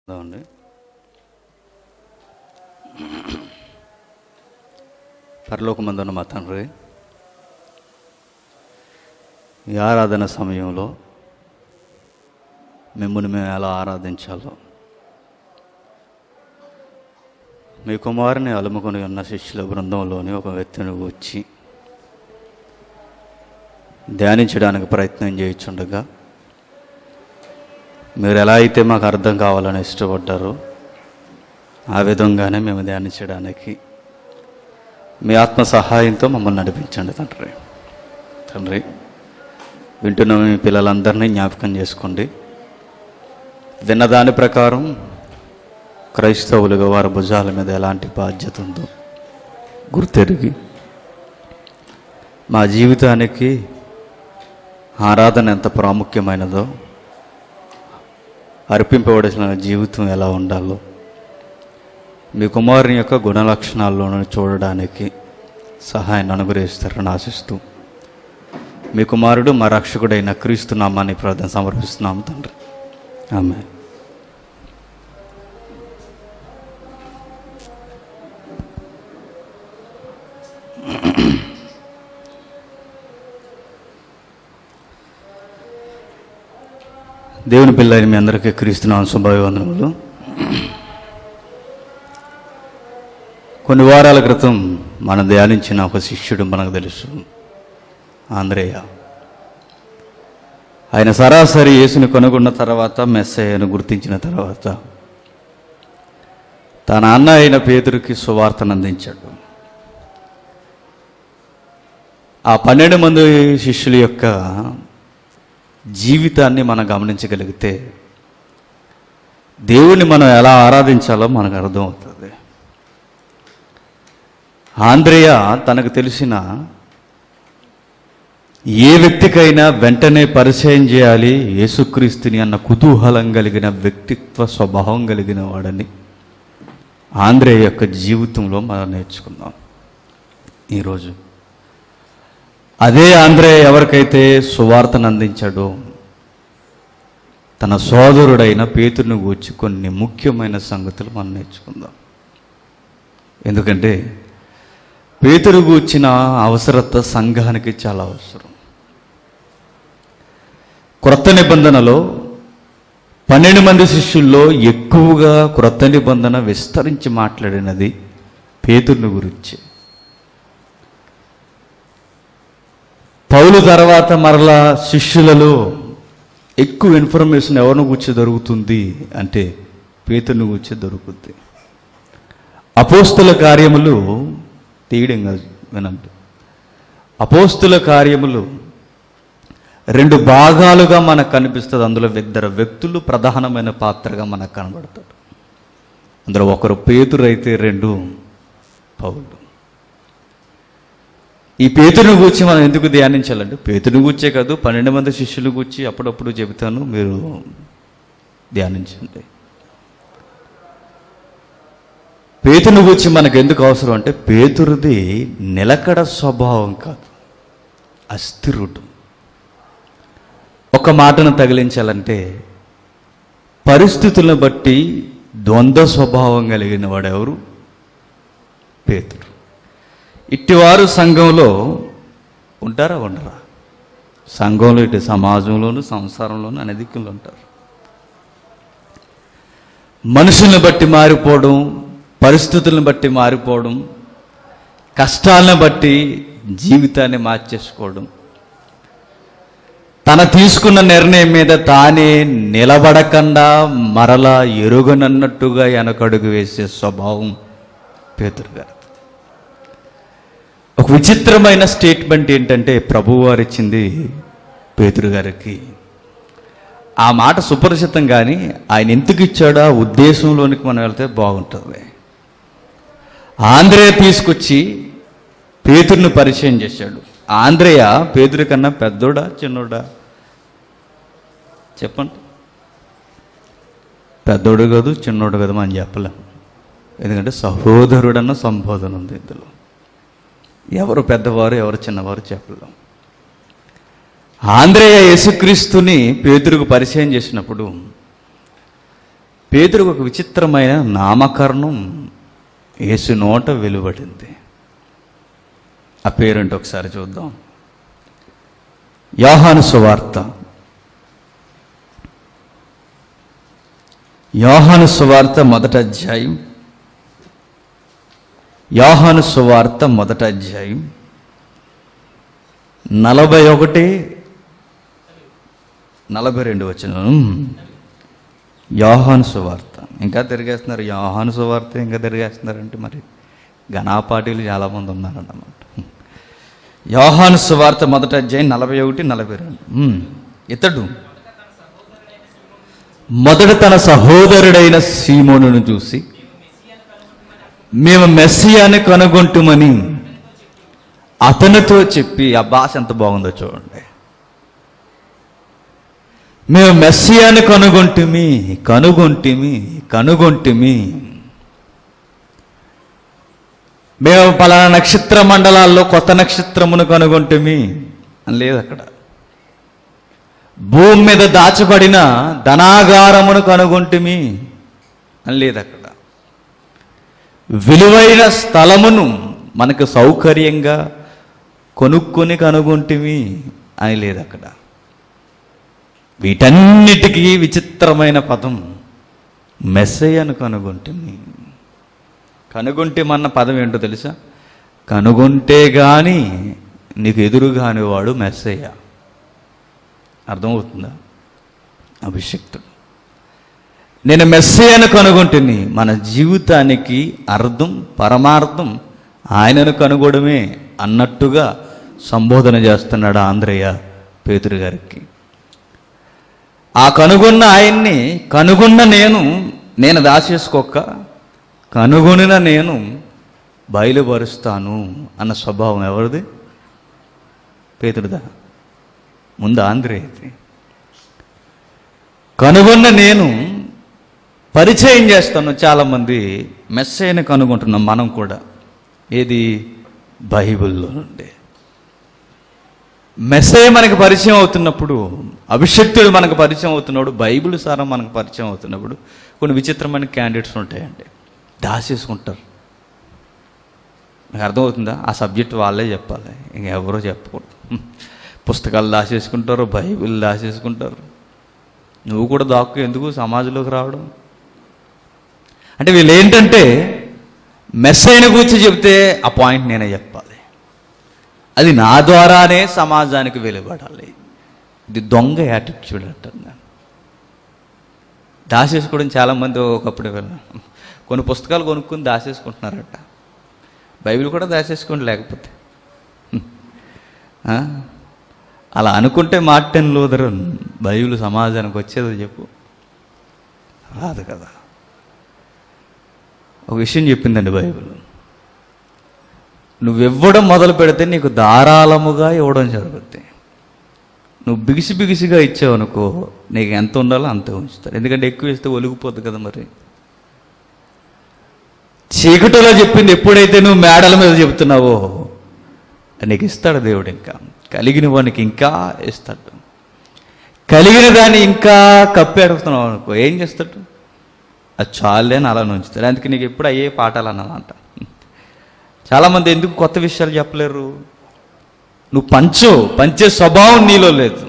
అండి పరలోకమందున్న మా తండ్రి ఈ ఆరాధన సమయంలో మిమ్మల్ని మేము ఎలా ఆరాధించాలో మీ కుమారుని అలుముకొని ఉన్న శిష్యుల బృందంలోని ఒక వ్యక్తిని వచ్చి ధ్యానించడానికి ప్రయత్నం చేయించుండగా మీరు ఎలా అయితే మాకు అర్థం కావాలని ఇష్టపడ్డారో ఆ విధంగానే మేము ధ్యానించడానికి మీ ఆత్మ సహాయంతో మమ్మల్ని నడిపించండి తండ్రి తండ్రి వింటున్న మీ పిల్లలందరినీ జ్ఞాపకం చేసుకోండి విన్న దాని ప్రకారం క్రైస్తవులుగా వారి భుజాల మీద ఎలాంటి బాధ్యత ఉందో గుర్తెరిగి మా జీవితానికి ఆరాధన ఎంత ప్రాముఖ్యమైనదో అర్పింపబడిన జీవితం ఎలా ఉండాలో మీ కుమారుని యొక్క గుణ లక్షణాలను చూడడానికి సహాయాన్ని అనుగ్రహిస్తారని ఆశిస్తూ మీ కుమారుడు మా రక్షకుడైన క్రీస్తు నామాన్ని ప్రార్థన సమర్పిస్తున్నాము తండ్రి ఆమె దేవుని పిల్లని మీ అందరికీ క్రీస్తున్నాం శుభాభివందనములు కొన్ని వారాల క్రితం మనం ధ్యానించిన ఒక శిష్యుడు మనకు తెలుసు ఆంధ్రేయ ఆయన సరాసరి యేసుని కనుగొన్న తర్వాత మెస్సయ్యను గుర్తించిన తర్వాత తన అన్న అయిన పేదరికి సువార్తను అందించాడు ఆ పన్నెండు మంది శిష్యుల యొక్క జీవితాన్ని మనం గమనించగలిగితే దేవుణ్ణి మనం ఎలా ఆరాధించాలో మనకు అర్థమవుతుంది ఆంధ్రేయ తనకు తెలిసిన ఏ వ్యక్తికైనా వెంటనే పరిచయం చేయాలి యేసుక్రీస్తుని అన్న కుతూహలం కలిగిన వ్యక్తిత్వ స్వభావం కలిగిన వాడని ఆంధ్రేయ యొక్క జీవితంలో మనం నేర్చుకుందాం ఈరోజు అదే ఆంధ్రేయ ఎవరికైతే సువార్తను అందించాడో తన సోదరుడైన పేతురుని గూర్చి కొన్ని ముఖ్యమైన సంగతులు మనం నేర్చుకుందాం ఎందుకంటే పేతురు గూర్చిన అవసరత సంఘానికి చాలా అవసరం క్రొత్త నిబంధనలో పన్నెండు మంది శిష్యుల్లో ఎక్కువగా క్రొత్త నిబంధన విస్తరించి మాట్లాడినది పేతుర్ని గురించి పౌలు తర్వాత మరలా శిష్యులలో ఎక్కువ ఇన్ఫర్మేషన్ ఎవరిని గురించి దొరుకుతుంది అంటే పేతుర్ని గురించి దొరుకుతుంది అపోస్తుల కార్యములు తీయడం కాదు వినండి అపోస్తుల కార్యములు రెండు భాగాలుగా మనకు కనిపిస్తుంది అందులో ఇద్దరు వ్యక్తులు ప్రధానమైన పాత్రగా మనకు కనబడతాడు అందులో ఒకరు పేతురైతే రెండు పౌలు ఈ పేతుని గూర్చి మనం ఎందుకు ధ్యానించాలంటే పేతుని గూర్చే కాదు పన్నెండు మంది శిష్యుల గూర్చి అప్పుడప్పుడు చెబుతాను మీరు ధ్యానించండి పేతుని గురించి మనకు ఎందుకు అవసరం అంటే పేతురుది నిలకడ స్వభావం కాదు అస్థిరుడు ఒక మాటను తగిలించాలంటే పరిస్థితులను బట్టి ద్వంద్వ స్వభావం కలిగిన వాడెవరు పేతుడు ఇట్టివారు సంఘంలో ఉంటారా ఉండరా సంఘంలో ఇటు సమాజంలోను సంసారంలోను అనధికంలో ఉంటారు మనుషుల్ని బట్టి మారిపోవడం పరిస్థితులను బట్టి మారిపోవడం కష్టాలను బట్టి జీవితాన్ని మార్చేసుకోవడం తన తీసుకున్న నిర్ణయం మీద తానే నిలబడకుండా మరలా ఎరుగనన్నట్టుగా వెనకడుగు వేసే స్వభావం పేతురు గారు ఒక విచిత్రమైన స్టేట్మెంట్ ఏంటంటే ప్రభువారు ఇచ్చింది పేతురు గారికి ఆ మాట సుపరిచితం కానీ ఆయన ఎందుకు ఇచ్చాడో ఆ ఉద్దేశంలోనికి మనం వెళ్తే బాగుంటుంది ఆంధ్రేయ తీసుకొచ్చి పేతుర్ని పరిచయం చేశాడు ఆంధ్రేయ పేతురి కన్నా పెద్దోడా చిన్నోడా చెప్పండి పెద్దోడు కాదు చిన్నోడు కాదు మనం చెప్పలేం ఎందుకంటే సహోదరుడన్న సంబోధన ఉంది ఇందులో ఎవరు పెద్దవారు ఎవరు చిన్నవారు చెప్పలేం ఆంధ్రేయ యేసుక్రీస్తుని పేతురుకు పరిచయం చేసినప్పుడు పేదరికి ఒక విచిత్రమైన నామకరణం యేసు నోట వెలువడింది ఆ పేరేంటి ఒకసారి చూద్దాం యోహాను సువార్త యోహాను సువార్త మొదట అధ్యాయం యోహాను సువార్త మొదట అధ్యాయం నలభై ఒకటి నలభై రెండు వచ్చిన యోహాను సువార్త ఇంకా తిరిగేస్తున్నారు యోహాను సువార్త ఇంకా తిరిగేస్తున్నారంటే మరి ఘనాపాటీలు చాలామంది ఉన్నారన్నమాట యోహాను సువార్త మొదట అధ్యాయం నలభై ఒకటి నలభై రెండు ఉమ్. ఇతడు మొదట తన సహోదరుడైన సీమోనును చూసి మేము మెస్సియాని కనుగొంటుమని అతనితో చెప్పి ఆ భాష ఎంత బాగుందో చూడండి మేము మెస్సియాని కనుగొంటిమి కనుగొంటిమి కనుగొంటిమి మేము పలానా నక్షత్ర మండలాల్లో కొత్త నక్షత్రమును కనుగొంటిమి అని లేదు అక్కడ భూమి మీద దాచబడిన ధనాగారమును కనుగొంటిమి అని లేదు అక్కడ విలువైన స్థలమును మనకు సౌకర్యంగా కొనుక్కొని కనుగొంటిమి అని లేదు అక్కడ వీటన్నిటికీ విచిత్రమైన పదం మెస్సయ్యను కనుగొంటిమి కనుగొంటేమన్న పదం ఏంటో తెలుసా కనుగొంటే గాని నీకు ఎదురుగాని వాడు మెస్సయ్య అర్థమవుతుందా అభిషక్తుడు నేను మెస్సయ్యను కనుగొంటుని మన జీవితానికి అర్థం పరమార్థం ఆయనను కనుగొడమే అన్నట్టుగా సంబోధన చేస్తున్నాడు ఆంధ్రయ్య పేతురు గారికి ఆ కనుగొన్న ఆయన్ని కనుగొన్న నేను నేను దాచేసుకోక కనుగొనిన నేను బయలుపరుస్తాను అన్న స్వభావం ఎవరిది పేతుడిదా ముందు ఆంధ్రేయది కనుగొన్న నేను పరిచయం చేస్తాను చాలామంది మెస్సైన కనుగొంటున్నాం మనం కూడా ఏది బైబిల్లో నుండి మెస్సే మనకు పరిచయం అవుతున్నప్పుడు అభిషక్తుడు మనకు పరిచయం అవుతున్నాడు బైబిల్ సారం మనకు పరిచయం అవుతున్నప్పుడు కొన్ని విచిత్రమైన క్యాండిడేట్స్ ఉంటాయండి దాచేసుకుంటారు నాకు అర్థమవుతుందా ఆ సబ్జెక్ట్ వాళ్ళే చెప్పాలి ఇంకెవరో చెప్పకూడదు హ్మ్. పుస్తకాలు దాచేసుకుంటారు బైబిల్ దాచేసుకుంటారు నువ్వు కూడా దాక్కు ఎందుకు సమాజంలోకి రావడం అంటే వీళ్ళు ఏంటంటే మెస్సైన గురించి చెప్తే ఆ పాయింట్ నేనే చెప్పాలి అది నా ద్వారానే సమాజానికి వెలువడాలి ఇది దొంగ యాటిట్యూడ్ అంటారు నేను దాచేసుకోవడం చాలామంది ఒకప్పుడు వెళ్ళాను కొన్ని పుస్తకాలు కొనుక్కుని దాచేసుకుంటున్నారట బైబిల్ కూడా దాచేసుకోండి లేకపోతే ఆ? అలా అనుకుంటే మార్టిన్ లూథర్ బైబిల్ సమాజానికి వచ్చేదో చెప్పు రాదు కదా ఒక విషయం చెప్పిందండి బైబిల్ నువ్వు ఇవ్వడం మొదలు పెడితే నీకు ధారాళముగా ఇవ్వడం జరుగుద్ది నువ్వు బిగిసి బిగిసిగా ఇచ్చావు అనుకో నీకు ఎంత ఉండాలో అంతే ఉంచుతారు ఎందుకంటే ఎక్కువ ఇస్తే ఒలిగిపోద్ది కదా మరి చీకటిలో చెప్పింది ఎప్పుడైతే నువ్వు మేడల మీద చెప్తున్నావో నీకు ఇస్తాడు దేవుడు ఇంకా కలిగిన వానికి ఇంకా ఇస్తాడు కలిగిన దాన్ని ఇంకా కప్పి అడుగుతున్నావు అనుకో ఏం చేస్తాడు అది చాలే అని అలా ఉంచుతాడు అందుకే నీకు ఎప్పుడు అయ్యే పాఠాలు అన్నమాట చాలామంది ఎందుకు కొత్త విషయాలు చెప్పలేరు నువ్వు పంచు పంచే స్వభావం నీలో లేదు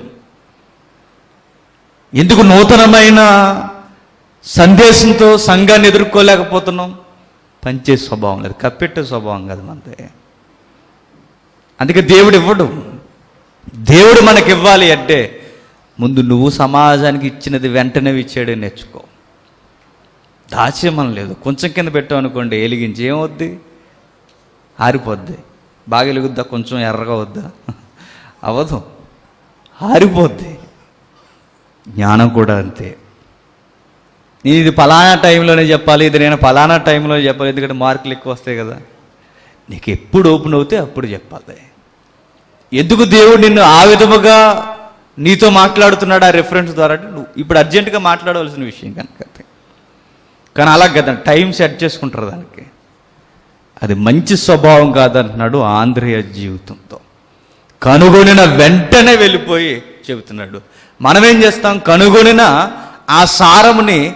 ఎందుకు నూతనమైన సందేశంతో సంఘాన్ని ఎదుర్కోలేకపోతున్నాం పంచే స్వభావం లేదు కప్పెట్టే స్వభావం కాదు మనదే అందుకే దేవుడు ఇవ్వడు దేవుడు మనకి ఇవ్వాలి అంటే ముందు నువ్వు సమాజానికి ఇచ్చినది వెంటనే ఇచ్చాడే నేర్చుకో దాచేమని లేదు కొంచెం కింద పెట్టావు అనుకోండి వెలిగించి ఏమవుద్ది ఆరిపోద్ది బాగా వెలుగుద్దా కొంచెం ఎర్రగా వద్దా అవ్వదు ఆరిపోద్ది జ్ఞానం కూడా అంతే నేను ఇది ఫలానా టైంలోనే చెప్పాలి ఇది నేను ఫలానా టైంలో చెప్పాలి ఎందుకంటే మార్కులు ఎక్కువ వస్తాయి కదా నీకు ఎప్పుడు ఓపెన్ అవుతే అప్పుడు చెప్పాలి ఎందుకు దేవుడు నిన్ను ఆ విధముగా నీతో మాట్లాడుతున్నాడు ఆ రెఫరెన్స్ ద్వారా అంటే నువ్వు ఇప్పుడు అర్జెంటుగా మాట్లాడవలసిన విషయం కనుక అది. కానీ అలా కదా టైం సెట్ చేసుకుంటారు దానికి అది మంచి స్వభావం కాదంటున్నాడు ఆంధ్రేయ జీవితంతో కనుగొనిన వెంటనే వెళ్ళిపోయి చెబుతున్నాడు మనం ఏం చేస్తాం కనుగొనిన ఆ సారముని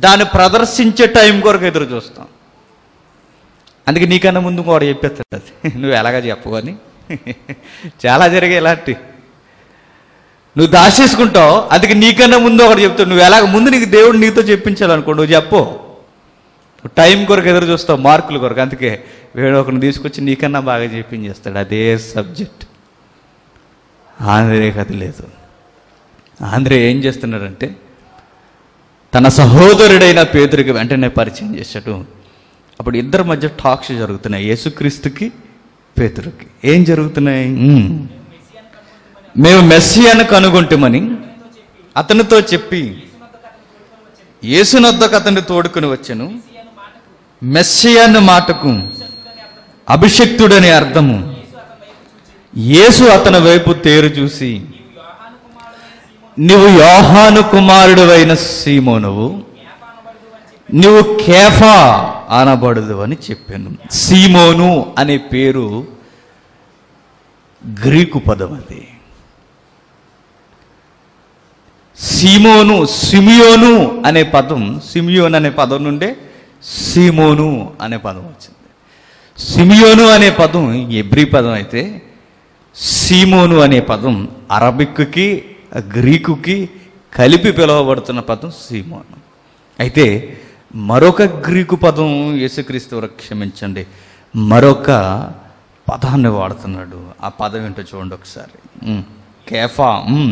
దాన్ని ప్రదర్శించే టైం కొరకు ఎదురు చూస్తాం అందుకే నీకన్నా ముందు కూడా చెప్పేస్తుంది అది నువ్వు ఎలాగా చెప్పవు అని చాలా జరిగాయి ఇలాంటి నువ్వు దాచేసుకుంటావు అందుకే నీకన్నా ముందు ఒకటి చెప్తావు నువ్వు ఎలాగ ముందు నీకు దేవుడు నీతో చెప్పించాలనుకో నువ్వు చెప్పు నువ్వు టైం కొరకు ఎదురు చూస్తావు మార్కుల కొరకు అందుకే వేడు ఒకరిని తీసుకొచ్చి నీకన్నా బాగా చెప్పించేస్తాడు అదే సబ్జెక్ట్ ఆంధ్రే కథ లేదు ఆంధ్రే ఏం చేస్తున్నాడంటే తన సహోదరుడైన పేదరికి వెంటనే పరిచయం చేశాడు అప్పుడు ఇద్దరి మధ్య టాక్స్ జరుగుతున్నాయి యేసుక్రీస్తుకి పేతురుకి ఏం జరుగుతున్నాయి ఉమ్. మేము మెస్సియాను కనుగొంటామని అతనితో చెప్పి యేసునొద్దకు అతన్ని తోడుకుని వచ్చాను మెస్సియాను మాటకు అభిషక్తుడని అర్థము యేసు అతని వైపు తేరు చూసి నువ్వు యోహాను కుమారుడు అయిన సీమోనువు నువ్వు కేఫా అనబడదు అని చెప్పాను సీమోను అనే పేరు గ్రీకు పదం అది సీమోను సిమియోను అనే పదం సిమియోన్ అనే పదం నుండే సీమోను అనే పదం వచ్చింది సిమియోను అనే పదం ఎబ్రి పదం అయితే సీమోను అనే పదం అరబిక్కి గ్రీకుకి కలిపి పిలువబడుతున్న పదం సీమోను అయితే మరొక గ్రీకు పదం యేసుక్రీస్తు వరకు క్షమించండి మరొక పదాన్ని వాడుతున్నాడు ఆ పదం ఏంటో చూడండి ఒకసారి ఉమ్. కేఫా ఉమ్.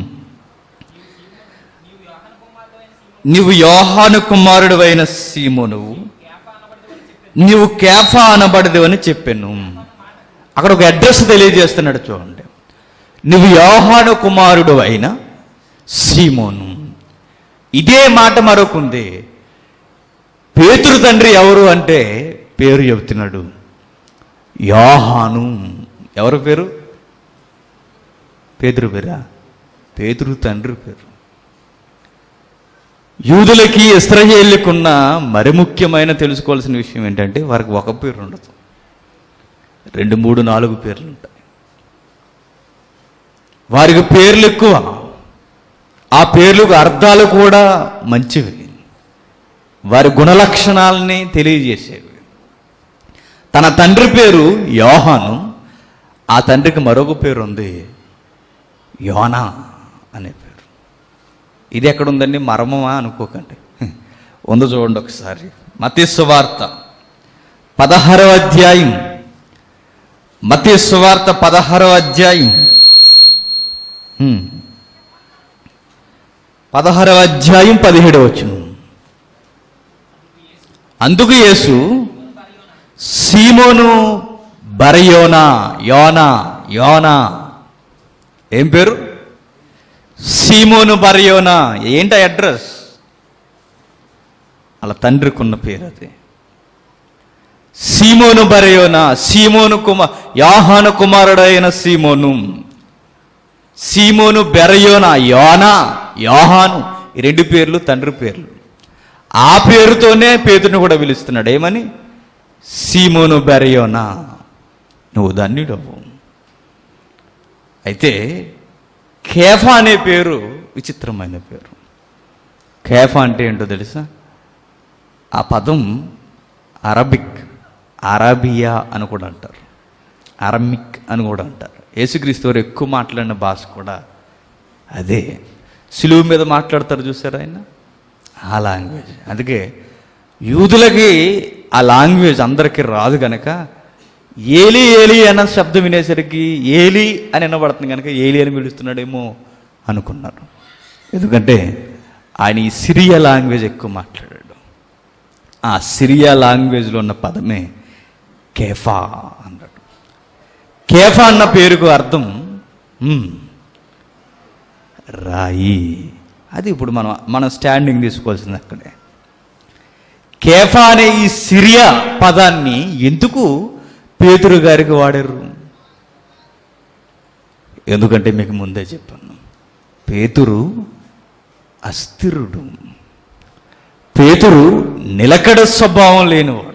నీవు యోహాను కుమారుడు అయిన సీమోనువు నీవు కేఫా అనబడదు అని చెప్పాను అక్కడ ఒక అడ్రస్ తెలియజేస్తున్నాడు చూడండి నువ్వు యోహాను కుమారుడు అయిన సీమోను ఇదే మాట మరొకుంది పేతురు తండ్రి ఎవరు అంటే పేరు చెబుతున్నాడు యోహాను ఎవరు పేరు పేతురు పేరా పేతురు తండ్రి పేరు యూదులకి ఇస్రాయేళ్ళకున్న మరి ముఖ్యమైన తెలుసుకోవాల్సిన విషయం ఏంటంటే వారికి ఒక పేరు ఉండదు రెండు మూడు నాలుగు పేర్లు ఉంటాయి వారికి పేర్లు ఎక్కువ ఆ పేర్లకు అర్థాలు కూడా మంచివి వారి గుణలక్షణాలని తెలియజేసేవి తన తండ్రి పేరు యోహాను ఆ తండ్రికి మరొక పేరు ఉంది యోనా అనే పేరు ఇది ఎక్కడుందండి మర్మమా అనుకోకండి ఉందో చూడండి ఒకసారి మతీ సువార్త పదహారవ అధ్యాయం మతీ సువార్త పదహారవ అధ్యాయం హ్మ్. పదహారవ అధ్యాయం పదిహేడవ వచ్చును అందుకు యేసు సీమోను బరయోనా యోనా యోనా ఏం పేరు సీమోను బరయోనా ఏంటి అడ్రస్ అలా తండ్రికి ఉన్న పేరు అది సీమోను బరయోనా సీమోను కుమార్ యాహాను కుమారుడైన సీమోను సీమోను బెరయోనా యోనా యోహాను ఈ రెండు పేర్లు తండ్రి పేర్లు ఆ పేరుతోనే పేతుని కూడా పిలుస్తున్నాడు ఏమని సీమోను బెరయోనా నువ్వు ధన్యుడవు అయితే కేఫా అనే పేరు విచిత్రమైన పేరు కేఫా అంటే ఏంటో తెలుసా ఆ పదం అరబిక్ అరబియా అని కూడా అంటారు అరమిక్ అని కూడా అంటారు యేసుక్రీస్తు వారు ఎక్కువ మాట్లాడిన భాష కూడా అదే సులువు మీద మాట్లాడతారు చూసారా ఆయన ఆ లాంగ్వేజ్ అందుకే యూదులకి ఆ లాంగ్వేజ్ అందరికీ రాదు కనుక ఏలి ఏలి అన్న శబ్దం వినేసరికి ఏలి అని వినబడుతుంది కనుక ఏలి అని పిలుస్తున్నాడేమో అనుకున్నారు ఎందుకంటే ఆయన ఈ సిరియా లాంగ్వేజ్ ఎక్కువ మాట్లాడాడు ఆ సిరియా లాంగ్వేజ్లో ఉన్న పదమే కేఫా అన్నాడు కేఫా అన్న పేరుకు అర్థం "మ్మ్, రాయి అది ఇప్పుడు మనం మనం స్టాండింగ్ తీసుకోవాల్సింది అక్కడే కేఫా అనే ఈ సిరియా పదాన్ని ఎందుకు పేతురు గారికి వాడారు ఎందుకంటే మీకు ముందే చెప్పాను పేతురు అస్థిరుడు పేతురు నిలకడ స్వభావం లేనివాడు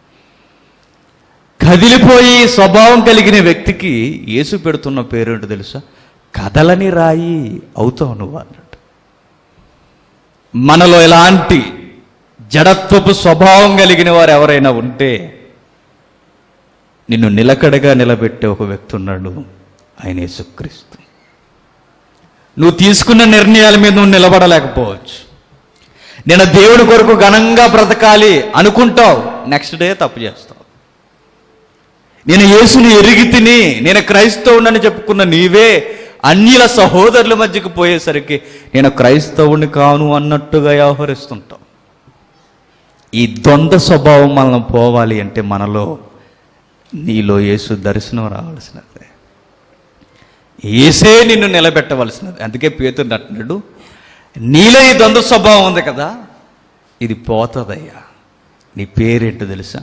కదిలిపోయి స్వభావం కలిగిన వ్యక్తికి యేసు పెడుతున్న పేరేంటో తెలుసా కదలని రాయి అవుతావు నువ్వు అన్నట్టు మనలో ఎలాంటి జడత్వపు స్వభావం కలిగిన వారు ఎవరైనా ఉంటే నిన్ను నిలకడగా నిలబెట్టే ఒక వ్యక్తి ఉన్నాడు ఆయన యేసుక్రీస్తు నువ్వు తీసుకున్న నిర్ణయాల మీద నువ్వు నిలబడలేకపోవచ్చు నేను దేవుడి కొరకు ఘనంగా బ్రతకాలి అనుకుంటావు నెక్స్ట్ డే తప్పు చేస్తావు నేను యేసుని ఎరిగి తిని నేను క్రైస్తవుడని చెప్పుకున్న నీవే అన్యుల సహోదరుల మధ్యకు పోయేసరికి నేను క్రైస్తవుని కాను అన్నట్టుగా వ్యవహరిస్తుంటావు ఈ ద్వంద్వ స్వభావం మనం పోవాలి అంటే మనలో నీలో యేసు దర్శనం రావాల్సినదే ఏసే నిన్ను నిలబెట్టవలసినది అందుకే పేతుడు అంటున్నాడు నీలో ఈ ద్వంద్వ స్వభావం ఉంది కదా ఇది పోతుందయ్యా నీ పేరేంటో తెలుసా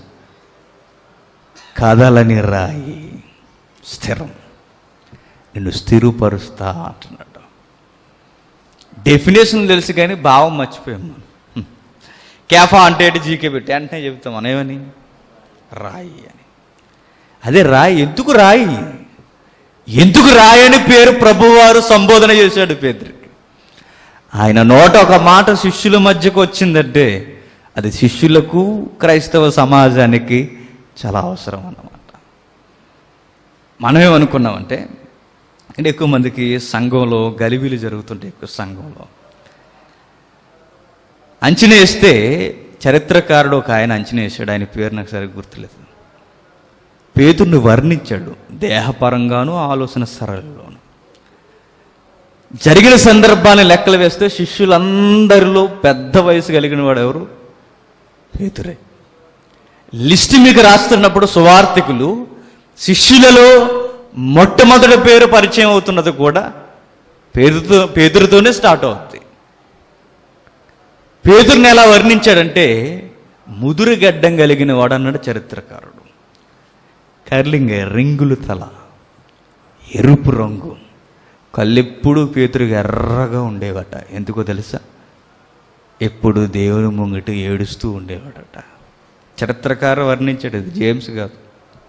కదలని రాయి స్థిరం నిన్ను స్థిరపరుస్తా అంటున్నాడు డెఫినేషన్ తెలుసు కానీ భావం మర్చిపోయాం మనం హ్మ్. క్యాఫా అంటే ఏంటి జీకే పెట్టి అంటే చెబుతాం మనం ఏమని రాయి అని అదే రాయి ఎందుకు రాయి ఎందుకు రాయి అని పేరు ప్రభువారు సంబోధన చేశాడు పేదరికి ఆయన నోట ఒక మాట శిష్యుల మధ్యకు వచ్చిందంటే అది శిష్యులకు క్రైస్తవ సమాజానికి చాలా అవసరం అన్నమాట మనం ఏమనుకున్నామంటే అంటే ఎక్కువ మందికి సంఘంలో గలిబిలు జరుగుతుంటాయి ఎక్కువ సంఘంలో అంచనా వేస్తే చరిత్రకారుడు ఒక ఆయన అంచనా వేసాడు ఆయన పేరు నాకు సరిగ్గా గుర్తులేదు పేతుర్ని వర్ణించాడు దేహపరంగాను ఆలోచన సరళలోను జరిగిన సందర్భాన్ని లెక్కలు వేస్తే శిష్యులందరిలో పెద్ద వయసు కలిగిన వాడు ఎవరు పేతురే లిస్ట్ మీకు రాస్తున్నప్పుడు సువార్థికులు శిష్యులలో మొట్టమొదటి పేరు పరిచయం అవుతున్నది కూడా పేరుతో పేదరితోనే స్టార్ట్ అవుతుంది పేదరిని ఎలా వర్ణించాడంటే ముదురు గడ్డం కలిగిన వాడు అన్నాడు చరిత్రకారుడు కర్లింగ్ రింగులు తల ఎరుపు రంగు కళ్ళెప్పుడు పేతురుగా ఎర్రగా ఉండేవట ఎందుకో తెలుసా ఎప్పుడు దేవుని ముంగిట ఏడుస్తూ ఉండేవాడట చరిత్రకారు వర్ణించాడు ఇది జేమ్స్ కాదు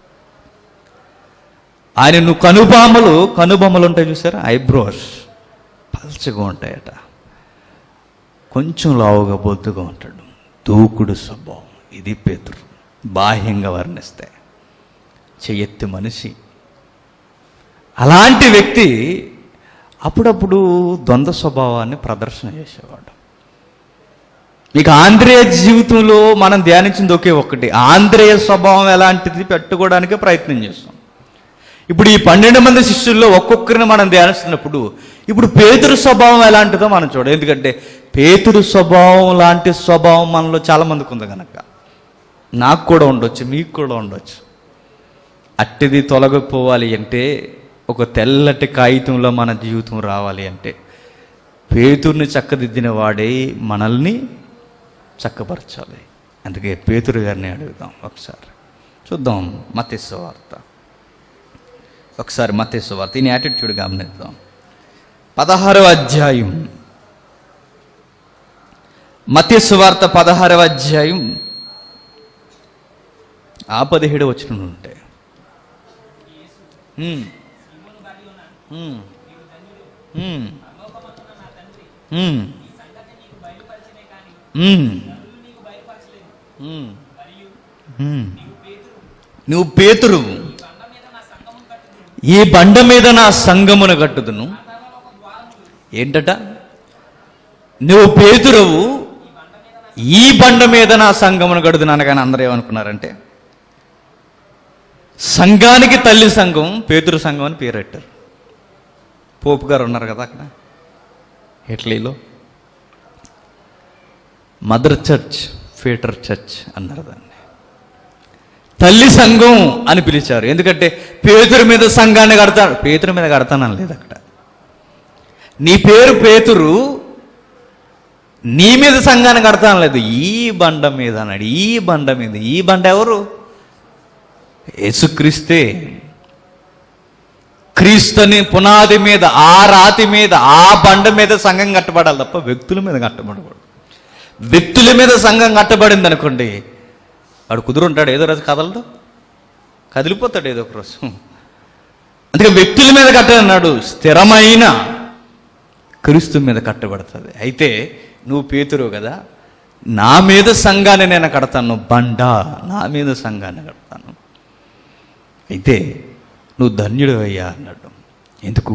ఆయన నువ్వు కనుబామలు కనుబొమ్మలు ఉంటాయి చూసారా ఐబ్రోస్ పల్చగా ఉంటాయట కొంచెం లావుగా బొద్దుగా ఉంటాడు దూకుడు స్వభావం ఇది పేతురు బాహ్యంగా వర్ణిస్తే చెయ్యెత్తి మనిషి అలాంటి వ్యక్తి అప్పుడప్పుడు ద్వంద్వ స్వభావాన్ని ప్రదర్శన చేసేవాడు ఇక ఆంధ్రేయ జీవితంలో మనం ధ్యానించింది ఒకే ఒక్కటి ఆంధ్రేయ స్వభావం ఎలాంటిది పెట్టుకోవడానికి ప్రయత్నం చేస్తాం ఇప్పుడు ఈ పన్నెండు మంది శిష్యుల్లో ఒక్కొక్కరిని మనం ధ్యానిస్తున్నప్పుడు ఇప్పుడు పేతురు స్వభావం ఎలాంటిదో మనం చూడ ఎందుకంటే పేతురు స్వభావం లాంటి స్వభావం మనలో చాలా మందికి ఉంది కనుక నాకు కూడా ఉండొచ్చు మీకు కూడా ఉండొచ్చు అట్టిది తొలగిపోవాలి అంటే ఒక తెల్లటి కాగితంలో మన జీవితం రావాలి అంటే పేతుర్ని చక్కదిద్దిన వాడే మనల్ని చక్కపరచాలి అందుకే పేతురు గారిని అడుగుదాం ఒకసారి చూద్దాం మతేశ్వ వార్త ఒకసారి మతేశ్వ వార్త ఈయన యాటిట్యూడ్ గమనిద్దాం పదహారవ అధ్యాయం మతేశ్వ వార్త పదహారవ అధ్యాయం ఆ పదిహేడు వచ్చిన ఉంటే ఉమ్. ఉమ్. ఉమ్. ఉమ్. ఉమ్. ఉమ్. ఉమ్. నువ్వు పేతురు ఈ బండ మీద నా సంగమును కట్టుదును ఏంటట నువ్వు పేతురవు ఈ బండ మీద నా సంగమును కడుదును అనగానే అందరూ ఏమనుకున్నారంటే సంఘానికి తల్లి సంఘం పేతురు సంఘం అని పేరెట్టారు పోపు గారు ఉన్నారు కదా అక్కడ ఇటలీలో మదర్ చర్చ్ ఫేటర్ చర్చ్ అన్నారు దాన్ని తల్లి సంఘం అని పిలిచారు ఎందుకంటే పేతురు మీద సంఘాన్ని కడతాడు పేతురు మీద కడతానని లేదు అక్కడ నీ పేరు పేతురు నీ మీద సంఘాన్ని కడతాను లేదు ఈ బండ మీద అన్నాడు ఈ బండ మీద ఈ బండ ఎవరు యేసుక్రీస్తే క్రీస్తుని పునాది మీద ఆ రాతి మీద ఆ బండ మీద సంఘం కట్టబడాలి తప్ప వ్యక్తుల మీద కట్టబడకూడదు వ్యక్తుల మీద సంఘం కట్టబడింది అనుకోండి వాడు కుదురుంటాడు ఏదో రోజు కదలడు కదిలిపోతాడు ఏదో ఒక రోజు అందుకే వ్యక్తుల మీద కట్టనన్నాడు స్థిరమైన క్రీస్తు మీద కట్టబడుతుంది అయితే నువ్వు పేతురు కదా నా మీద సంఘాన్ని నేను కడతాను బండ నా మీద సంఘాన్ని కడతాను అయితే నువ్వు ధన్యుడు అయ్యా అన్నాడు ఎందుకు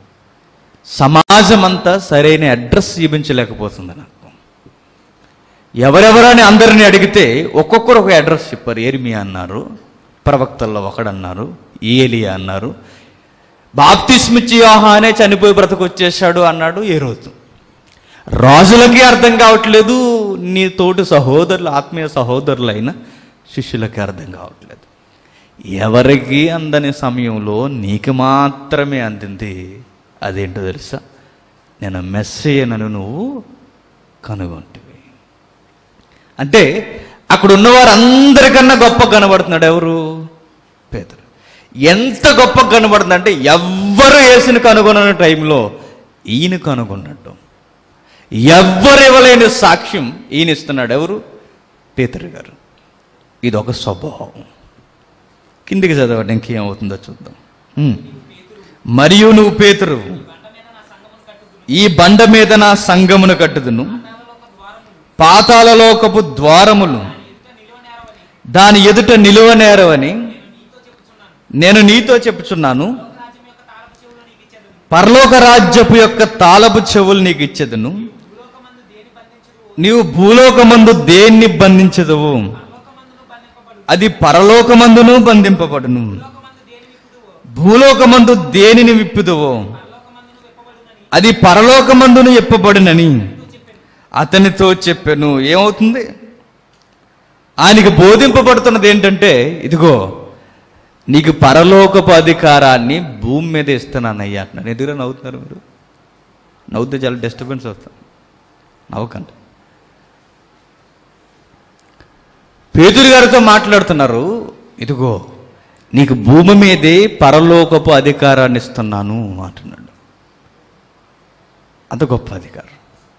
సమాజం అంతా సరైన అడ్రస్ చూపించలేకపోతుంది నాకు ఎవరెవరని అందరిని అడిగితే ఒక్కొక్కరు ఒక అడ్రస్ చెప్పారు ఏర్మియా అన్నారు ప్రవక్తల్లో ఒకడన్నారు ఏలియా అన్నారు బాప్తిస్మిచ్చి యోహానే చనిపోయి బ్రతకొచ్చేశాడు అన్నాడు ఏ రోజు రాజులకి అర్థం కావట్లేదు నీ తోటి సహోదరులు ఆత్మీయ సహోదరులైన శిష్యులకి అర్థం కావట్లేదు ఎవరికి అందని సమయంలో నీకు మాత్రమే అందింది అదేంటో తెలుసా నేను మెస్సేయనను నువ్వు కనుగొంటివి అంటే అక్కడ ఉన్నవారు అందరికన్నా గొప్ప కనబడుతున్నాడు ఎవరు పేదరు ఎంత గొప్ప కనబడుతుంది అంటే ఎవ్వరు వేసిన కనుగొన్న టైంలో ఈయన కనుగొన్నట్టు ఎవ్వరు ఇవ్వలేని సాక్ష్యం ఈయన ఇస్తున్నాడు ఎవరు పేదరు గారు ఇది ఒక స్వభావం కిందికి చదవండి ఇంకేమవుతుందో చూద్దాం ఉమ్. మరియు నువ్వు పేతురు ఈ బండ మీద నా సంగమును కట్టుదును పాతాళలోకపు ద్వారములు దాని ఎదుట నిలువనేరవని నేను నీతో చెప్పుచున్నాను పరలోక రాజ్యపు యొక్క తాళపు చెవులు నీకు ఇచ్చేదను నీవు భూలోకమందు దేన్ని బంధించదువు అది పరలోకమందును బంధింపబడును భూలోకమందు దేనిని విప్పుదువో అది పరలోకమందును ఎప్పబడునని అతనితో చెప్పాను ఏమవుతుంది ఆయనకి బోధింపబడుతున్నది ఏంటంటే ఇదిగో నీకు పరలోకపు అధికారాన్ని భూమి మీద ఇస్తున్నానయ్యా అంటున్నాను ఎదురుగా నవ్వుతున్నారు మీరు నవ్వుతే చాలా డిస్టర్బెన్స్ వస్తాం నవ్వకండి పేదరు గారితో మాట్లాడుతున్నారు ఇదిగో నీకు భూమి మీదే పరలోకపు అధికారాన్ని ఇస్తున్నాను అంటున్నాడు అంత గొప్ప అధికారం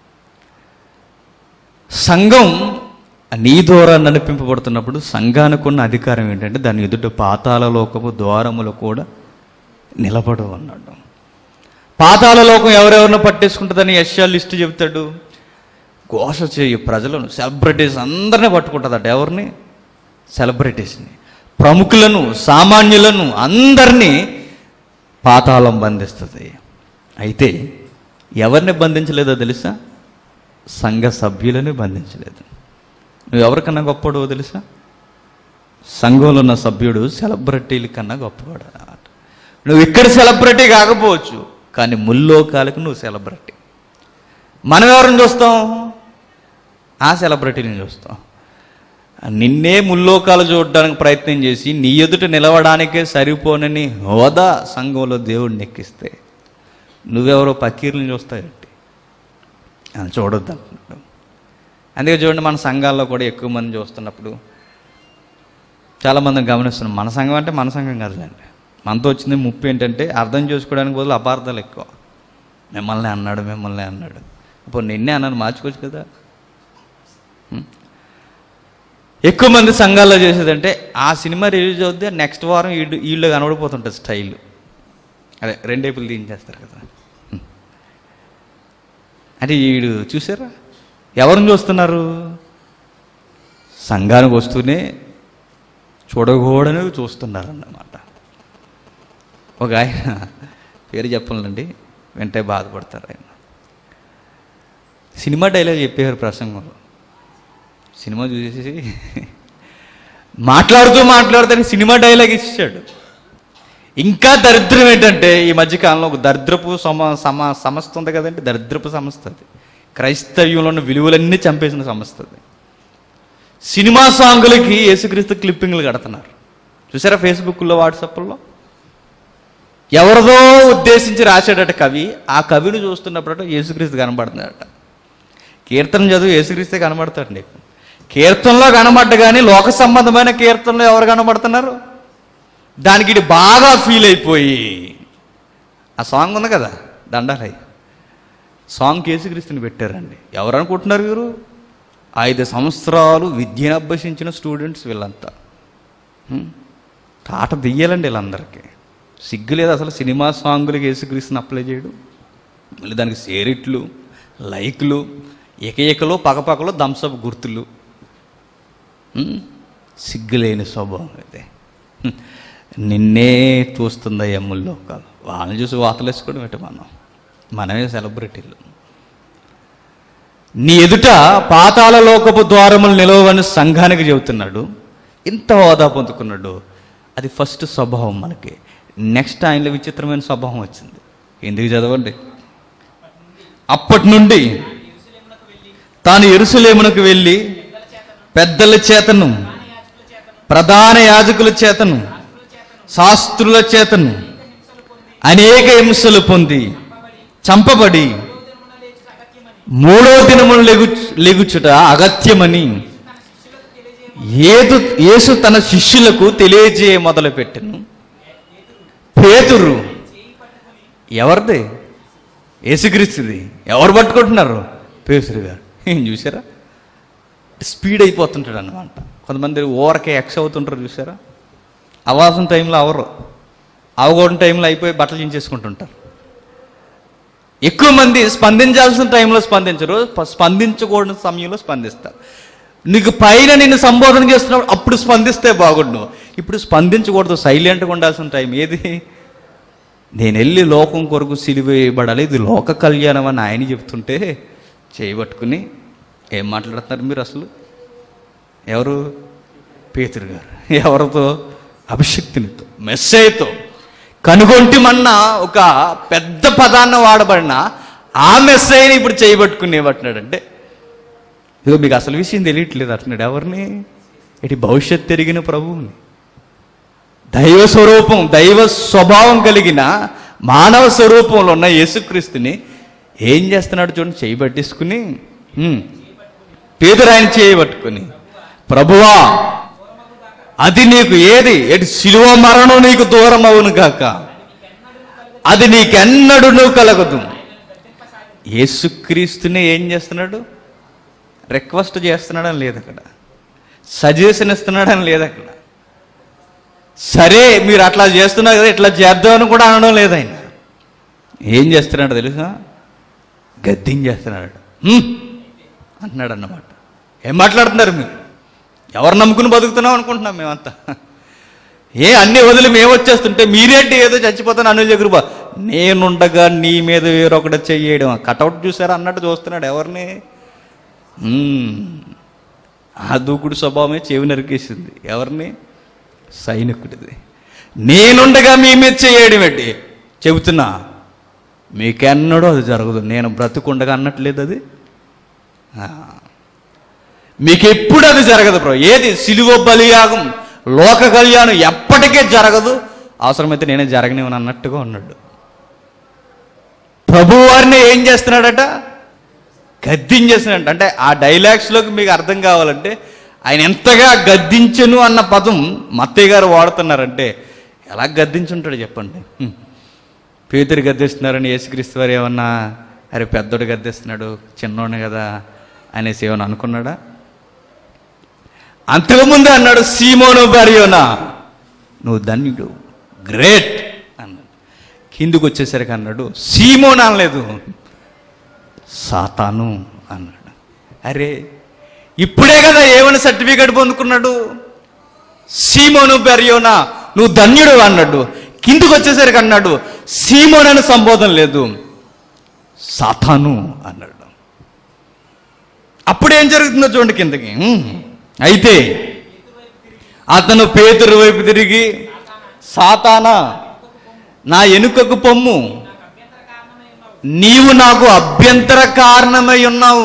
సంఘం నీ ద్వారా నడిపింపబడుతున్నప్పుడు సంఘానికి ఉన్న అధికారం ఏంటంటే దాని ఎదుట పాతాల లోకపు ద్వారములు కూడా నిలబడు అన్నాడు పాతాల లోకం ఎవరెవరిని పట్టేసుకుంటుందని యశ్యా లిస్టు చెబుతాడు ఘోష చేయు ప్రజలను సెలబ్రిటీస్ అందరినీ పట్టుకుంటుందట ఎవరిని సెలబ్రిటీస్ని ప్రముఖులను సామాన్యులను అందరినీ పాతాళం బంధిస్తుంది అయితే ఎవరిని బంధించలేదో తెలుసా సంఘ సభ్యులని బంధించలేదు నువ్వు ఎవరికన్నా గొప్పడో తెలుసా సంఘంలో ఉన్న సభ్యుడు సెలబ్రిటీల కన్నా గొప్పవాడు అన్నమాట నువ్వు ఇక్కడ సెలబ్రిటీ కాకపోవచ్చు కానీ ముల్లోకాలకు నువ్వు సెలబ్రిటీ మనం ఎవరిని చూస్తాం ఆ సెలబ్రిటీని చూస్తాం నిన్నే ముల్లోకాలు చూడడానికి ప్రయత్నం చేసి నీ ఎదుట నిలవడానికే సరిపోనని హోదా సంఘంలో దేవుడిని ఎక్కిస్తే నువ్వెవరో పకీర్ని చూస్తాయండి అని చూడొద్దు అంటున్నాడు అందుకే చూడండి మన సంఘాల్లో కూడా ఎక్కువ మంది చూస్తున్నప్పుడు చాలామందిని గమనిస్తున్నాం మన సంఘం అంటే మన సంఘం కాదులేండి మనతో వచ్చింది ముప్పు ఏంటంటే అర్థం చేసుకోవడానికి బదులు అపార్థాలు ఎక్కువ మిమ్మల్ని అన్నాడు మిమ్మల్ని అన్నాడు ఇప్పుడు నిన్నే అన్నాను మార్చుకోవచ్చు కదా హ్మ్? ఎక్కువ మంది సంఘాల్లో చేసేదంటే ఆ సినిమా రిలీజ్ అవుతే నెక్స్ట్ వారం వీళ్ళు వీళ్ళు కనబడిపోతుంటుంది స్టైల్ అదే రెండేపులు తీయించేస్తారు కదా హ్మ్. అంటే వీడు చూసారా ఎవరిని చూస్తున్నారు సంఘానికి వస్తూనే చూడకూడని చూస్తున్నారు అన్నమాట ఒక ఆయన పేరు చెప్పాలండి వెంటనే బాధపడతారు ఆయన సినిమా డైలాగ్ చెప్పారు ప్రసంగంలో సినిమా చూసేసి మాట్లాడుతూ మాట్లాడుతూ సినిమా డైలాగ్ ఇచ్చాడు ఇంకా దరిద్రం ఏంటంటే ఈ మధ్యకాలంలో ఒక దరిద్రపు సమ సమ సంస్థ ఉంది కదండి దరిద్రపు సంస్థ అది క్రైస్తవ్యంలో ఉన్న విలువలన్నీ చంపేసిన సంస్థ అది సినిమా సాంగులకి యేసుక్రీస్తు క్లిప్పింగ్లు కడుతున్నారు చూసారా ఫేస్బుక్లో వాట్సాప్లో ఎవరిదో ఉద్దేశించి రాశాడట కవి ఆ కవిని చూస్తున్నప్పుడు యేసుక్రీస్తు కనబడుతున్నాడట కీర్తన చదువు యేసుక్రీస్తే కనబడతాడు నీకు కీర్తనలో కనబడ్డ కానీ లోక సంబంధమైన కీర్తనలో ఎవరు కనబడుతున్నారు దానికి ఇది బాగా ఫీల్ అయిపోయి ఆ సాంగ్ ఉంది కదా దండాలయ్య సాంగ్ యేసుక్రీస్తుని పెట్టారండి ఎవరు అనుకుంటున్నారు వీరు ఐదు సంవత్సరాలు విద్యను అభ్యసించిన స్టూడెంట్స్ వీళ్ళంతా హ్మ్? తాట దియ్యాలండి వీళ్ళందరికీ సిగ్గు లేదు అసలు సినిమా సాంగులకి యేసుక్రీస్తుని అప్లై చేయడం మళ్ళీ దానికి షేరిట్లు లైక్లు ఏకఏకలు పకపకలు దంసపు గుర్తులు ఉమ్, సిగ్గులేని స్వభావం అయితే హ్మ్. నిన్నే చూస్తుంది ఎమ్ముల్లో కాదు వాళ్ళని చూసి వాతలేసుకోవడం ఏంటి మనం మనమే సెలబ్రిటీలు నీ ఎదుట పాతాళ లోకపు ద్వారములు నిలవని సంఘానికి చెబుతున్నాడు ఇంత హోదా పొందుకున్నాడు అది ఫస్ట్ స్వభావం మనకి నెక్స్ట్ ఆయనలో విచిత్రమైన స్వభావం వచ్చింది ఎందుకు చదవండి అప్పటి నుండి తాను ఎరుసలేమునకు వెళ్ళి పెద్దల చేతను ప్రధాన యాజకుల చేతను శాస్త్రుల చేతను అనేక హింసలు పొంది చంపబడి మూడో దినములు లెగు లెగుచుట అగత్యమని ఏదు యేసు తన శిష్యులకు తెలియజేయ మొదలుపెట్టను పేతురు ఎవరిది యేసుక్రీస్తుది ఎవరు పట్టుకుంటున్నారు పేతురు గారు ఏం చూసారా స్పీడ్ అయిపోతుంటాడు అనమాట కొంతమంది ఓరకే ఎక్స్ అవుతుంటారు చూసారా అవాసం టైంలో అవరు అవగోడిన టైంలో అయిపోయి బట్టలు చించేసుకుంటుంటారు ఎక్కువ మంది స్పందించాల్సిన టైంలో స్పందించరు ప- స్పందించకూడని సమయంలో స్పందిస్తారు నీకు పైన నిన్ను సంబోధన చేస్తున్నప్పుడు అప్పుడు స్పందిస్తే బాగుండు ఇప్పుడు స్పందించకూడదు సైలెంట్గా ఉండాల్సిన టైం ఏది నేను వెళ్ళి లోకం కొరకు సిలివేయబడాలి ఇది లోక కళ్యాణం అని ఆయన చెప్తుంటే చేయబట్టుకుని ఏం మాట్లాడుతున్నారు మీరు అసలు ఎవరు పేతురు గారు ఎవరితో అభిషక్తినితో మెస్సేతో కనుగొంటిమన్న ఒక పెద్ద పదాన్ని వాడబడిన ఆ మెస్సైని ఇప్పుడు చేయబట్టుకునేబట్టినాడంటే ఇదిగో మీకు అసలు విషయం తెలియట్లేదు అంటున్నాడు ఎవరిని ఇటు భవిష్యత్ తిరిగిన ప్రభువుని దైవ స్వరూపం దైవ స్వభావం కలిగిన మానవ స్వరూపంలో ఉన్న యేసుక్రీస్తుని ఏం చేస్తున్నాడు చూడండి చేయి పట్టేసుకుని హ్మ్, పేదరు ఆయన చేయబట్టుకుని ప్రభువా అది నీకు ఏది ఎటు శిలువ మరణం నీకు దూరం అవును కాక అది నీకెన్నడూ కలగదు యేసుక్రీస్తుని ఏం చేస్తున్నాడు రిక్వెస్ట్ చేస్తున్నాడని లేదు అక్కడ సజెషన్ ఇస్తున్నాడని లేదు అక్కడ సరే మీరు అట్లా చేస్తున్నారు కదా ఇట్లా చేద్దామని కూడా అనడం లేదు ఆయన ఏం చేస్తున్నాడు తెలుసా గద్దించేస్తున్నాడు "హ్మ్" అంటున్నాడు అన్నమాట ఏం మాట్లాడుతున్నారు మీరు ఎవరు నమ్ముకుని బతుకుతున్నాం అనుకుంటున్నాం మేమంతా ఏ అన్ని వదిలి మేము వచ్చేస్తుంటే మీరేంటి ఏదో చచ్చిపోతాను అనిల్ దగ్గర బా నేనుండగా నీ మీద వేరొకటి చెయ్యడం కటౌట్ చూసారా అన్నట్టు చూస్తున్నాడు ఎవరిని మ్మ్. ఆ దూకుడు స్వభావమే చెవి నరికేసింది ఎవరిని సైనికుడిది నేనుండగా మీ మీద చేయడం ఏంటి చెబుతున్నా మీకెన్నడూ అది జరగదు నేను బ్రతుకుండగా అన్నట్లేదు అది ఆ. మీకు ఎప్పుడు అది జరగదు బ్రో ఏది సిలువ బలియాగం లోక కళ్యాణం ఎప్పటికే జరగదు అవసరమైతే నేనే జరగనివని అన్నట్టుగా ఉన్నాడు ప్రభువారిని ఏం చేస్తున్నాడట గద్దించేస్తున్నాడు అంటే ఆ డైలాగ్స్లోకి మీకు అర్థం కావాలంటే ఆయన ఎంతగా గద్దించను అన్న పదం మత్తయ్య గారు వాడుతున్నారంటే ఎలా గద్దించుంటాడు చెప్పండి హ్మ్. పేతురు గద్దిస్తున్నారని యేసుక్రీస్తు వారు ఏమన్నా అరే పెద్దోడు గద్దిస్తున్నాడు చిన్నోడు కదా అనేసి ఏమన్నా అనుకున్నాడా అంతకుముందు అన్నాడు సీమోను బరియోనా నువ్వు ధన్యుడు గ్రేట్ అన్నాడు కిందికి వచ్చేసరికి అన్నాడు సీమోన్ అనలేదు సాతాను అన్నాడు అరే ఇప్పుడే కదా ఏమని సర్టిఫికేట్ పొందుకున్నాడు సీమోను బెరియోనా నువ్వు ధన్యుడు అన్నాడు కిందికి వచ్చేసరికి అన్నాడు సీమోన్ అని సంబోధన లేదు సాతాను అన్నాడు అప్పుడు ఏం జరుగుతుందో చూడండి కిందకి హ్మ్. అయితే అతను పేతురు వైపు తిరిగి సాతానా నా ఎనుకకు పొమ్ము నీవు నాకు అభ్యంతర కారణమై ఉన్నావు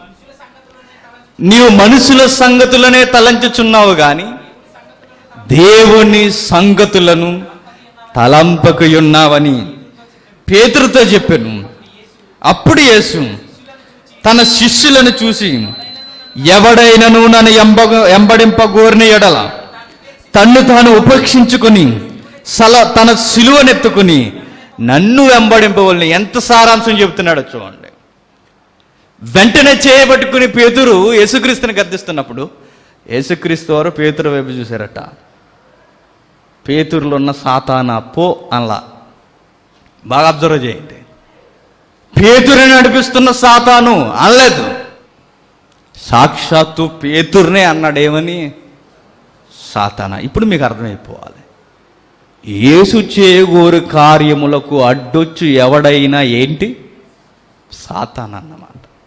నీవు మనుషుల సంగతులనే తలంచుచున్నావు గాని దేవుని సంగతులను తలంపకయున్నావని పేతురుతో చెప్పాను అప్పుడు యేసు తన శిష్యులను చూసి ఎవడైనను నన్ను ఎంబ ఎంబడింపగోరిన ఎడల తన్ను తాను ఉపేక్షించుకుని సల తన సిలువనెత్తుకుని నన్ను వెంబడింపవల్ని ఎంత సారాంశం చెబుతున్నాడో చూడండి వెంటనే చేయబట్టుకుని పేతురు యేసుక్రీస్తుని గద్దిస్తున్నప్పుడు యేసుక్రీస్తు వారు పేతురు వైపు చూశారట పేతురులో ఉన్న సాతానా పో అనలా బాగా అబ్జర్వ్ చేయండి పేతురుని నడిపిస్తున్న సాతాను అనలేదు సాక్షాత్తు పేతుర్నే అన్నాడేమని సాతాన ఇప్పుడు మీకు అర్థమైపోవాలి యేసు చేయగోరు కార్యములకు అడ్డొచ్చు ఎవడైనా ఏంటి సాతాన అన్నమాట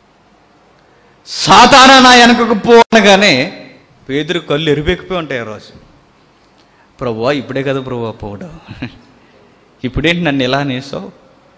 సాతాన నా వెనకకు పోనగానే పేదరు కళ్ళు ఎరిపెక్కిపోయి ఉంటాయి ఆ రోజు ప్రభువా ఇప్పుడే కదా ప్రభువా పోవడం ఇప్పుడేంటి నన్ను ఎలా అనేసావు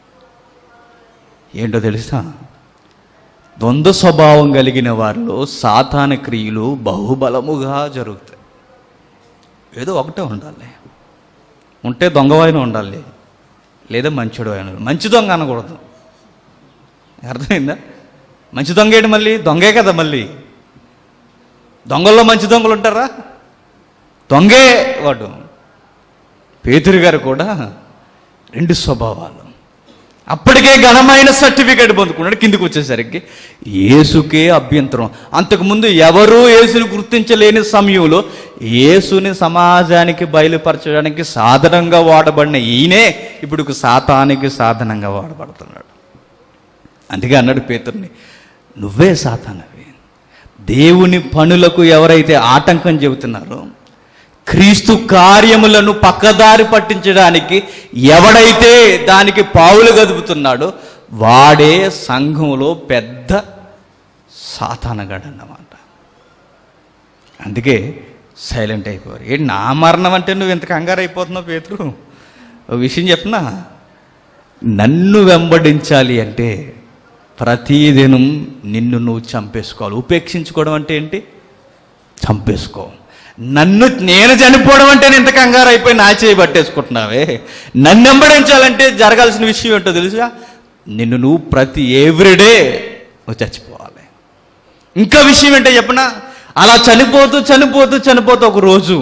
ఏంటో తెలుసా ద్వంద్వ స్వభావం కలిగిన వారిలో సాతాన క్రియలు బహుబలముగా జరుగుతాయి ఏదో ఒకటే ఉండాలి ఉంటే దొంగవాయిన ఉండాలి లేదా మంచిడు అయిన మంచి దొంగ అనకూడదు అర్థమైందా మంచి దొంగ ఏంటి మళ్ళీ దొంగే కదా మళ్ళీ దొంగల్లో మంచి దొంగలు ఉంటారా దొంగే వాడు పేతురు గారు కూడా రెండు స్వభావాలు అప్పటికే ఘనమైన సర్టిఫికేట్ పొందుకున్నాడు కిందికి వచ్చేసరికి యేసుకే అభ్యంతరం అంతకుముందు ఎవరూ యేసుని గుర్తించలేని సమయంలో యేసుని సమాజానికి బయలుపరచడానికి సాధనంగా వాడబడిన ఈయనే ఇప్పుడు సాతానికి సాధనంగా వాడబడుతున్నాడు అందుకే అన్నాడు పేతుర్ని నువ్వే సాతానవి దేవుని పనులకు ఎవరైతే ఆటంకం చెబుతున్నారో క్రీస్తు కార్యములను పక్కదారి పట్టించడానికి ఎవడైతే దానికి పావులు గదుపుతున్నాడో వాడే సంఘంలో పెద్ద సాతానగాడు అన్నమాట అందుకే సైలెంట్ అయిపోయారు ఏంటి నా మరణం అంటే నువ్వు ఎంత కంగారు అయిపోతున్నావు పేతురు ఒక విషయం చెప్పనా నన్ను వెంబడించాలి అంటే ప్రతిదినం నిన్ను నువ్వు చంపేసుకోవాలి ఉపేక్షించుకోవడం అంటే ఏంటి చంపేసుకో నన్ను నేను చనిపోవడం అంటే నేను ఇంత కంగారు అయిపోయి నా చేయి పట్టేసుకుంటున్నావే నన్ను వెంబడించాలంటే జరగాల్సిన విషయం ఏంటో తెలుసా నిన్ను నువ్వు ప్రతి ఎవ్రీడే నువ్వు చచ్చిపోవాలి ఇంకా విషయం ఏంటో చెప్పనా అలా చనిపోతూ చనిపోతూ చనిపోతూ ఒక రోజు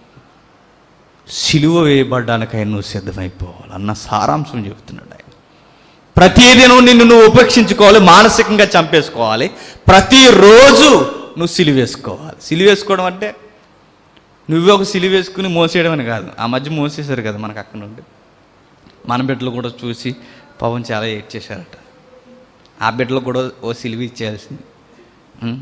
సిలువ వేయబడ్డానికై నువ్వు సిద్ధమైపోవాలి అన్న సారాంశం చెబుతున్నాడు ఆయన ప్రతిదినం నిన్ను నువ్వు ఉపేక్షించుకోవాలి మానసికంగా చంపేసుకోవాలి ప్రతిరోజు నువ్వు సిలివేసుకోవాలి సిలివేసుకోవడం అంటే నువ్వే ఒక సిలి వేసుకుని మోసేయడం అని కాదు ఆ మధ్య మోసేశారు కదా మనకు అక్కడ నుండి మన బిడ్డలు కూడా చూసి పవన్ చాలా ఏడ్చేశారట ఆ బిడ్డలు కూడా ఓ సిలివి ఇచ్చేయాల్సింది ఉం?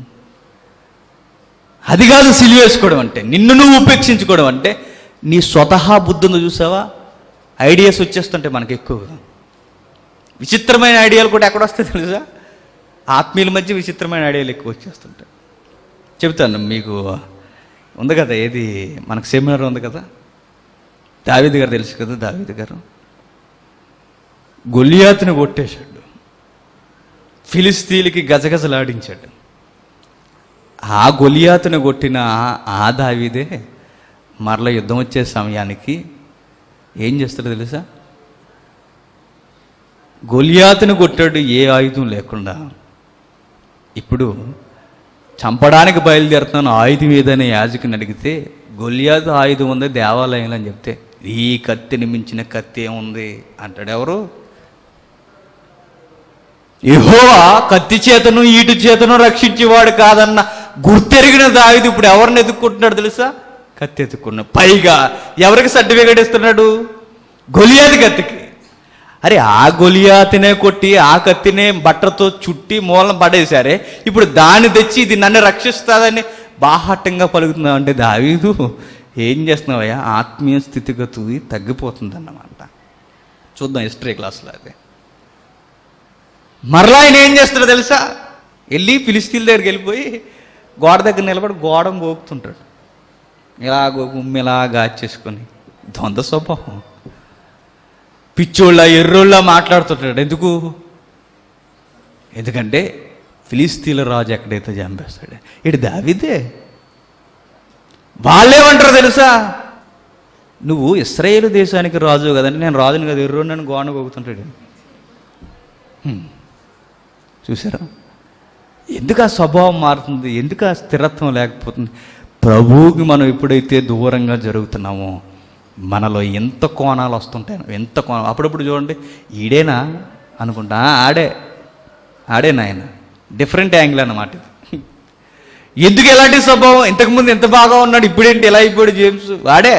అది కాదు సిలివి వేసుకోవడం అంటే నిన్ను నువ్వు ఉపేక్షించుకోవడం అంటే నీ స్వతహా బుద్ధి ఉందో చూసావా ఐడియాస్ వచ్చేస్తుంటాయి మనకి ఎక్కువగా విచిత్రమైన ఐడియాలు కూడా ఎక్కడ వస్తాయి తెలుసా ఆత్మీయుల మధ్య విచిత్రమైన ఐడియాలు ఎక్కువ వచ్చేస్తుంటాయి చెబుతాను మీకు ఉంది కదా ఏది మనకు సెమినార్ ఉంది కదా దావీద్ గారు తెలుసు కదా దావీద్ గారు గొలియాతుని కొట్టేశాడు ఫిలిస్తీన్లకి గజగజలాడించాడు ఆ గొలియాతుని కొట్టిన ఆ దావీదే మరల యుద్ధం వచ్చే సమయానికి ఏం చేస్తాడో తెలుసా గొలియాతుని కొట్టాడు ఏ ఆయుధం లేకుండా ఇప్పుడు చంపడానికి బయలుదేరుతున్నాను ఆయుధం ఏదైనా యాజకుని అడిగితే గొలియాతు ఆయుధం ఉంది దేవాలయంలో అని చెప్తే ఈ కత్తిని మించిన కత్తి ఏముంది అంటాడు ఎవరు యెహోవా కత్తి చేతను ఈటు చేతను రక్షించేవాడు కాదన్న గుర్తెరిగిన దావిది ఇప్పుడు ఎవరిని ఎత్తుక్కుంటున్నాడు తెలుసా కత్తి ఎత్తుకున్నాడు పైగా ఎవరికి సర్టిఫికేట్ ఇస్తున్నాడు గొలియాతి కత్తికి అరే ఆ గొలియాతినే కొట్టి ఆ కత్తినే బట్టతో చుట్టి మూలం పడేశారే ఇప్పుడు దాన్ని తెచ్చి ఇది నన్ను రక్షిస్తాదని బాహాటంగా పలుకుతున్నావు అంటే దావీదు ఏం చేస్తున్నావయ్యా ఆత్మీయ స్థితిగతి తగ్గిపోతుందన్నమాట చూద్దాం హిస్టరీ క్లాస్లో అదే మరలా ఆయన ఏం చేస్తాడో తెలుసా వెళ్ళి ఫిలిస్తీన్ దగ్గరికి వెళ్ళిపోయి గోడ దగ్గర నిలబడి గోడం గోకుతుంటాడు ఇలా ఉమ్మి ఇలా గాచేసుకొని ద్వంద్వ స్వభావం పిచ్చోళ్ళ ఎర్రోళ్ళ మాట్లాడుతుంటాడు ఎందుకు ఎందుకంటే ఫిలిస్తీన్ల రాజు ఎక్కడైతే చంపేస్తాడు ఇటు దావిదే వాళ్ళేమంటారు తెలుసా నువ్వు ఇస్రాయేల్ దేశానికి రాజు కదండి నేను రాజుని కదా ఎర్రోడు నన్ను గోడ గోకుతుంటాడు హ్మ్. చూసారా ఎందుకు ఆ స్వభావం మారుతుంది ఎందుకు ఆ స్థిరత్వం లేకపోతుంది ప్రభువుకి మనం ఎప్పుడైతే దూరంగా జరుగుతున్నామో మనలో ఎంత కోణాలు వస్తుంటాయి ఎంత కోణం అప్పుడప్పుడు చూడండి ఈడేనా అనుకుంటా "ఆ, ఆడే ఆడే నాయన డిఫరెంట్ యాంగిల్ అన్నమాట ఇది ఎందుకు ఎలాంటి స్వభావం ఇంతకుముందు ఎంత బాగా ఉన్నాడు ఇప్పుడేంటి ఎలా అయిపోయాడు జేమ్స్ వాడే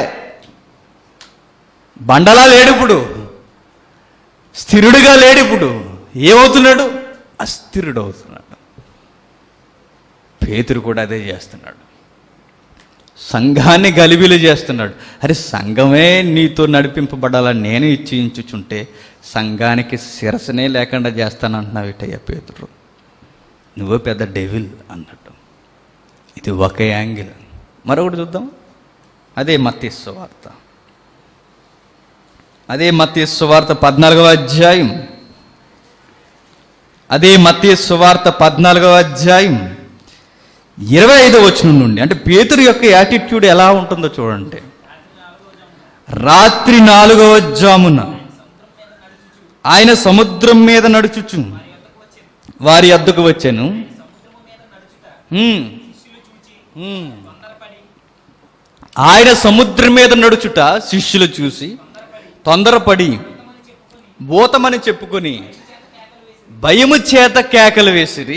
బండలా లేడు ఇప్పుడు స్థిరుడుగా లేడు ఇప్పుడు ఏమవుతున్నాడు అస్థిరుడు అవుతున్నాడు పేతురు కూడా అదే చేస్తున్నాడు సంఘాన్ని గలిబిలి చేస్తున్నాడు అరే సంఘమే నీతో నడిపింపబడాలని నేను ఇచ్చించుచుంటే సంఘానికి శిరసనే లేకుండా చేస్తానంటున్నావు ఇటయ్య పేతురు నువ్వే పెద్ద డెవిల్ అన్నట్టు ఇది ఒక యాంగిల్ మరొకటి చూద్దాం అదే మత్స్సు వార్త అదే మత్స్సు వార్త పద్నాలుగవ అధ్యాయం అదే మత్స్సు వార్త పద్నాలుగవ అధ్యాయం ఇరవై ఐదో వచనం నుండి అంటే పేతురు యొక్క యాటిట్యూడ్ ఎలా ఉంటుందో చూడండి రాత్రి నాలుగవ జామున ఆయన సముద్రం మీద నడుచుచు వారి అద్దకు వచ్చాను హ్మ్. హ్మ్. ఆయన సముద్రం మీద నడుచుట శిష్యులు చూసి తొందరపడి భూతమని చెప్పుకొని భయము చేత కేకలు వేసిరి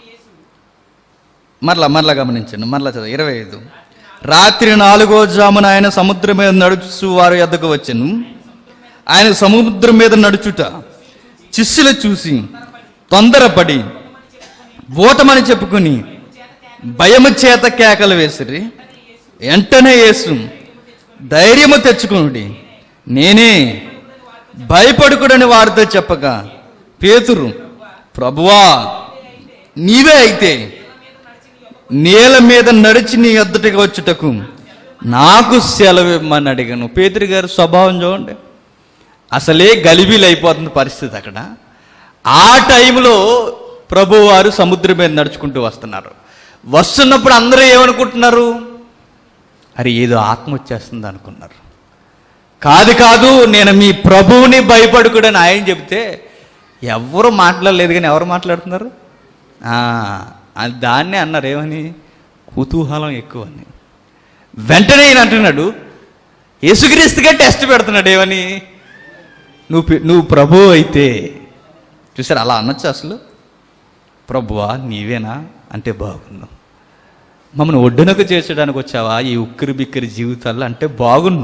మరలా మరలా గమనించండి మరలా చదువు ఇరవై ఐదు రాత్రి నాలుగో జామున ఆయన సముద్రం మీద నడుచు వారి వద్దకు వచ్చాను ఆయన సముద్రం మీద నడుచుట శిష్యులు చూసి తొందరపడి భూతమని చెప్పుకుని భయము చేత కేకలు వేసిరి వెంటనే యేసు ధైర్యము తెచ్చుకునుడి నేనే భయపడుకుడని వారితో చెప్పగా పేతురు ప్రభువా నీవే అయితే నేల మీద నడిచి నీ ఎద్దటికి వచ్చుటకు నాకు సెలవు ఇమ్మని అడిగాను పేతురు గారి స్వభావం చూడండి అసలే గలిబీలు అయిపోతుంది పరిస్థితి అక్కడ ఆ టైంలో ప్రభువారు సముద్రం మీద నడుచుకుంటూ వస్తున్నారు వస్తున్నప్పుడు అందరూ ఏమనుకుంటున్నారు అరే ఏదో ఆత్మ వచ్చేస్తుంది అనుకున్నారు కాదు కాదు నేను మీ ప్రభువుని భయపడుకుడని ఆయన చెప్తే ఎవరు మాట్లాడలేదు కానీ ఎవరు మాట్లాడుతున్నారు ఆ, అది దాన్నే అన్నారు ఏమని కుతూహలం ఎక్కువ అని వెంటనే ఈయన అంటున్నాడు యేసుక్రీస్తుగా టెస్ట్ పెడుతున్నాడు ఏమని నువ్వు పి- నువ్వు ప్రభువు అయితే చూసారు అలా అనొచ్చు అసలు ప్రభువా నీవేనా అంటే బాగున్నావు మమ్మల్ని ఒడ్డునకు చేర్చడానికి వచ్చావా ఈ ఉక్కిరి బిక్కిరి జీవితాల్లో అంటే బాగున్ను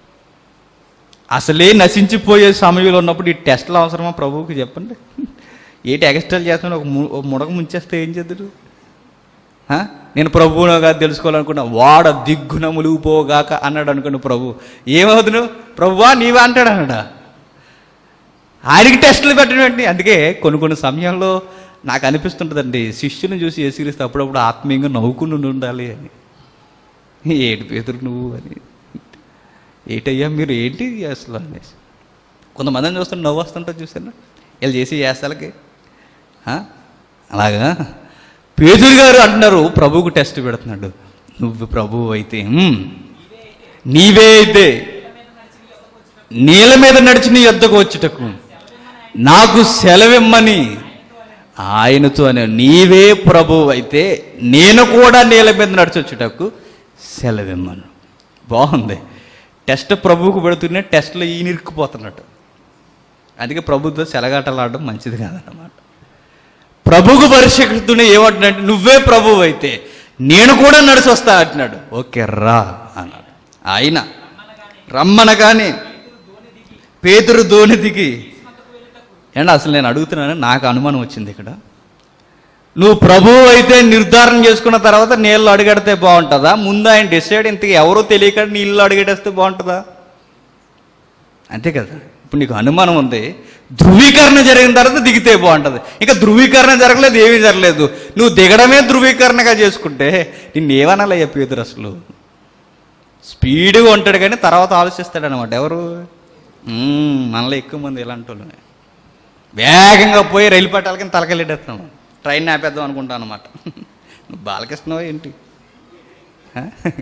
అసలే నశించిపోయే సమయంలో ఉన్నప్పుడు ఈ టెస్ట్లు అవసరమా ప్రభువుకి చెప్పండి ఏంటి ఎక్స్ట్రాలు చేస్తున్నా ఒక ము- ఒక ముడక ముంచేస్తే ఏం చేద్దరు నేను ప్రభువుగా తెలుసుకోవాలనుకున్నా వాడ దిగ్గున ములిగిపోగాక అన్నాడు అనుకున్న ప్రభు ఏమవుతును ప్రభువా నీవే అంటాడు అన్నాడా ఆయనకి టెస్టులు పెట్టడం ఏంటి అందుకే కొన్ని కొన్ని సమయాల్లో నాకు అనిపిస్తుంటుందండి శిష్యుని చూసి ఏసిరిస్తే అప్పుడప్పుడు ఆత్మీయంగా నవ్వుకుని ఉండాలి అని ఏటి పేతురు నువ్వు అని ఏటయ్యా మీరు ఏంటి అసలు అనేసి కొంతమందిని చూస్తుంటే నవ్వు వస్తుంటుంది చూసాను వీళ్ళు చేసి చేస్తాలకి అలాగా పేదరు గారు అంటున్నారు ప్రభువుకు టెస్ట్ పెడుతున్నాడు నువ్వు ప్రభువు అయితే "ఉమ్, నీవే అయితే నీళ్ళ మీద నడిచి నీ యొద్దకు వచ్చుటకు నాకు సెలవిమ్మని ఆయనతో అనే నీవే ప్రభువు అయితే నేను కూడా నీళ్ళ మీద నడిచొచ్చుటకు సెలవిమ్మను బాగుంది టెస్ట్ ప్రభువుకు పెడుతూనే టెస్ట్లో ఈయన ఇరుక్కుపోతున్నట్టు అందుకే ప్రభుత్వ సెలగాటలాడడం మంచిది కాదన్నమాట ప్రభువుకు పరిశీలిస్తూనే ఏమంటున్నాడు నువ్వే ప్రభువు అయితే నేను కూడా నడిచి వస్తా అంటున్నాడు ఓకే రా అన్నాడు ఆయన రమ్మనగానే పేతురు దోణి దిగి ఏంటి అసలు నేను అడుగుతున్నాను నాకు అనుమానం వచ్చింది ఇక్కడ నువ్వు ప్రభువు అయితే నిర్ధారణ చేసుకున్న తర్వాత నీళ్ళు అడుగడితే బాగుంటుందా ముందు ఆయన డిసైడ్ ఇంతకు ఎవరో తెలియక నీళ్ళు అడుగడేస్తే బాగుంటుందా అంతే కదా ఇప్పుడు నీకు అనుమానం ఉంది ధృవీకరణ జరిగిన తర్వాత దిగితే బాగుంటుంది ఇంకా ధృవీకరణ జరగలేదు ఏమీ జరగలేదు నువ్వు దిగడమే ధృవీకరణగా చేసుకుంటే నిన్ను ఏమనాలయ్యా పేదరు అసలు స్పీడ్గా ఉంటాడు కానీ తర్వాత ఆలోచిస్తాడు అనమాట ఎవరు మ్మ్, మనలో ఎక్కువ మంది ఇలాంటి వాళ్ళమే వేగంగా పోయి రైలు పట్టాలకి తలకెళ్ళేటేస్తున్నాం ట్రైన్ ఆపేద్దాం అనుకుంటాను అనమాట నువ్వు బాలకృష్ణవా ఏంటి ఆ?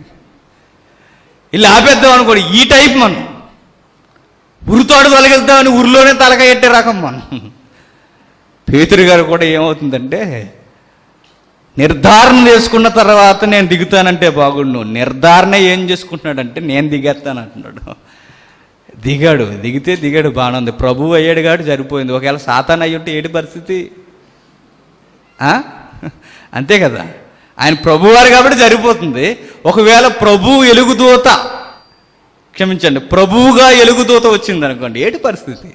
ఇలా ఆపేద్దాం అనుకోండి ఈ టైప్ మనం ఉరితోడు తొలగిద్దామని ఊరిలోనే తలక ఎట్టే రకం మనం పేతురు గారు కూడా ఏమవుతుందంటే నిర్ధారణ చేసుకున్న తర్వాత నేను దిగుతానంటే బాగుండు నిర్ధారణ ఏం చేసుకుంటున్నాడంటే నేను దిగేస్తాను అంటున్నాడు దిగాడు దిగితే దిగాడు బాగానే ఉంది ప్రభువు అయ్యాడు కాబట్టి సరిపోయింది ఒకవేళ సాతాన్ అయ్యి ఉంటే ఏటి పరిస్థితి ఆ? అంతే కదా ఆయన ప్రభువారు కాబట్టి సరిపోతుంది ఒకవేళ ప్రభు ఎలుగుదూత క్షమించండి ప్రభువుగా ఎలుగుదూత వచ్చింది అనుకోండి ఏటి పరిస్థితి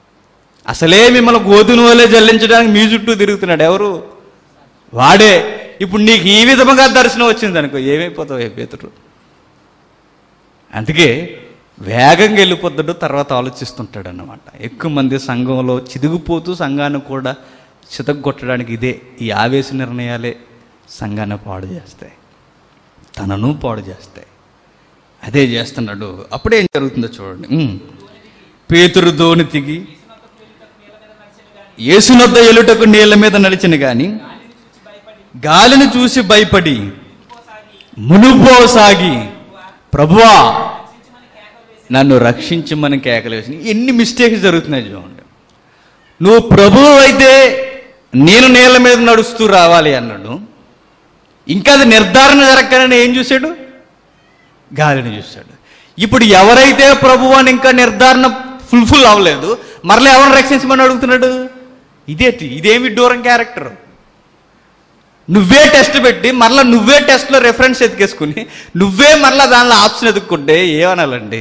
అసలే మిమ్మల్ని గోధుమ వలె జల్లించడానికి మీ చుట్టూ తిరుగుతున్నాడు ఎవరు వాడే ఇప్పుడు నీకు ఈ విధముగా దర్శనం వచ్చింది అనుకో ఏమైపోతావు ఏ పేతుడు అందుకే వేగంగా వెళ్ళిపోతాడు తర్వాత ఆలోచిస్తుంటాడు అన్నమాట ఎక్కువ మంది సంఘంలో చిదిగిపోతూ సంఘాన్ని కూడా చితగొట్టడానికి ఇదే ఈ ఆవేశ నిర్ణయాలే సంఘాన్ని పాడు చేస్తాయి తనను పాడు చేస్తాయి అదే చేస్తున్నాడు అప్పుడేం జరుగుతుందో చూడండి ఉమ్. పేతురు దోణి తిగి యేసునొద్ద ఎలుటకు నీళ్ళ మీద నడిచిన గాని గాలిని చూసి భయపడి మునుపోసాగి ప్రభువా నన్ను రక్షించమని కేకలేసి ఎన్ని మిస్టేక్స్ జరుగుతున్నాయి చూడండి నువ్వు ప్రభువు అయితే నేను నీళ్ళ మీద నడుస్తూ రావాలి అన్నాడు ఇంకా అది నిర్ధారణ జరగకనే ఏం చూశాడు గాలిని చూశాడు ఇప్పుడు ఎవరైతే ప్రభువు అని ఇంకా నిర్ధారణ ఫుల్ఫిల్ అవ్వలేదు మరలా ఎవరిని రక్షించమని అడుగుతున్నాడు ఇదేంటి ఇదేమి దూరం క్యారెక్టర్ నువ్వే టెస్ట్ పెట్టి మరలా నువ్వే టెస్ట్లో రెఫరెన్స్ ఎతికేసుకుని నువ్వే మరలా దానిలో ఆప్షన్ ఎదుక్కుంటే ఏమనాలండి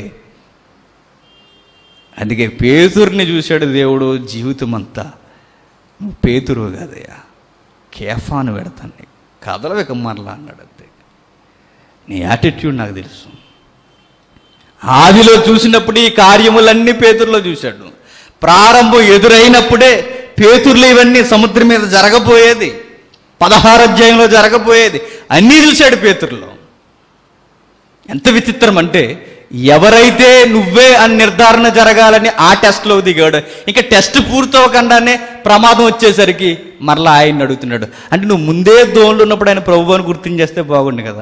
అందుకే పేతుర్ని చూశాడు దేవుడు జీవితం అంతా నువ్వు పేతురు కాదయ్యా కేఫాను పెడతాను నీకు కదలవేక మరలా అన్నాడు అంతే నీ యాటిట్యూడ్ నాకు తెలుసు ఆదిలో చూసినప్పుడు ఈ కార్యములన్నీ పేతుర్లో చూశాడు ప్రారంభం ఎదురైనప్పుడే పేతుర్లు ఇవన్నీ సముద్రం మీద జరగబోయేది పదహారు అధ్యాయంలో జరగబోయేది అన్నీ చూశాడు పేతుర్లో ఎంత విచిత్రం అంటే ఎవరైతే నువ్వే అని నిర్ధారణ జరగాలని ఆ టెస్ట్లో దిగాడు ఇంకా టెస్ట్ పూర్తవకుండానే ప్రమాదం వచ్చేసరికి మరలా ఆయన్ని అడుగుతున్నాడు అంటే నువ్వు ముందే దోన్లు ఉన్నప్పుడు ఆయన ప్రభు అని గుర్తించేస్తే బాగుండు కదా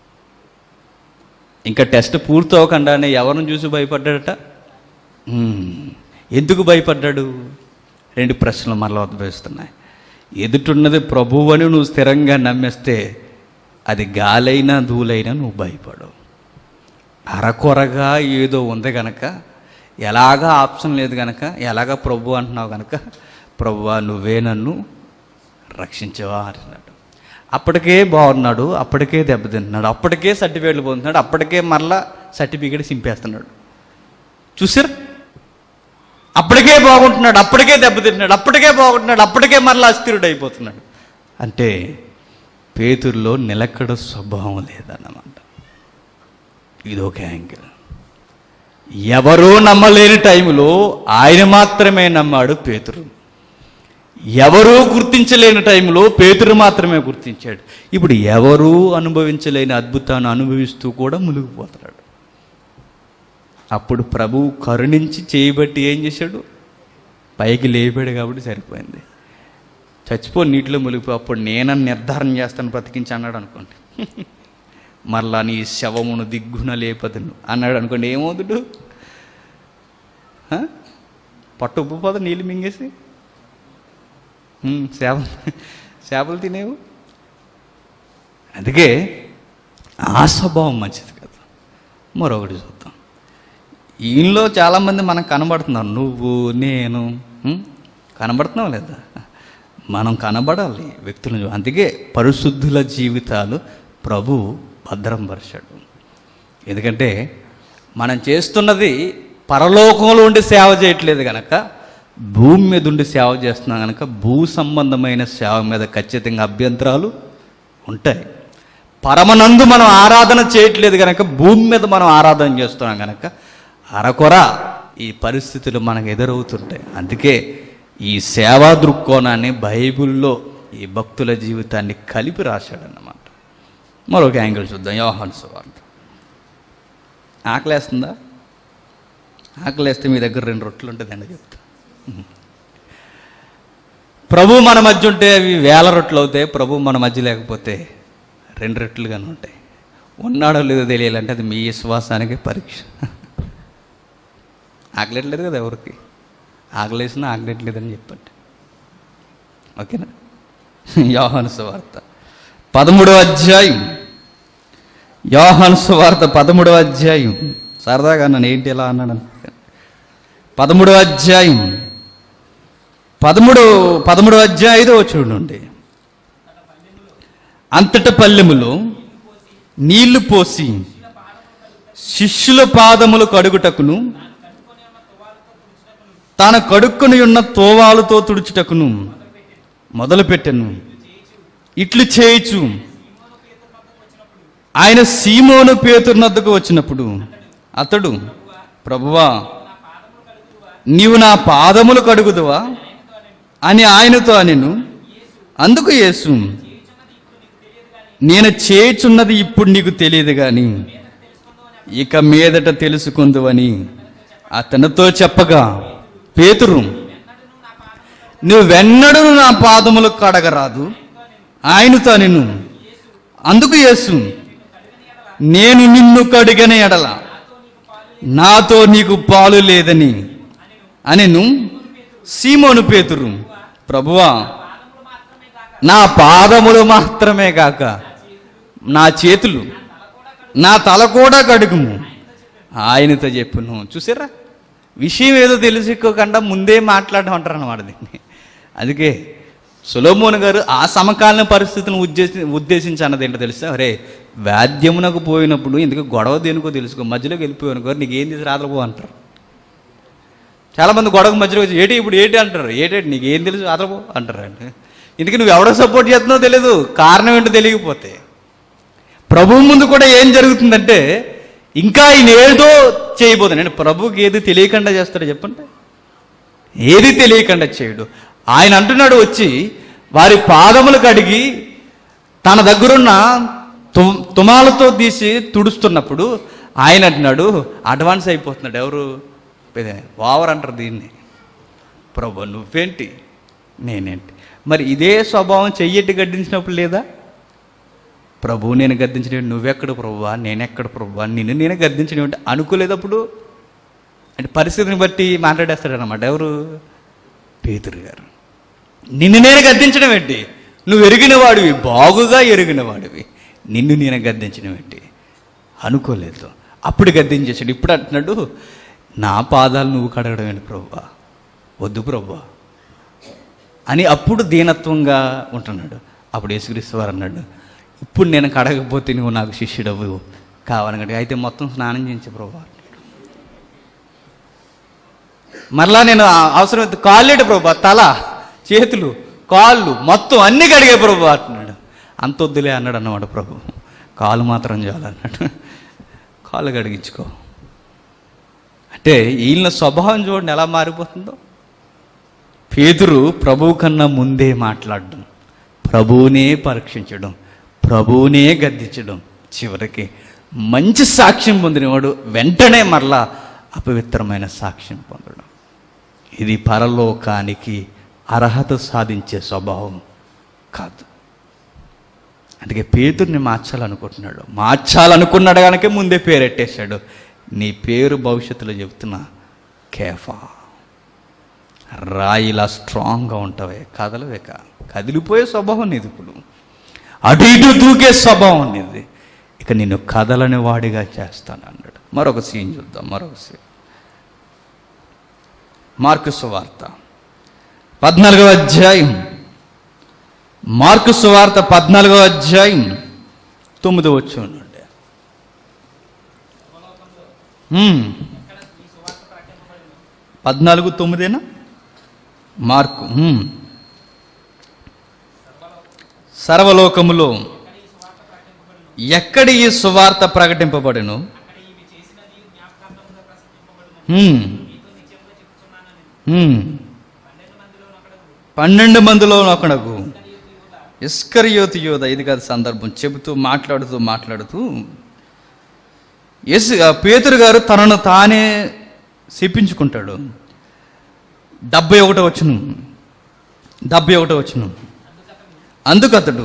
ఇంకా టెస్ట్ పూర్తవకుండానే ఎవరిని చూసి భయపడ్డాడట హ్మ్. ఎందుకు భయపడ్డాడు రెండు ప్రశ్నలు మరలా ఉద్భవిస్తున్నాయి ఎదుటున్నది ప్రభువు అని నువ్వు స్థిరంగా నమ్మేస్తే అది గాలైనా ధూలైనా నువ్వు భయపడవు అరకొరగా ఏదో ఉంది గనక ఎలాగా ఆప్షన్ లేదు గనక ఎలాగా ప్రభు అంటున్నావు గనక ప్రభువా నువ్వే నన్ను రక్షించవా అంటున్నాడు అప్పటికే బాగున్నాడు అప్పటికే దెబ్బతింటున్నాడు అప్పటికే సర్టిఫికేట్లు పొందుతున్నాడు అప్పటికే మరలా సర్టిఫికేట్ సింపేస్తున్నాడు చూసారు అప్పటికే బాగుంటున్నాడు అప్పటికే దెబ్బతింటున్నాడు అప్పటికే బాగుంటున్నాడు అప్పటికే మరలా అస్థిరుడు అయిపోతున్నాడు అంటే పేతుల్లో నిలకడ స్వభావం లేదన్నమాట ఇది ఒక యాంగిల్ ఎవరూ నమ్మలేని టైంలో ఆయన మాత్రమే నమ్మాడు పేతురు ఎవరూ గుర్తించలేని టైంలో పేతురు మాత్రమే గుర్తించాడు ఇప్పుడు ఎవరూ అనుభవించలేని అద్భుతాన్ని అనుభవిస్తూ కూడా మునిగిపోతున్నాడు అప్పుడు ప్రభువు కరుణించి చేయబట్టి ఏం చేశాడు పైకి లేపాడు కాబట్టి సరిపోయింది చచ్చిపో నీటిలో మునిగిపో అప్పుడు నేనని నిర్ధారణ చేస్తాను బ్రతికించి అన్నాడు అనుకోండి మరలా నీ శవమును దిగ్గున లేపదును అన్నాడు అనుకోండి ఏమవుతుడు పట్టు ఉప్పుపోద నీళ్ళు మింగేసి ఉమ్, చేప చేపలు తినేవు అందుకే ఆ స్వభావం మంచిది కదా మరొకటి చూద్దాం ఈయనలో చాలామంది మనకు కనబడుతున్నాం నువ్వు నేను ఉమ్, కనబడుతున్నావు లేదా మనం కనబడాలి వ్యక్తులను చూ- అందుకే పరిశుద్ధుల జీవితాలు ప్రభు భద్రం పరిచాడు ఎందుకంటే మనం చేస్తున్నది పరలోకంలో ఉండి సేవ చేయట్లేదు కనుక భూమి మీద ఉండి సేవ చేస్తున్నాం కనుక భూ సంబంధమైన సేవ మీద ఖచ్చితంగా అభ్యంతరాలు ఉంటాయి పరమనందు మనం ఆరాధన చేయట్లేదు కనుక భూమి మీద మనం ఆరాధన చేస్తున్నాం కనుక అరకొర ఈ పరిస్థితులు మనకు ఎదురవుతుంటాయి అందుకే ఈ సేవా దృక్కోణాన్ని బైబిల్లో ఈ భక్తుల జీవితాన్ని కలిపి రాశాడన్నమాట మరొక యాంగిల్ చూద్దాం యోహాను సువార్త ఆకలేస్తుందా ఆకలేస్తే మీ దగ్గర రెండు రొట్టెలు ఉంటుందండి చెప్తా ప్రభు మన మధ్య ఉంటే అవి వేల రొట్టెలు అవుతాయి ప్రభు మన మధ్య లేకపోతే రెండు రొట్టెలుగానే ఉంటాయి ఉన్నాడో లేదో తెలియాలంటే అది మీ విశ్వాసానికి పరీక్ష ఆకలేట్లేదు కదా ఎవరికి ఆకలేసినా ఆకలేట్లేదని చెప్పండి ఓకేనా యోహాను సువార్త పదమూడవ అధ్యాయం యోహాను సువార్త పదమూడవ అధ్యాయం సరదాగా నన్ను ఏంటి ఎలా అన్నాడు అనుకుంటాను పదమూడవ అధ్యాయం పదమూడు పదమూడవ అధ్యాయం ఐదో చూడండి అంతట పల్లెములో నీళ్లు పోసి శిష్యుల పాదములు కడుగుటకును తాను కడుక్కొని ఉన్న తోవాలతో తుడుచుటకును మొదలుపెట్టెను ఇట్లు చేయుచు ఆయన సీమోను పేతురునద్దకు వచ్చినప్పుడు అతడు ప్రభువా నీవు నా పాదములు కడుగుదువా అని ఆయనతో అనెను అందుకు యేసు నేను చేయుచున్నది ఇప్పుడు నీకు తెలియదు గాని ఇక మీదట తెలుసుకుందువని అతనితో చెప్పగా పేతురు నువ్వెన్నడూ నా పాదములు కడగరాదు ఆయనతో నేను అందుకు యేసు నేను నిన్ను కడిగన ఎడల నాతో నీకు పాలు లేదని అనెను సీమోను పేతురు ప్రభువా నా పాదములు మాత్రమే కాక నా చేతులు నా తల కూడా కడుగుము ఆయనతో చెప్పును చూసారా విషయం ఏదో తెలుసుకోకుండా ముందే మాట్లాడడం అంటారు అన్నమాట దీన్ని అందుకే సులోమోన్ గారు ఆ సమకాలీన పరిస్థితులను ఉద్దేశి ఉద్దేశించి అన్నది ఏంటో తెలుసా అరే వాద్యమునకు పోయినప్పుడు ఎందుకు గొడవ దేనికో తెలుసుకో మధ్యలోకి వెళ్ళిపోయాను గారు నీకు ఏం తీసి రాదపో అంటారు చాలామంది గొడవ మధ్యలో వచ్చి ఏటి ఇప్పుడు ఏటి అంటారు ఏటేటి నీకు ఏం తెలుసు అదరపో అంటారు అంటే ఇందుకు నువ్వు ఎవడో సపోర్ట్ చేస్తున్నావు తెలియదు కారణం ఏంటో తెలియకపోతే ప్రభు ముందు కూడా ఏం జరుగుతుందంటే ఇంకా ఆయన ఏదో చేయబోతుంది అంటే ప్రభుకి ఏది తెలియకుండా చేస్తాడో చెప్పండి ఏది తెలియకుండా చేయడు ఆయన అంటున్నాడు వచ్చి వారి పాదములు కడిగి తన దగ్గరున్న తుమ్ తుమాలతో తీసి తుడుస్తున్నప్పుడు ఆయన అంటున్నాడు అడ్వాన్స్ అయిపోతున్నాడు ఎవరు ఇదే ఓవర్ అంటారు దీన్ని ప్రభు నువ్వేంటి నేనేంటి మరి ఇదే స్వభావం చెయ్యట్టి గడ్డించినప్పుడు లేదా ప్రభు నేను గద్దించిన నువ్వెక్కడ ప్రభువా నేనెక్కడ ప్రభువా నిన్ను నేను గద్దించిన అనుకోలేదప్పుడు అంటే పరిస్థితిని బట్టి మాట్లాడేస్తాడనమాట ఎవరు పేతురు గారు నిన్ను నేను గద్దించడం ఏంటి నువ్వు ఎరిగిన వాడివి బాగుగా ఎరిగిన వాడివి నిన్ను నేను గద్దించడం ఏంటి అనుకోలేదు అప్పుడు గద్దించేసాడు ఇప్పుడు అంటున్నాడు నా పాదాలు నువ్వు కడగడం ఏంటి ప్రభువా వద్దు ప్రభువా అని అప్పుడు దీనత్వంగా ఉంటున్నాడు అప్పుడు యేసుక్రీస్తు వారు అన్నాడు ఇప్పుడు నేను కడగకపోతే నువ్వు నాకు శిష్యుడవు కావాలన్నాడు అయితే మొత్తం స్నానం చేయించే ప్రభు మరలా నేను ఆ- అవసరమైతే కాళ్ళేడు ప్రభు తల చేతులు కాళ్ళు మొత్తం అన్ని కడిగే ప్రభు అంటున్నాడు అంత వద్దులే అన్నాడు అన్నమాట ప్రభు కాలు మాత్రం చాలన్నాడు కాళ్ళు కడిగించుకో అంటే వీళ్ళ స్వభావం చూడండి ఎలా మారిపోతుందో పేతురు ప్రభువు కన్నా ముందే మాట్లాడడం ప్రభువునే పరీక్షించడం ప్రభువునే గద్దించడం చివరికి మంచి సాక్ష్యం పొందినవాడు వెంటనే మరలా అపవిత్రమైన సాక్ష్యం పొందడం ఇది పరలోకానికి అర్హత సాధించే స్వభావం కాదు అందుకే పేతుర్ని మార్చాలనుకుంటున్నాడు మార్చాలనుకున్నాడు కనుక ముందే పేరెట్టేశాడు నీ పేరు భవిష్యత్తులో చెబుతున్నా కేఫా రాయిలా స్ట్రాంగ్గా ఉంటావే కదలవే కా కదిలిపోయే స్వభావం నీది ఇప్పుడు అటు ఇటు దూకే స్వభావం నీది ఇక నిన్ను కదలని వాడిగా చేస్తాను అన్నాడు మరొక సీన్ చూద్దాం మరొక సీన్ మార్కు సువార్త పద్నాలుగవ అధ్యాయం మార్కు సువార్త పద్నాలుగవ అధ్యాయం తొమ్మిది వచ్చి ఉండండి హ్మ్. పద్నాలుగు తొమ్మిదేనా మార్కు హ్మ్. సర్వలోకములో ఎక్కడ ఈ సువార్త ప్రకటింపబడెను హ్మ్. హ్మ్. పన్నెండు మందిలో ఒకడకు ఇస్కరియోతి యోధ ఇది కాదు సందర్భం చెబుతూ మాట్లాడుతూ మాట్లాడుతూ ఎస్ పేతురు గారు తనను తానే చెప్పించుకుంటాడు డెబ్బై ఒకటో వచ్చును డెబ్బై ఒకటో వచ్చును అందుకు అతడు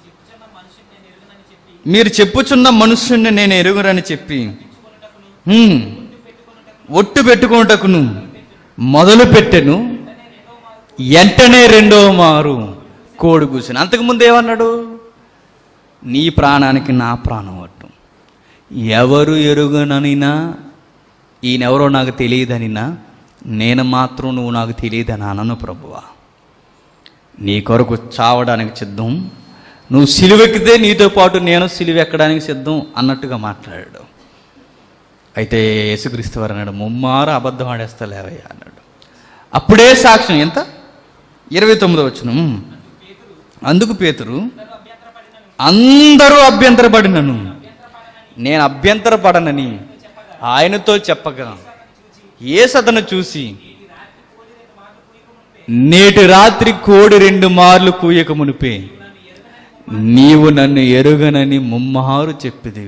మీరు చెప్పుచున్న మనుషుణ్ణి నేను ఎరుగురని చెప్పి "హ్మ్, ఒట్టు పెట్టుకున్నటకును మొదలు పెట్టెను వెంటనే రెండో మారు కోడి కూర్చుని అంతకుముందు ఏమన్నాడు నీ ప్రాణానికి నా ప్రాణం అట్టు ఎవరు ఎరుగననినా ఈయనెవరో నాకు తెలియదనినా నేను మాత్రం నువ్వు నాకు తెలియదని అనను ప్రభువా నీ కొరకు చావడానికి సిద్ధం నువ్వు సిలువెక్కితే నీతో పాటు నేను సిలువెక్కడానికి సిద్ధం అన్నట్టుగా మాట్లాడాడు అయితే యేసుక్రీస్తు వారు అన్నాడు ముమ్మారు అబద్ధం ఆడేస్తా లేవయ్యా అన్నాడు అప్పుడే సాక్ష్యం ఎంత ఇరవై తొమ్మిదో వచ్చిన అందుకు పేతురు అందరూ అభ్యంతరపడినను నేను అభ్యంతరపడనని ఆయనతో చెప్పగా యేసు అతను చూసి నేటి రాత్రి కోడి రెండు మార్లు కూయక మునిపే నీవు నన్ను ఎరుగనని ముమ్మారు చెప్పిది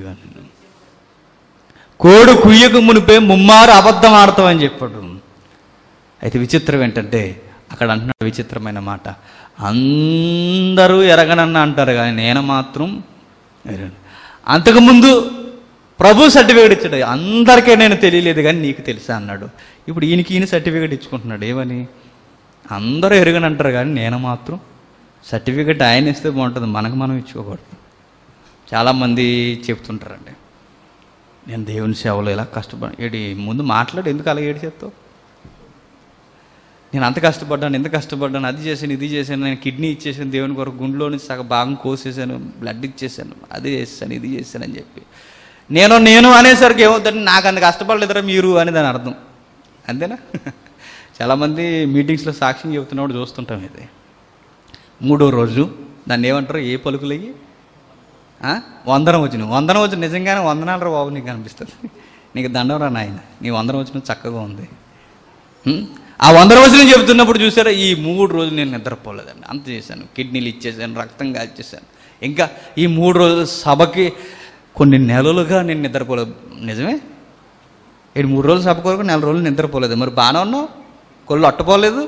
కోడు కుయ్యకు మునిపే ముమ్మారు అబద్ధం ఆడతావని చెప్పాడు అయితే విచిత్రం ఏంటంటే అక్కడ అంటున్నాడు విచిత్రమైన మాట అందరూ ఎరగనన్న అంటారు కానీ నేను మాత్రం ఎరగను అంతకుముందు ప్రభు సర్టిఫికేట్ ఇచ్చాడు అందరికీ నేను తెలియలేదు కానీ నీకు తెలుసా అన్నాడు ఇప్పుడు ఈయనకి ఈయన సర్టిఫికేట్ ఇచ్చుకుంటున్నాడు ఏమని అందరూ ఎరుగని అంటారు కానీ నేను మాత్రం సర్టిఫికేట్ ఆయన ఇస్తే బాగుంటుంది మనకు మనం ఇచ్చుకోకూడదు చాలామంది చెప్తుంటారండి నేను దేవుని సేవలో ఇలా కష్టపడి ఏడి ముందు మాట్లాడు ఎందుకు అలా ఏడు చేస్తావు నేను అంత కష్టపడ్డాను ఎంత కష్టపడ్డాను అది చేశాను ఇది చేశాను నేను కిడ్నీ ఇచ్చేసాను దేవుని కొరకు గుండెలో నుంచి సగం భాగం కోసేసాను బ్లడ్ ఇచ్చేసాను అది చేస్తాను ఇది చేశాను అని చెప్పి నేను నేను అనేసరికి ఏమవుతుందంటే నాకు అంత కష్టపడలేదురా మీరు అని దాని అర్థం అంతేనా చాలామంది మీటింగ్స్లో సాక్ష్యం చెబుతున్నప్పుడు చూస్తుంటాం ఇది మూడో రోజు దాన్ని ఏమంటారు ఏ పలుకులయ్యి ఆ? వందనం వచ్చిన వందనం వచ్చిన నిజంగానే వందనాలు రా బాబు నీకు అనిపిస్తుంది నీకు దండం రా నాయన నీ వందనం వచ్చిన చక్కగా ఉంది హ్మ్? ఆ వందనం వచ్చిన చెబుతున్నప్పుడు చూసారా ఈ మూడు రోజులు నేను నిద్రపోలేదండి అంత చేశాను కిడ్నీలు ఇచ్చేసాను రక్తం కాల్చేసాను ఇంకా ఈ మూడు రోజులు సభకి కొన్ని నెలలుగా నేను నిద్రపోలేదు నిజమే ఈ మూడు రోజులు సభ కొరకు నెల రోజులు నిద్రపోలేదు మరి బాగానే ఉన్నావు కొళ్ళు అట్టుకోలేదు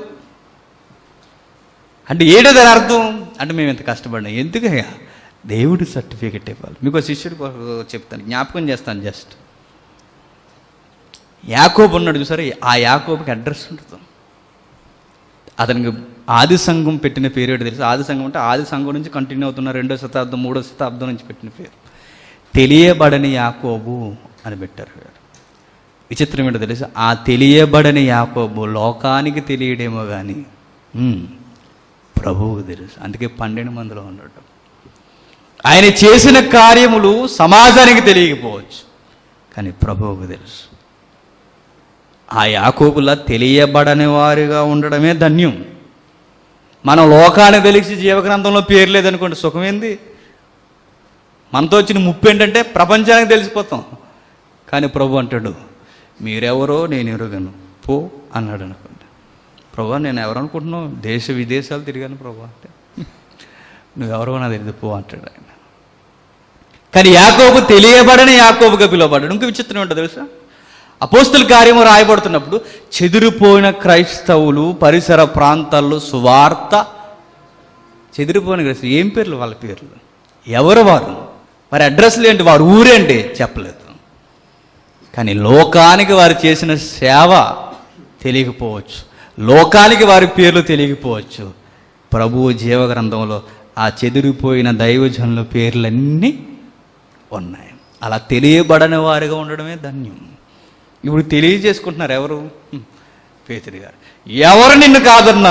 అంటే ఏంటో దాని అర్థం అంటే మేము ఎంత కష్టపడినాం ఎందుకయ్యా దేవుడి సర్టిఫికెట్ ఇవ్వాలి మీకు ఒక శిష్యుడు కొరకు చెప్తాను జ్ఞాపకం చేస్తాను జస్ట్ యాకోబు ఉన్నాడు చూసారా ఆ యాకోబుకి అడ్రస్ ఉంటుంది అతనికి ఆది సంఘం పెట్టిన పేరు ఏంటో తెలుసు ఆది సంఘం అంటే ఆది సంఘం నుంచి కంటిన్యూ అవుతున్న రెండో శతాబ్దం మూడో శతాబ్దం నుంచి పెట్టిన పేరు తెలియబడని యాకోబు అని పెట్టారు పేరు విచిత్రం ఏంటో తెలుసు ఆ తెలియబడని యాకోబు లోకానికి తెలియడేమో కానీ ఉమ్, ప్రభువుకు తెలుసు అందుకే పన్నెండు మందిలో ఉన్నాడు ఆయన చేసిన కార్యములు సమాజానికి తెలియకపోవచ్చు కానీ ప్రభువుకు తెలుసు ఆ యాకోబులా తెలియబడని వారిగా ఉండడమే ధన్యం మనం లోకానికి తెలిసి జీవగ్రంథంలో పేరు లేదనుకోండి సుఖమేంది మనతో వచ్చిన ముప్పు ఏంటంటే ప్రపంచానికి తెలిసిపోతాం కానీ ప్రభు అంటాడు మీరెవరో నేను ఎరుగను పో అన్నాడు అనుకోండి ప్రభా నేను ఎవరు అనుకుంటున్నావు దేశ విదేశాలు తిరిగాను ప్రభా అంటే నువ్వెవరో నాకు తెలియదు పో అంటాడు ఆయన కానీ యాకోబు తెలియబడని యాకోబుగా పిలువబడ్డాడు ఇంకో విచిత్రం ఏంటో తెలుసా అపోస్తుల కార్యము రాయబడుతున్నప్పుడు చెదిరిపోయిన క్రైస్తవులు పరిసర ప్రాంతాల్లో సువార్త చెదిరిపోయిన క్రైస్తవులు ఏం పేర్లు వాళ్ళ పేర్లు ఎవరు వారు వారి అడ్రస్లు ఏంటి వారి ఊరేంటి చెప్పలేదు కానీ లోకానికి వారు చేసిన సేవ తెలియకపోవచ్చు లోకానికి వారి పేర్లు తెలియకపోవచ్చు ప్రభువు జీవగ్రంథంలో ఆ చెదిరిపోయిన దైవజనుల పేర్లన్నీ ఉన్నాయి అలా తెలియబడని వారిగా ఉండడమే ధన్యం ఇప్పుడు తెలియజేసుకుంటున్నారు ఎవరు హ్మ్, పేతురు గారు ఎవరు నిన్ను కాదన్నా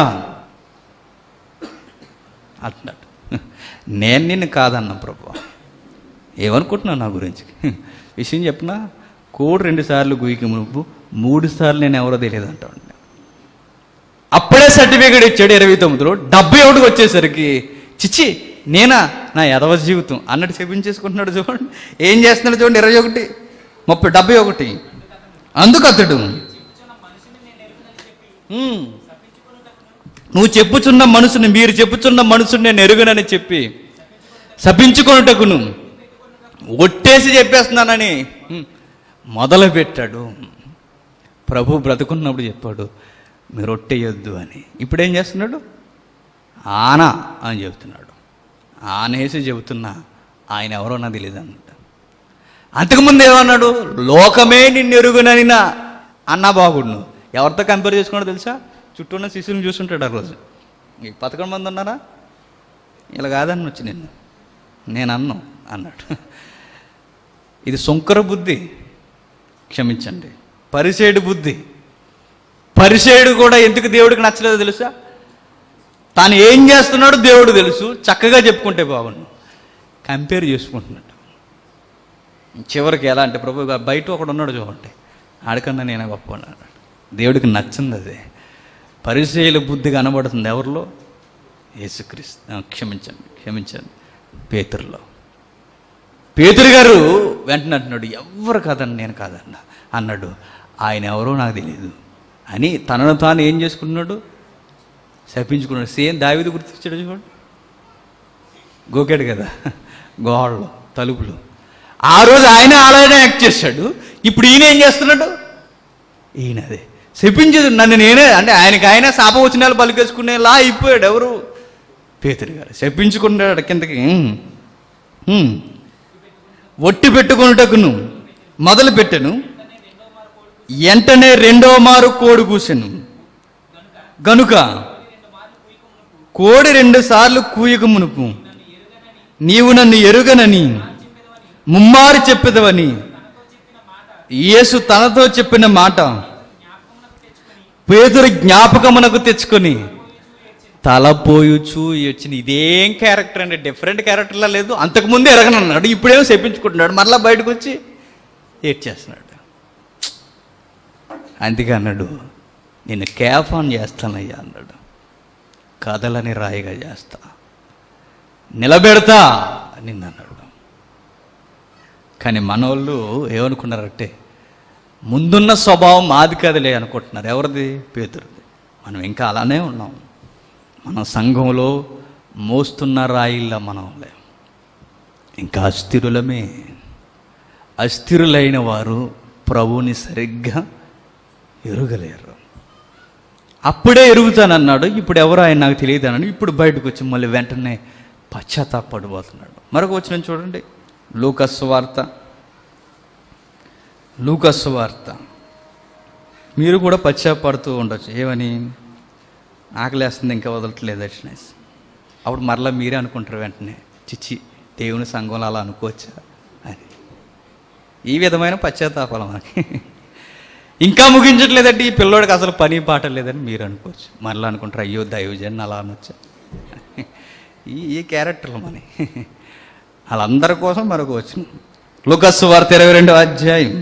అంటున్నాడు నేను నిన్ను కాదన్నా ప్రభు ఏమనుకుంటున్నావు నా గురించి విషయం చెప్పినా కోడి రెండు సార్లు గుయికి మునుపు మూడు సార్లు నేను ఎవరో తెలియదు అంటాడు అప్పుడే సర్టిఫికేట్ ఇచ్చాడు ఇరవై తొమ్మిదిలో డెబ్బై ఒకటికి వచ్చేసరికి చిచ్చి నేనా నా ఎదవ జీవితం అన్నట్టు చెప్పించేసుకుంటున్నాడు చూడండి ఏం చేస్తున్నాడు చూడండి ఇరవై ఒకటి ముప్పై డెబ్బై ఒకటి అందుకు అతడు ఉమ్. నువ్వు చెప్పుచున్న మనసుని మీరు చెప్పుచున్న మనసుని నేను ఎరుగనని చెప్పి శపించుకొనుటకును ఒట్టేసి చెప్పేస్తున్నానని ఉమ్, మొదలుపెట్టాడు ప్రభు బ్రతుకున్నప్పుడు చెప్పాడు మీరు ఒట్టేయొద్దు అని ఇప్పుడు ఏం చేస్తున్నాడు ఆనా అని చెబుతున్నాడు ఆనేసి చెబుతున్నా ఆయన ఎవరో నాకు తెలియదు అన్నట్టు అంతకుముందు ఏమన్నాడు లోకమే నిన్ను ఎరుగుననినా అన్నా బాగుండు ఎవరితో కంపేర్ చేసుకున్నాడో తెలుసా చుట్టూ ఉన్న శిశువుని చూస్తుంటాడు ఆ రోజు ఈ పదకొండు మంది ఉన్నారా ఇలా కాదని వచ్చి నిన్ను నేను అన్ను అన్నాడు ఇది సొంకర బుద్ధి క్షమించండి పరిసేడు బుద్ధి పరిసేడు కూడా ఎందుకు దేవుడికి నచ్చలేదో తెలుసా తాను ఏం చేస్తున్నాడో దేవుడు తెలుసు చక్కగా చెప్పుకుంటే బాగుండు కంపేర్ చేసుకుంటున్నాడు చివరికి ఎలా అంటే ప్రభు బయట ఒకడు ఉన్నాడు చూడండి ఆడికన్నా నేనే గొప్ప అన్నాడు దేవుడికి నచ్చింది అదే పరిశీల బుద్ధి కనబడుతుంది ఎవరిలో యేసుక్రీస్తు ఆ, క్షమించండి క్షమించండి పేతురులో పేతురు గారు వెంటనే అంటున్నాడు ఎవరు కాదని నేను కాదన్నా అన్నాడు ఆయన ఎవరో నాకు తెలియదు అని తనను తాను ఏం చేసుకున్నాడు శపించుకున్నాడు సేమ్ దావిది గుర్తించాడు చూడండి గోకాడు కదా గోడలు తలుపులు ఆ రోజు ఆయన అలానే యాక్ట్ చేశాడు ఇప్పుడు ఈయన ఏం చేస్తున్నాడు ఈయన అదే శపించదు నన్ను నేనే అంటే ఆయనకి ఆయన శాపవచనాలు పలికేసుకునేలా అయిపోయాడు ఎవరు పేతురు గారు శపించుకున్నాడు కిందకి "ఉమ్, ఉమ్, ఒట్టి పెట్టుకున్నటకును మొదలు పెట్టెను వెంటనే రెండో మారు కోడి కూసెను గనుక కోడి రెండు సార్లు కూయక మునుపు నీవు నన్ను ఎరుగనని ముమ్మారు చెప్పేదవని యేసు తనతో చెప్పిన మాట పేదరు జ్ఞాపకమునకు తెచ్చుకొని తలపోయుచు వచ్చిన ఇదేం క్యారెక్టర్ అండి డిఫరెంట్ క్యారెక్టర్లా లేదు అంతకుముందు ఎరగనన్నాడు ఇప్పుడేమో చెప్పించుకుంటున్నాడు మరలా బయటకు వచ్చి ఏడ్చేస్తున్నాడు అందుకే అన్నాడు నేను క్యాఫాన్ చేస్తానయ్యా అన్నాడు కథలని రాయిగా చేస్తా నిలబెడతా నిన్ను అన్నాడు కానీ మనోళ్ళు ఏమనుకున్నారంటే ముందున్న స్వభావం మాది కదలే అనుకుంటున్నారు ఎవరిది పేతురుది మనం ఇంకా అలానే ఉన్నాం మన సంఘంలో మోస్తున్న రాయిల్లా మనం లేం ఇంకా అస్థిరులమే అస్థిరులైన వారు ప్రభువుని సరిగ్గా ఎరుగలేరు అప్పుడే ఎరుగుతానన్నాడు ఇప్పుడు ఎవరు ఆయన నాకు తెలియదు అన్నాడు ఇప్పుడు బయటకు వచ్చి మళ్ళీ వెంటనే పశ్చాత్తాపడిపోతున్నాడు మరొక వచ్చిన చూడండి లూకస్ వార్త లూకస్ వార్త మీరు కూడా పశ్చాత్పడుతూ ఉండొచ్చు ఏమని ఆకలేస్తుంది ఇంకా వదలట్లేదు దక్షిణేసి అప్పుడు మరలా మీరే అనుకుంటారు వెంటనే చిచ్చి దేవుని సంఘంలో అలా అనుకోవచ్చా అని ఈ విధమైన పశ్చాత్తాపాలు మనకి ఇంకా ముగించట్లేదండి ఈ పిల్లోడికి అసలు పని పాట లేదని మీరు అనుకోవచ్చు మరలా అనుకుంటారు అయ్యో దైవజన్ అలా అనొచ్చా ఈ ఈ క్యారెక్టర్లు మన వాళ్ళందరి కోసం మరొక వచ్చిన లూకస్సు వార్త ఇరవై రెండవ అధ్యాయం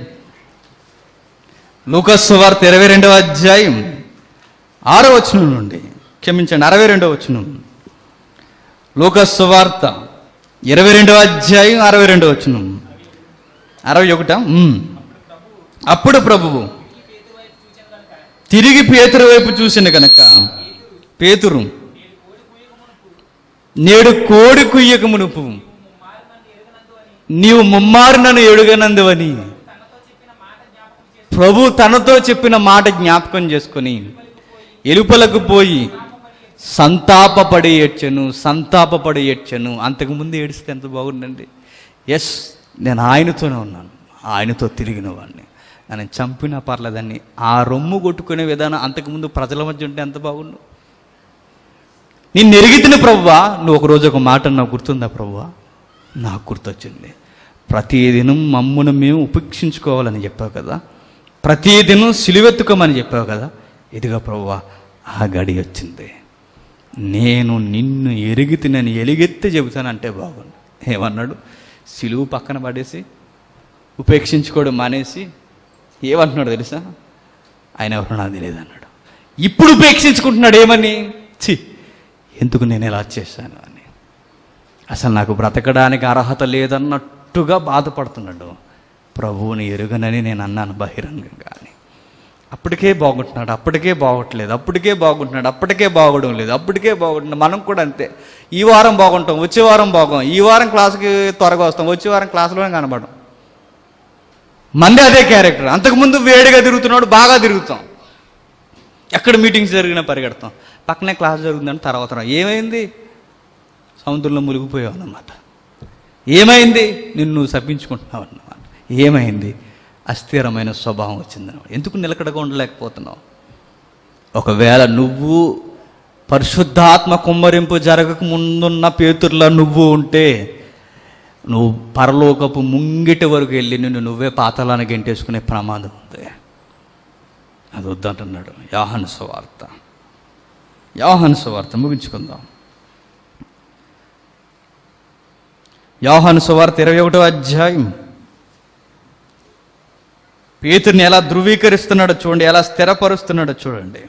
లూకస్సు వార్త ఇరవై రెండవ అధ్యాయం ఆరో వచనం నుండి క్షమించండి అరవై రెండవ వచనం లూకస్సు వార్త ఇరవై రెండవ అధ్యాయం అరవై రెండవ వచనం అరవై ఒకట ఉమ్. అప్పుడు ప్రభువు తిరిగి పేతురు వైపు చూసిన గనక పేతురు నేడు కోడి కుయ్యక మునుపు నీవు ముమ్మారు నన్ను ఎడుగనందువని ప్రభు తనతో చెప్పిన మాట జ్ఞాపకం చేసుకొని ఎలుపలకు పోయి సంతాపపడి ఏడ్చెను సంతాపపడి ఏడ్చెను అంతకుముందు ఏడిస్తే ఎంత బాగుండండి ఎస్ నేను ఆయనతోనే ఉన్నాను ఆయనతో తిరిగిన వాడిని నన్ను చంపినా పర్లేదని ఆ రొమ్ము కొట్టుకునే విధానం అంతకుముందు ప్రజల మధ్య ఉంటే ఎంత బాగుండు నిన్ను ఎరిగితిన ప్రభువా నువ్వు ఒకరోజు ఒక మాట నాకు గుర్తుందా ప్రభువా నాకు గుర్తొచ్చింది ప్రతిదినం మమ్మును మేము ఉపేక్షించుకోవాలని చెప్పావు కదా ప్రతిదినం సిలువెత్తుకోమని చెప్పావు కదా ఇదిగా ప్రభువా ఆ గడి వచ్చింది నేను నిన్ను ఎరిగితే నేను ఎలిగెత్తి చెబుతానంటే బాగుండు ఏమన్నాడు సిలువు పక్కన పడేసి ఉపేక్షించుకోవడం మానేసి ఏమంటున్నాడు తెలుసా ఆయన ఎవరు నాకు తెలియదు అన్నాడు ఇప్పుడు ఉపేక్షించుకుంటున్నాడు ఏమని చి ఎందుకు నేను ఇలా చేశాను అని అసలు నాకు బ్రతకడానికి అర్హత లేదన్నట్టుగా బాధపడుతున్నాడు ప్రభువుని ఎరుగనని నేను అన్నాను బహిరంగంగా అని అప్పటికే బాగుంటున్నాడు అప్పటికే బాగోట్లేదు అప్పటికే బాగుంటున్నాడు అప్పటికే బాగోవడం లేదు అప్పటికే బాగుంటున్నాడు మనం కూడా అంతే ఈ వారం బాగుంటాం వచ్చే వారం బాగోం ఈ వారం క్లాస్కి త్వరగా వస్తాం వచ్చే వారం క్లాసులోనే కనబడం మంది అదే క్యారెక్టర్ అంతకుముందు వేడిగా తిరుగుతున్నాడు బాగా తిరుగుతాం ఎక్కడ మీటింగ్స్ జరిగినా పరిగెడతాం పక్కనే క్లాస్ జరుగుతుందని తర్వాత రా. ఏమైంది సముద్రంలో మునిగిపోయావు అన్నమాట ఏమైంది నిన్ను శపించుకుంటున్నావు అన్నమాట ఏమైంది అస్థిరమైన స్వభావం వచ్చిందన్నమాట ఎందుకు నిలకడగా ఉండలేకపోతున్నావు ఒకవేళ నువ్వు పరిశుద్ధాత్మ కుమ్మరింపు జరగక ముందున్న పేతుర్లా నువ్వు ఉంటే నువ్వు పరలోకపు ముంగిటి వరకు వెళ్ళి నిన్ను నువ్వే పాతాలను గెంటేసుకునే ప్రమాదం ఉంది అది వద్దంటున్నాడు యాహన్ సువార్త యాహన్ సువార్త ముగించుకుందాం యాహన్ సువార్త ఇరవై ఒకటో అధ్యాయం పేతుర్ని ఎలా ధృవీకరిస్తున్నాడో చూడండి ఎలా స్థిరపరుస్తున్నాడో చూడండి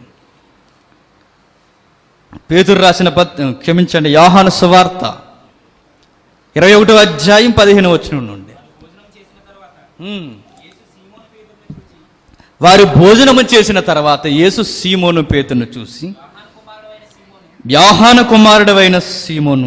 పేతురు రాసిన పత్ క్షమించండి యాహాను సువార్త ఇరవై ఒకటో అధ్యాయం పదిహేను వచ్చిన నుండి ఉమ్. వారు భోజనము చేసిన తర్వాత యేసు సీమోను పేతును చూసి వ్యాహాన కుమారుడవైన సీమోను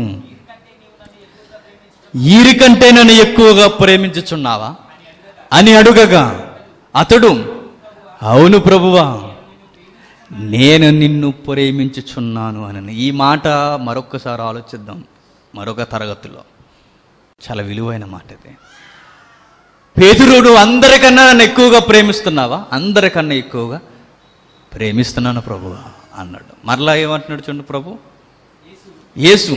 ఈరికంటే నన్ను ఎక్కువగా ప్రేమించుచున్నావా అని అడుగగా అతడు అవును ప్రభువా నేను నిన్ను ప్రేమించుచున్నాను అని ఈ మాట మరొక్కసారి ఆలోచిద్దాం మరొక తరగతిలో చాలా విలువైన మాట ఇది పేతురుడు అందరికన్నా నన్ను ఎక్కువగా ప్రేమిస్తున్నావా అందరికన్నా ఎక్కువగా ప్రేమిస్తున్నాను ప్రభువా అన్నాడు మరలా ఏమంటున్నాడు చూడండి ప్రభు యేసు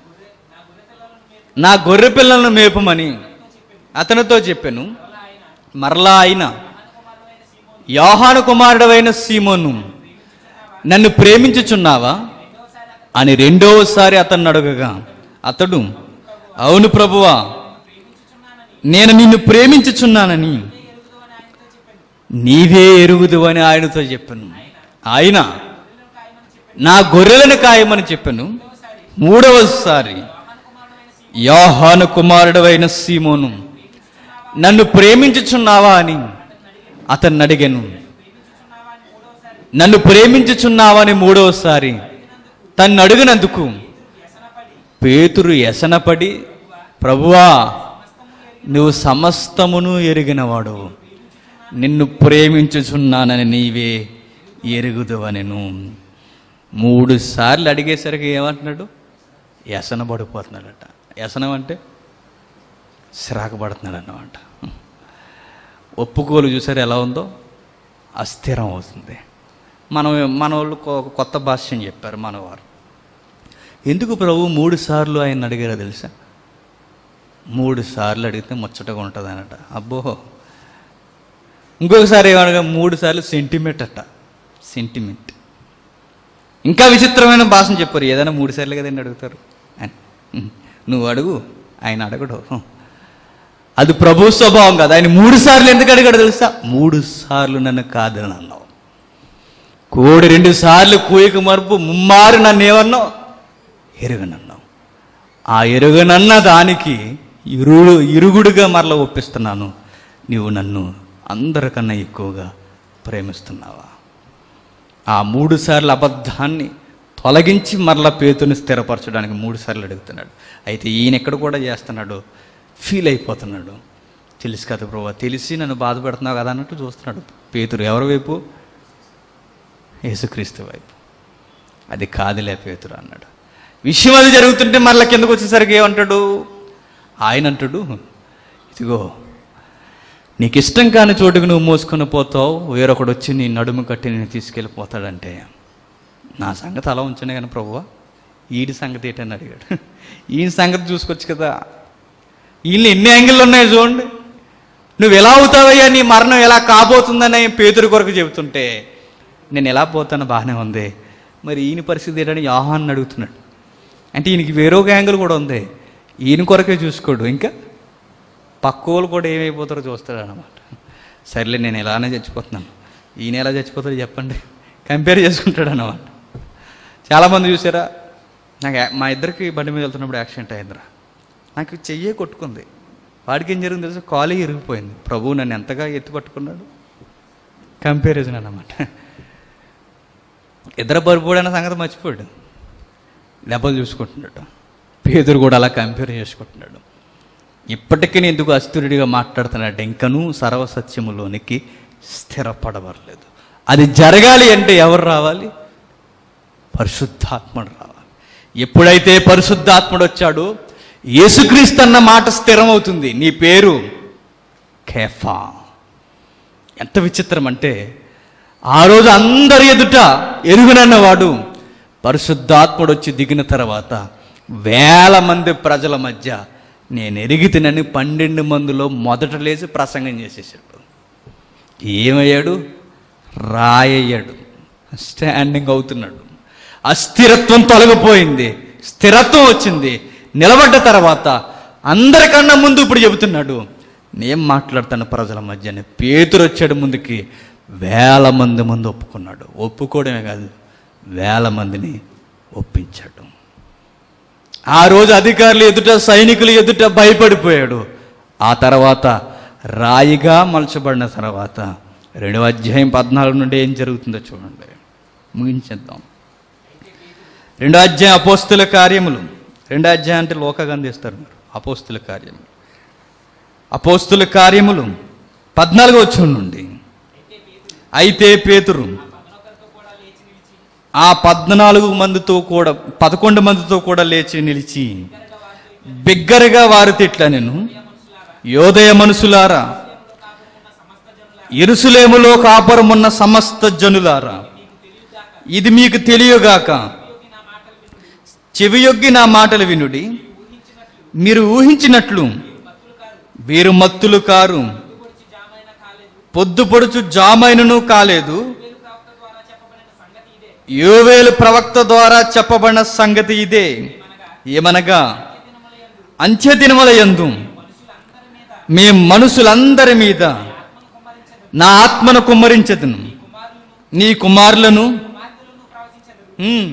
నా గొర్రె పిల్లలను మేపమని అతనితో చెప్పాను మరలా ఆయన యోహాను కుమారుడవైన సీమోను నన్ను ప్రేమించుచున్నావా అని రెండవసారి అతన్ని అడగగా అతడు అవును ప్రభువా నేను నిన్ను ప్రేమించుచున్నానని నీవే ఎరుగుదు అని ఆయనతో చెప్పాను ఆయన నా గొర్రెలను కాయమని చెప్పాను మూడవసారి యోహాను కుమారుడవైన సీమోను నన్ను ప్రేమించుచున్నావా అని అతన్ని అడిగాను నన్ను ప్రేమించుచున్నావా అని మూడవసారి తన్ను అడిగినందుకు పేతురు ఎసనపడి ప్రభువా నువ్వు సమస్తమును ఎరిగినవాడు నిన్ను ప్రేమించుచున్నానని నీవే ఎరుగుదువనెను మూడు సార్లు అడిగేసరికి ఏమంటున్నాడు వ్యసన పడిపోతున్నాడట వ్యసనం అంటే సిరాకు పడుతున్నాడు అన్నమాట ఒప్పుకోలు చూసారు ఎలా ఉందో అస్థిరం అవుతుంది మనం మన వాళ్ళు కొ- కొత్త భాష్యం చెప్పారు మనవారు ఎందుకు ప్రభు మూడు సార్లు ఆయన అడిగారో తెలుసా మూడు సార్లు అడిగితే ముచ్చటగా ఉంటుంది అనట అబ్బో ఇంకొకసారి ఏమనగా మూడు సార్లు సెంటిమెంట్ అట సెంటిమెంట్ ఇంకా విచిత్రమైన భాషను చెప్పారు ఏదైనా మూడు సార్లు కదండి అడుగుతారు అని. నువ్వు అడుగు ఆయన అడగడు అది ప్రభు స్వభావం కాదు ఆయన మూడు సార్లు ఎందుకు అడిగాడు తెలుసా మూడు సార్లు నన్ను కాదని అన్నావు కోడి రెండు సార్లు కూయక మరుపు ముమ్మారు నన్ను ఏమన్నావు ఎరుగనన్నావు ఆ ఎరుగనన్న దానికి ఇరుడు ఇరుగుడుగా మరల ఒప్పిస్తున్నాను నీవు నన్ను అందరికన్నా ఎక్కువగా ప్రేమిస్తున్నావా ఆ మూడు సార్లు అబద్ధాన్ని తొలగించి మరలా పేతుని స్థిరపరచడానికి మూడు సార్లు అడుగుతున్నాడు అయితే ఈయన ఎక్కడ కూడా చేస్తున్నాడు ఫీల్ అయిపోతున్నాడు తెలుసు కదా ప్రభు తెలిసి నన్ను బాధపెడుతున్నావు కదా అన్నట్టు చూస్తున్నాడు పేతురు ఎవరి వైపు యేసుక్రీస్తు వైపు అది కాదులే పేతురు అన్నాడు విషయం అది జరుగుతుంటే మరలా కిందకు వచ్చేసరికి ఏమంటాడు ఆయన అంటాడు ఇదిగో నీకు ఇష్టం కాని చోటుకు నువ్వు మోసుకొని పోతావు వేరొకడు వచ్చి నీ నడుము కట్టి నేను తీసుకెళ్ళిపోతాడంటే నా సంగతి అలా ఉంచనే కానీ ప్రభువా ఈడి సంగతి ఏంటని అడిగాడు ఈయన సంగతి చూసుకోవచ్చు కదా వీళ్ళు ఎన్ని యాంగిళ్ళు ఉన్నాయి చూడండి నువ్వు ఎలా అవుతావయ్యా నీ మరణం ఎలా కాబోతుందని పేతురు కొరకు చెబుతుంటే నేను ఎలా పోతాను బాగానే ఉంది మరి ఈయన పరిస్థితి ఏంటని యాహాన్ని అడుగుతున్నాడు అంటే ఈయనకి వేరొక యాంగిల్ కూడా ఉంది ఈయన కొరకే చూసుకోడు ఇంకా పక్క వాళ్ళు కూడా ఏమైపోతారో చూస్తాడు అనమాట సర్లే నేను ఎలానే చచ్చిపోతున్నాను ఈయన ఎలా చచ్చిపోతాడో చెప్పండి కంపేర్ చేసుకుంటాడు అనమాట చాలామంది చూసారా నాకు యా- మా ఇద్దరికి బండి మీద వెళ్తున్నప్పుడు యాక్సిడెంట్ అయిందిరా నాకు చెయ్యే కొట్టుకుంది వాడికి ఏం జరిగింది తెలుసు కాలే ఇరిగిపోయింది ప్రభువు నన్ను ఎంతగా ఎత్తి పట్టుకున్నాడు కంపారిజన్ అన్నమాట ఇద్దరు బరుపుడన్న సంగతి మర్చిపోయాడు దెబ్బలు చూసుకుంటున్నాడు పేదరు కూడా అలా కంపేర్ చేసుకుంటున్నాడు ఇప్పటికీ ఎందుకు అస్థిరుడిగా మాట్లాడుతున్నాడు ఇంకనూ సర్వసత్యములోనికి స్థిరపడవరలేదు అది జరగాలి అంటే ఎవరు రావాలి పరిశుద్ధాత్ముడు రావాలి ఎప్పుడైతే పరిశుద్ధాత్ముడు వచ్చాడో యేసుక్రీస్తు అన్న మాట స్థిరమవుతుంది నీ పేరు కేఫా ఎంత విచిత్రం అంటే ఆ రోజు అందరి ఎదుట ఎరుగునన్నవాడు పరిశుద్ధాత్ముడు వచ్చి దిగిన తర్వాత వేల మంది ప్రజల మధ్య నేను ఎరిగితినని పన్నెండు మందిలో మొదట లేచి ప్రసంగం చేసేసాడు ఏమయ్యాడు రాయయ్యాడు స్టాండింగ్ అవుతున్నాడు అస్థిరత్వం తొలగిపోయింది స్థిరత్వం వచ్చింది నిలబడ్డ తర్వాత అందరికన్నా ముందు ఇప్పుడు చెబుతున్నాడు నేను మాట్లాడతాను ప్రజల మధ్యనే పేతురు వచ్చాడు ముందుకి వేల మంది ముందు ఒప్పుకున్నాడు ఒప్పుకోవడమే కాదు వేల మందిని ఒప్పించాడు ఆ రోజు అధికారులు ఎదుట సైనికులు ఎదుట భయపడిపోయాడు ఆ తర్వాత రాయిగా మలచబడిన తర్వాత రెండవ అధ్యాయం పద్నాలుగు నుండి ఏం జరుగుతుందో చూడండి ముగించేద్దాం రెండో అధ్యాయం అపోస్తుల కార్యములు రెండో అధ్యాయం అంటే లోకగంధ ఇస్తారు మీరు అపోస్తుల కార్యములు అపోస్తుల కార్యములు పద్నాలుగు వచ్చి నుండి అయితే పేతురు ఆ పద్నాలుగు మందితో కూడా పదకొండు మందితో కూడా లేచి నిలిచి బిగ్గరగా వారి తిట్ల నేను యోదయ మనుషులారా ఎరుసలేములో కాపురమున్న సమస్త జనులారా ఇది మీకు తెలియగాక చెవియొగ్గి నా మాటలు వినుడి మీరు ఊహించినట్లు వీరు మత్తులు కారు పొద్దుపొడుచు జామైనను కాలేదు యోవేలు ప్రవక్త ద్వారా చెప్పబడిన సంగతి ఇదే ఏమనగా అంత్యదినముల యందు మీ మనుషులందరి మీద నా ఆత్మను కుమ్మరించదును నీ కుమారులను ఉమ్,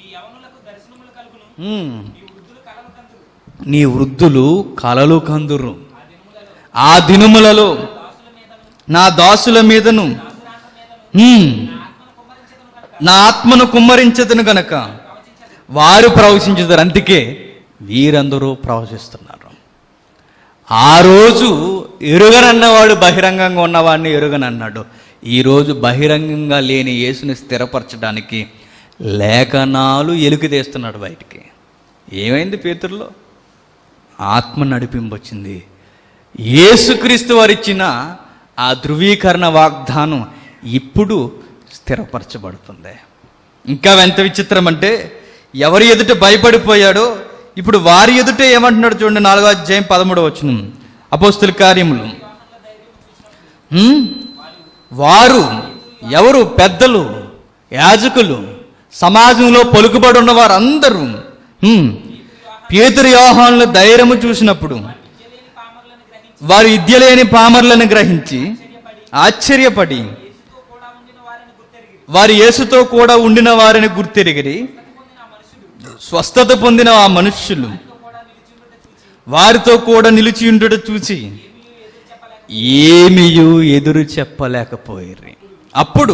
ఉమ్, నీ వృద్ధులు కలలు కందురు ఆ దినములలో నా దాసుల మీదను ఉమ్, నా ఆత్మను కుమ్మరించదును గనక వారు ప్రవచించుతారు అందుకే వీరందరూ ప్రవచిస్తున్నారు ఆ రోజు ఎరుగనన్నవాడు బహిరంగంగా ఉన్నవాడిని ఎరుగనన్నాడు ఈరోజు బహిరంగంగా లేని యేసుని స్థిరపరచడానికి లేఖనాలు ఎలుగు తీస్తున్నాడు బయటికి ఏమైంది పేతుల్లో ఆత్మ నడిపింపు వచ్చింది యేసుక్రీస్తు వారిచ్చిన ఆ ధృవీకరణ వాగ్దానం ఇప్పుడు స్థిరపరచబడుతుంది ఇంకా ఎంత విచిత్రం అంటే ఎవరి ఎదుట భయపడిపోయాడో ఇప్పుడు వారి ఎదుట ఏమంటున్నాడు చూడండి నాలుగో అధ్యాయం పదమూడవ వచ్చిన అపోస్తుల కార్యములు హ్మ్? వారు ఎవరు పెద్దలు యాజకులు సమాజంలో పలుకుబడి ఉన్న వారందరూ హ్మ్, పేతురు యోహానుల ధైర్యము చూసినప్పుడు వారు విద్యలేని పామర్లను గ్రహించి ఆశ్చర్యపడి వారి యేసుతో కూడా ఉండిన వారిని గుర్తెరిగిరి స్వస్థత పొందిన ఆ మనుష్యులు వారితో కూడా నిలిచి ఉండుట చూసి ఏమియు ఎదురు చెప్పలేకపోయిర్రి అప్పుడు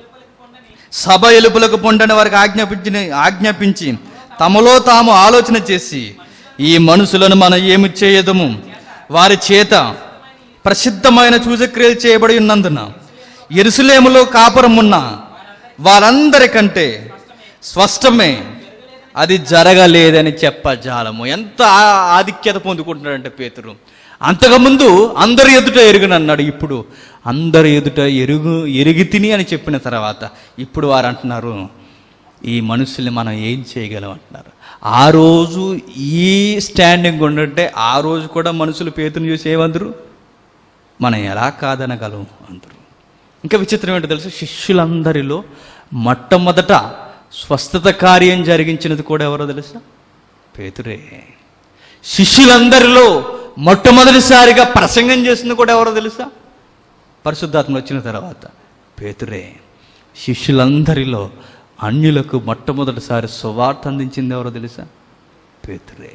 సభ ఎలుపులకు పొండని వారికి ఆజ్ఞాపించిన ఆజ్ఞాపించి తమలో తాము ఆలోచన చేసి ఈ మనుషులను మనం ఏమి చేయదము వారి చేత ప్రసిద్ధమైన సూచక్రియలు చేయబడి ఉన్నందున ఎరుసలేములో కాపురం ఉన్న వారందరికంటే స్పష్టమే అది జరగలేదని చెప్పజాలము ఎంత ఆ- ఆధిక్యత పొందుకుంటున్నాడంటే పేతురు అంతకుముందు అందరి ఎదుట ఎరుగునన్నాడు ఇప్పుడు అందరి ఎదుట ఎరుగు ఎరిగి తిని అని చెప్పిన తర్వాత ఇప్పుడు వారు అంటున్నారు ఈ మనుషుల్ని మనం ఏం చేయగలం అంటున్నారు ఆ రోజు ఈ స్టాండింగ్ ఉండంటే ఆ రోజు కూడా మనుషులు పేతుని చూసి ఏమందరు మనం ఎలా కాదనగలం అందరూ ఇంకా విచిత్రం ఏంటో తెలుసు శిష్యులందరిలో మొట్టమొదట స్వస్థత కార్యం జరిగించినది కూడా ఎవరో తెలుసా పేతురే శిష్యులందరిలో మొట్టమొదటిసారిగా ప్రసంగం చేసింది కూడా ఎవరో తెలుసా పరిశుద్ధాత్మ వచ్చిన తర్వాత పేతురే శిష్యులందరిలో అన్యులకు మొట్టమొదటిసారి సువార్త అందించింది ఎవరో తెలుసా పేతురే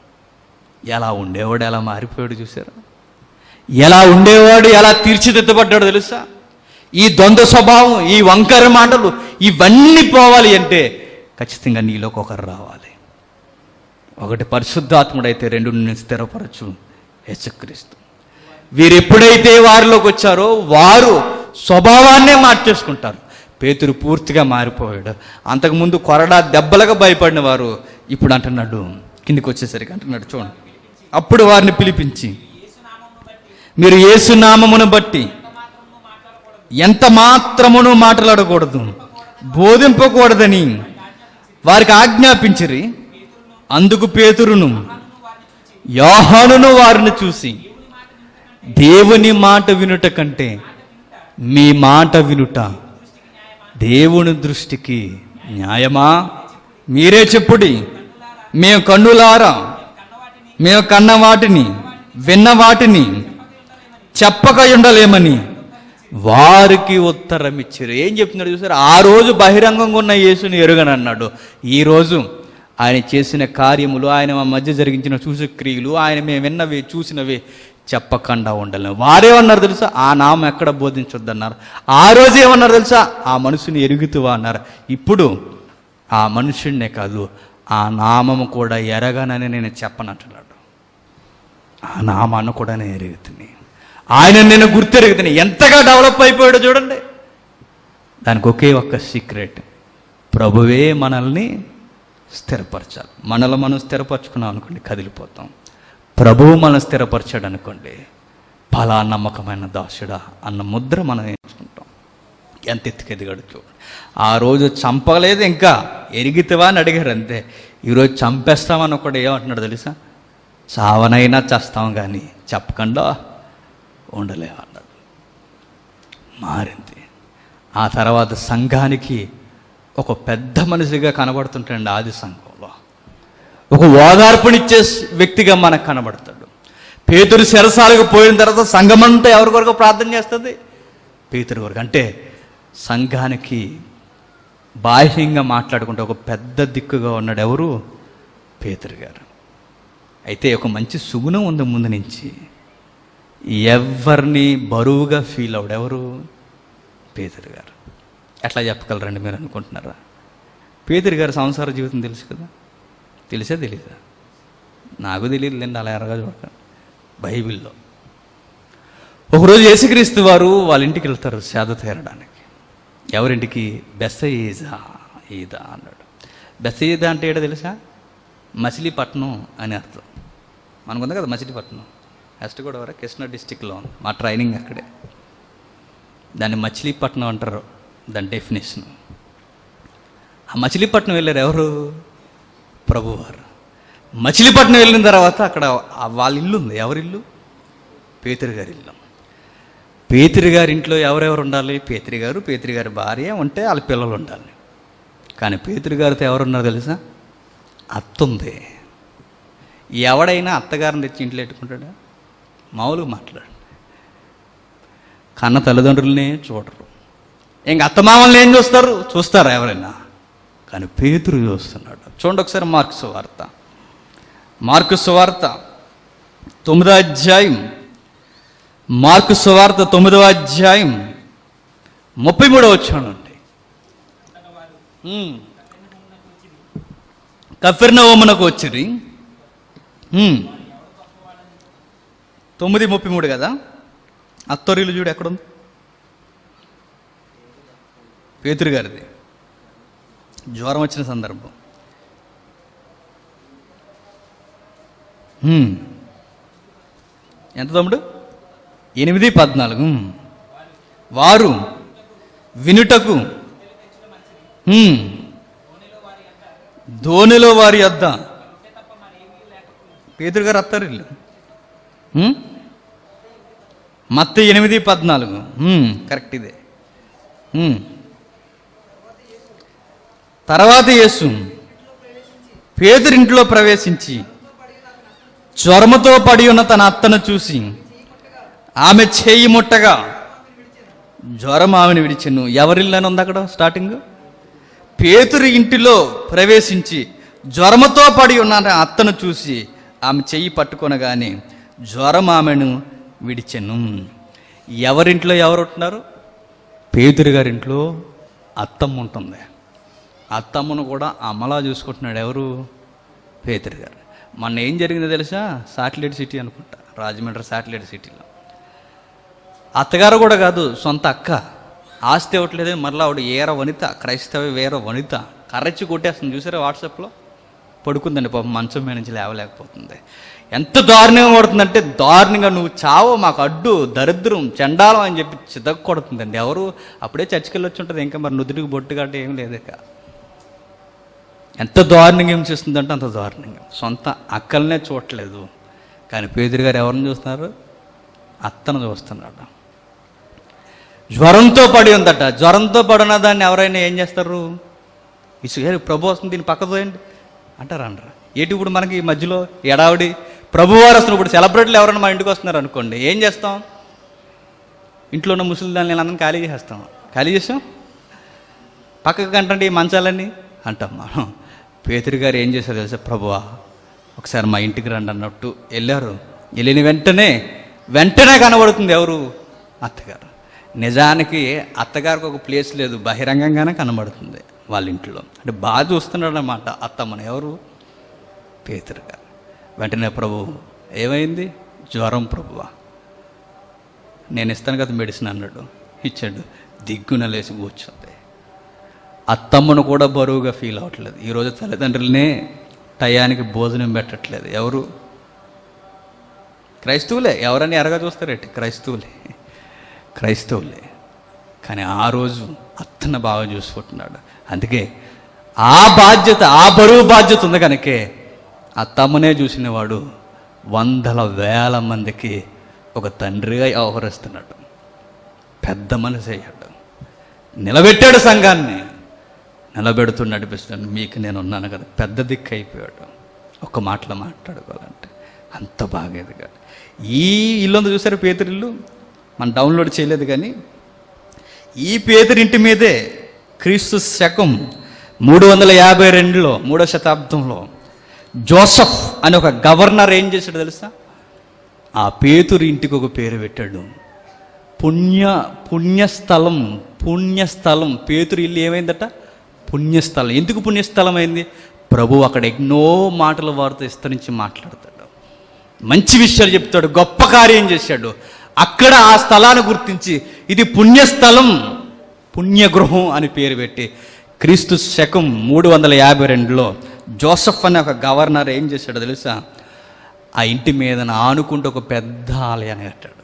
ఎలా ఉండేవాడు ఎలా మారిపోయాడు చూసారా ఎలా ఉండేవాడు ఎలా తీర్చిదిద్దబడ్డాడు తెలుసా ఈ ద్వంద్వ స్వభావం ఈ వంకర మాటలు ఇవన్నీ పోవాలి అంటే ఖచ్చితంగా నీలోకి ఒకరు రావాలి ఒకటి పరిశుద్ధాత్ముడైతే రెండు నేను స్థిరపరచు యేసుక్రీస్తు వీరు ఎప్పుడైతే వారిలోకి వచ్చారో వారు స్వభావాన్నే మార్చేసుకుంటారు పేతురు పూర్తిగా మారిపోయాడు అంతకుముందు కొరడా దెబ్బలకు భయపడిన వారు ఇప్పుడు అంటున్నాడు కిందికి వచ్చేసరికి అంటున్నాడు చూడండి అప్పుడు వారిని పిలిపించి మీరు యేసునామమును బట్టి ఎంత మాత్రమును మాట్లాడకూడదు బోధింపకూడదని వారికి ఆజ్ఞాపించిరి అందుకు పేతురును యోహానును వారిని చూసి దేవుని మాట వినుట కంటే మీ మాట వినుట దేవుని దృష్టికి న్యాయమా మీరే చెప్పుడి మేము కన్నులారా మేము కన్న వాటిని విన్న వాటిని చెప్పక ఉండలేమని వారికి ఉత్తరం ఇచ్చారు ఏం చెప్తున్నాడు చూసారు ఆ రోజు బహిరంగంగా ఉన్న యేసుని ఎరుగనన్నాడు ఈ రోజు ఆయన చేసిన కార్యములు ఆయన మా మధ్య జరిగించిన సూచక్రియలు ఆయన మేము విన్నవి చూసినవి చెప్పకుండా ఉండలేము వారేమన్నారు తెలుసా ఆ నామం ఎక్కడ బోధించొద్దన్నారు ఆ రోజు ఏమన్నారు తెలుసా ఆ మనుషుని ఎరుగుతువా అన్నారు ఇప్పుడు ఆ మనుషుడినే కాదు ఆ నామము కూడా ఎరగనని నేను చెప్పనంటున్నాడు ఆ నామాన్ని కూడా నేను ఎరుగుతుంది ఆయన నేను గుర్తెరుగుతుంది ఎంతగా డెవలప్ అయిపోయాడో చూడండి దానికి ఒకే ఒక్క సీక్రెట్ ప్రభువే మనల్ని స్థిరపరచాలి మనలో మనం స్థిరపరచుకున్నాం అనుకోండి కదిలిపోతాం ప్రభువు మనం స్థిరపరచాడు అనుకోండి ఫలా నమ్మకమైన దాసుడా అన్న ముద్ర మనం ఎంచుకుంటాం ఎంత ఎత్తుకెదిగాడు చూడండి ఆ రోజు చంపలేదు ఇంకా ఎరిగితవా అని అడిగారు అంతే ఈరోజు చంపేస్తామని ఒకడు ఏమంటున్నాడు తెలుసా చావనైనా చేస్తాం కానీ చెప్పకుండా ఉండలేము అన్నాడు మారింది ఆ తర్వాత సంఘానికి ఒక పెద్ద మనిషిగా కనబడుతుంటాడు ఆది సంఘంలో ఒక ఓదార్పునిచ్చే వ్యక్తిగా మనకు కనబడతాడు పేతురు శరసాలకు పోయిన తర్వాత సంఘమంతా ఎవరి కొరకు ప్రార్థన చేస్తుంది పేతురు కొరకు అంటే సంఘానికి బాహ్యంగా మాట్లాడుకుంటే ఒక పెద్ద దిక్కుగా ఉన్నాడు ఎవరు పేతురు గారు అయితే ఒక మంచి సుగుణం ఉంది ముందు నుంచి ఎవరిని బరువుగా ఫీల్ అవడు ఎవరు పేదరు గారు ఎట్లా చెప్పగలరండి మీరు అనుకుంటున్నారా పేదరి గారి సంసార జీవితం తెలుసు కదా తెలిసే తెలీదా నాకు తెలియదులేండి అలా ఎరగా చూడక బైబిల్లో ఒకరోజు యేసుక్రీస్తు వారు వాళ్ళ ఇంటికి వెళ్తారు సేద తీరడానికి ఎవరింటికి బెస్సఈజా ఈదా అన్నాడు బెస్సఈదా అంటే ఏడో తెలుసా మచిలీపట్నం అని అర్థం మనకుంది కదా మచిలీపట్నం వెస్ట్ గోదావరి కృష్ణా డిస్టిక్లో ఉంది మా ట్రైనింగ్ అక్కడే దాన్ని మచిలీపట్నం అంటారు దాని డెఫినేషన్ ఆ మచిలీపట్నం వెళ్ళారు ఎవరు ప్రభువారు మచిలీపట్నం వెళ్ళిన తర్వాత అక్కడ ఆ వాళ్ళ ఇల్లు ఉంది ఎవరి ఇల్లు పేతురు గారి ఇల్లు పేతురు గారి ఇంట్లో ఎవరెవరు ఉండాలి పేతురి గారు పేతురి గారి భార్య ఉంటే వాళ్ళ పిల్లలు ఉండాలి కానీ పేతురు గారితో ఎవరున్నారు తెలుసా అత్త ఉంది ఎవడైనా అత్తగారిని తెచ్చి ఇంట్లో పెట్టుకుంటాడా మామూలుగా మాట్లాడు కన్న తల్లిదండ్రులనే చూడరు ఇంక అత్తమామల్ని ఏం చూస్తారు చూస్తారా ఎవరైనా కానీ పేతురు చూస్తున్నాడు చూడండి ఒకసారి మార్క్స్ వార్త మార్కు సువార్త తొమ్మిదో అధ్యాయం మార్కు సువార్త తొమ్మిదవ అధ్యాయం ముప్పై మూడో వచ్చానండి కఫిర్నవమునకు వచ్చిరి ఉమ్. తొమ్మిది ముప్పై మూడు కదా అత్తొరిలు చూడు ఎక్కడుంది పేతురు గారిది జ్వరం వచ్చిన సందర్భం ఉమ్. ఎంత తమ్ముడు ఎనిమిది పద్నాలుగు ఉమ్. వారు వినుటకు ఉమ్. ధోనిలో వారి వద్ద పేదరు గారు అత్తారు ఇల్లు ఉమ్? మత్త ఎనిమిది పద్నాలుగు ఉమ్, కరెక్ట్ ఇదే ఉమ్. తర్వాత యేసు పేదరింట్లో ప్రవేశించి జ్వరముతో పడి ఉన్న తన అత్తను చూసి ఆమె చేయి ముట్టగా జ్వరం ఆమెను విడిచెను ఎవరిల్లని ఉంది అక్కడ స్టార్టింగ్ పేతురు ఇంటిలో ప్రవేశించి జ్వరముతో పడి ఉన్న ఆ అత్తను చూసి ఆమె చెయ్యి పట్టుకొనగానే జ్వరం ఆమెను విడిచెను ఎవరింట్లో ఎవరు ఉంటున్నారు పేతురు గారింట్లో అత్తమ్మ ఉంటుంది అత్తమ్మను కూడా అమ్మలా చూసుకుంటున్నాడు ఎవరు పేతురు గారు మొన్న ఏం జరిగిందో తెలుసా సాటిలైట్ సిటీ అనుకుంటా రాజమండ్రి సాటిలైట్ సిటీలో అత్తగారు కూడా కాదు సొంత అక్క ఆస్తి ఇవ్వట్లేదే మరలా ఆవిడ ఏర వనిత క్రైస్తవ వేర వనిత కర్రెచ్చి కొట్టేస్తుంది చూసారా వాట్సాప్లో పడుకుందండి పాపం మంచం మీద నుంచి లేవలేకపోతుంది ఎంత దారుణంగా కొడుతుందంటే దారుణంగా నువ్వు చావు మాకు అడ్డు దరిద్రం చండాలం అని చెప్పి చితక్ కొడుతుందండి ఎవరు అప్పుడే చర్చికి వచ్చి ఉంటుంది ఇంకా మరి నుదుటికి బొట్టు గట్ట ఏం లేదు ఇక ఎంత దారుణంగా ఏం చేస్తుందంటే అంత దారుణంగా సొంత అక్కలనే చూడట్లేదు కానీ పేదరి గారు ఎవరిని చూస్తున్నారు అత్తను చూస్తున్నాడు జ్వరంతో పడి ఉందట జ్వరంతో పడిన దాన్ని ఎవరైనా ఏం చేస్తారు ఇసుక ప్రభు వస్తుంది దీన్ని పక్క పోయండి అంటారు అనరా ఏంటి ఇప్పుడు మనకి ఈ మధ్యలో ఎడావిడి ప్రభువారు వస్తున్నారు ఇప్పుడు సెలబ్రిటీలు ఎవరైనా మా ఇంటికి వస్తున్నారు అనుకోండి ఏం చేస్తాం ఇంట్లో ఉన్న ముసలి దాన్ని అందరిని ఖాళీ చేసేస్తాం ఖాళీ చేసాం పక్కకు కంటండి ఈ మంచాలన్నీ అంటాం మనం పేతురు గారు ఏం చేశారు తెలుసా ప్రభువా ఒకసారి మా ఇంటికి రండి అన్నట్టు వెళ్ళారు వెళ్ళిన వెంటనే వెంటనే కనబడుతుంది ఎవరు అత్తగారు నిజానికి అత్తగారికి ఒక ప్లేస్ లేదు బహిరంగంగానే కనబడుతుంది వాళ్ళ ఇంట్లో అంటే బాగా చూస్తున్నాడు అన్నమాట అత్తమ్మని ఎవరు పేతురు గారు వెంటనే ప్రభు ఏమైంది జ్వరం ప్రభువా నేను ఇస్తాను కదా మెడిసిన్ అన్నాడు ఇచ్చాడు దిగ్గున లేచి కూర్చుంది అత్తమ్మను కూడా బరువుగా ఫీల్ అవ్వట్లేదు ఈరోజు తల్లిదండ్రులనే టయానికి భోజనం పెట్టట్లేదు ఎవరు క్రైస్తవులే ఎవరని ఎరగా చూస్తారేంటి క్రైస్తవులే క్రైస్తవులే కానీ ఆ రోజు అత్తన బాగా చూసుకుంటున్నాడు అందుకే ఆ బాధ్యత ఆ బరువు బాధ్యత ఉంది కనుకే అత్తమ్మనే చూసినవాడు వందల వేల మందికి ఒక తండ్రిగా వ్యవహరిస్తున్నాడు పెద్ద మనసు అయ్యాడు నిలబెట్టాడు సంఘాన్ని నిలబెడుతూ నడిపిస్తున్నాడు మీకు నేను ఉన్నాను కదా పెద్ద దిక్కు అయిపోయాడు ఒక్క మాటలో మాట్లాడుకోవాలంటే అంత బాగా ఎదిగాడు ఈ ఇల్లు ఉందో చూసారు పేదరిల్లు మనం డౌన్లోడ్ చేయలేదు కానీ ఈ పేదరింటి మీదే క్రీస్తు శకం మూడు వందల యాభై రెండులో మూడో శతాబ్దంలో జోసఫ్ అని ఒక గవర్నర్ ఏం చేశాడు తెలుసా ఆ పేతురు ఇంటికి ఒక పేరు పెట్టాడు పుణ్య పుణ్యస్థలం పుణ్యస్థలం పేతురు ఇల్లు ఏమైందట పుణ్యస్థలం ఎందుకు పుణ్యస్థలం అయింది ప్రభు అక్కడ ఎన్నో మాటల వారితో విస్తరించి మాట్లాడతాడు మంచి విషయాలు చెప్తాడు గొప్ప కార్యం చేశాడు అక్కడ ఆ స్థలాన్ని గుర్తించి ఇది పుణ్యస్థలం పుణ్యగృహం అని పేరు పెట్టి క్రీస్తు శకం మూడు వందల యాభై రెండులో జోసఫ్ అనే ఒక గవర్నర్ ఏం చేశాడో తెలుసా ఆ ఇంటి మీద ఆనుకుంటూ ఒక పెద్ద ఆలయాన్ని కట్టాడు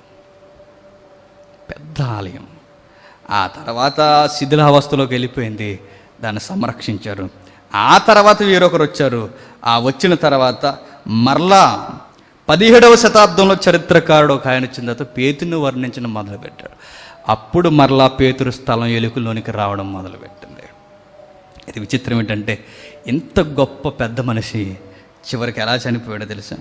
పెద్ద ఆలయం ఆ తర్వాత శిథిలావస్థలోకి వెళ్ళిపోయింది దాన్ని సంరక్షించారు ఆ తర్వాత వేరొకరు వచ్చారు ఆ వచ్చిన తర్వాత మరలా పదిహేడవ శతాబ్దంలో చరిత్రకారుడు ఒక ఆయన వచ్చిన తర్వాత పేతుని వర్ణించడం మొదలుపెట్టాడు అప్పుడు మరలా పేతురు స్థలం ఎలుకలోనికి రావడం మొదలుపెట్టింది ఇది విచిత్రం ఏంటంటే ఇంత గొప్ప పెద్ద మనిషి చివరికి ఎలా చనిపోయాడో తెలుసా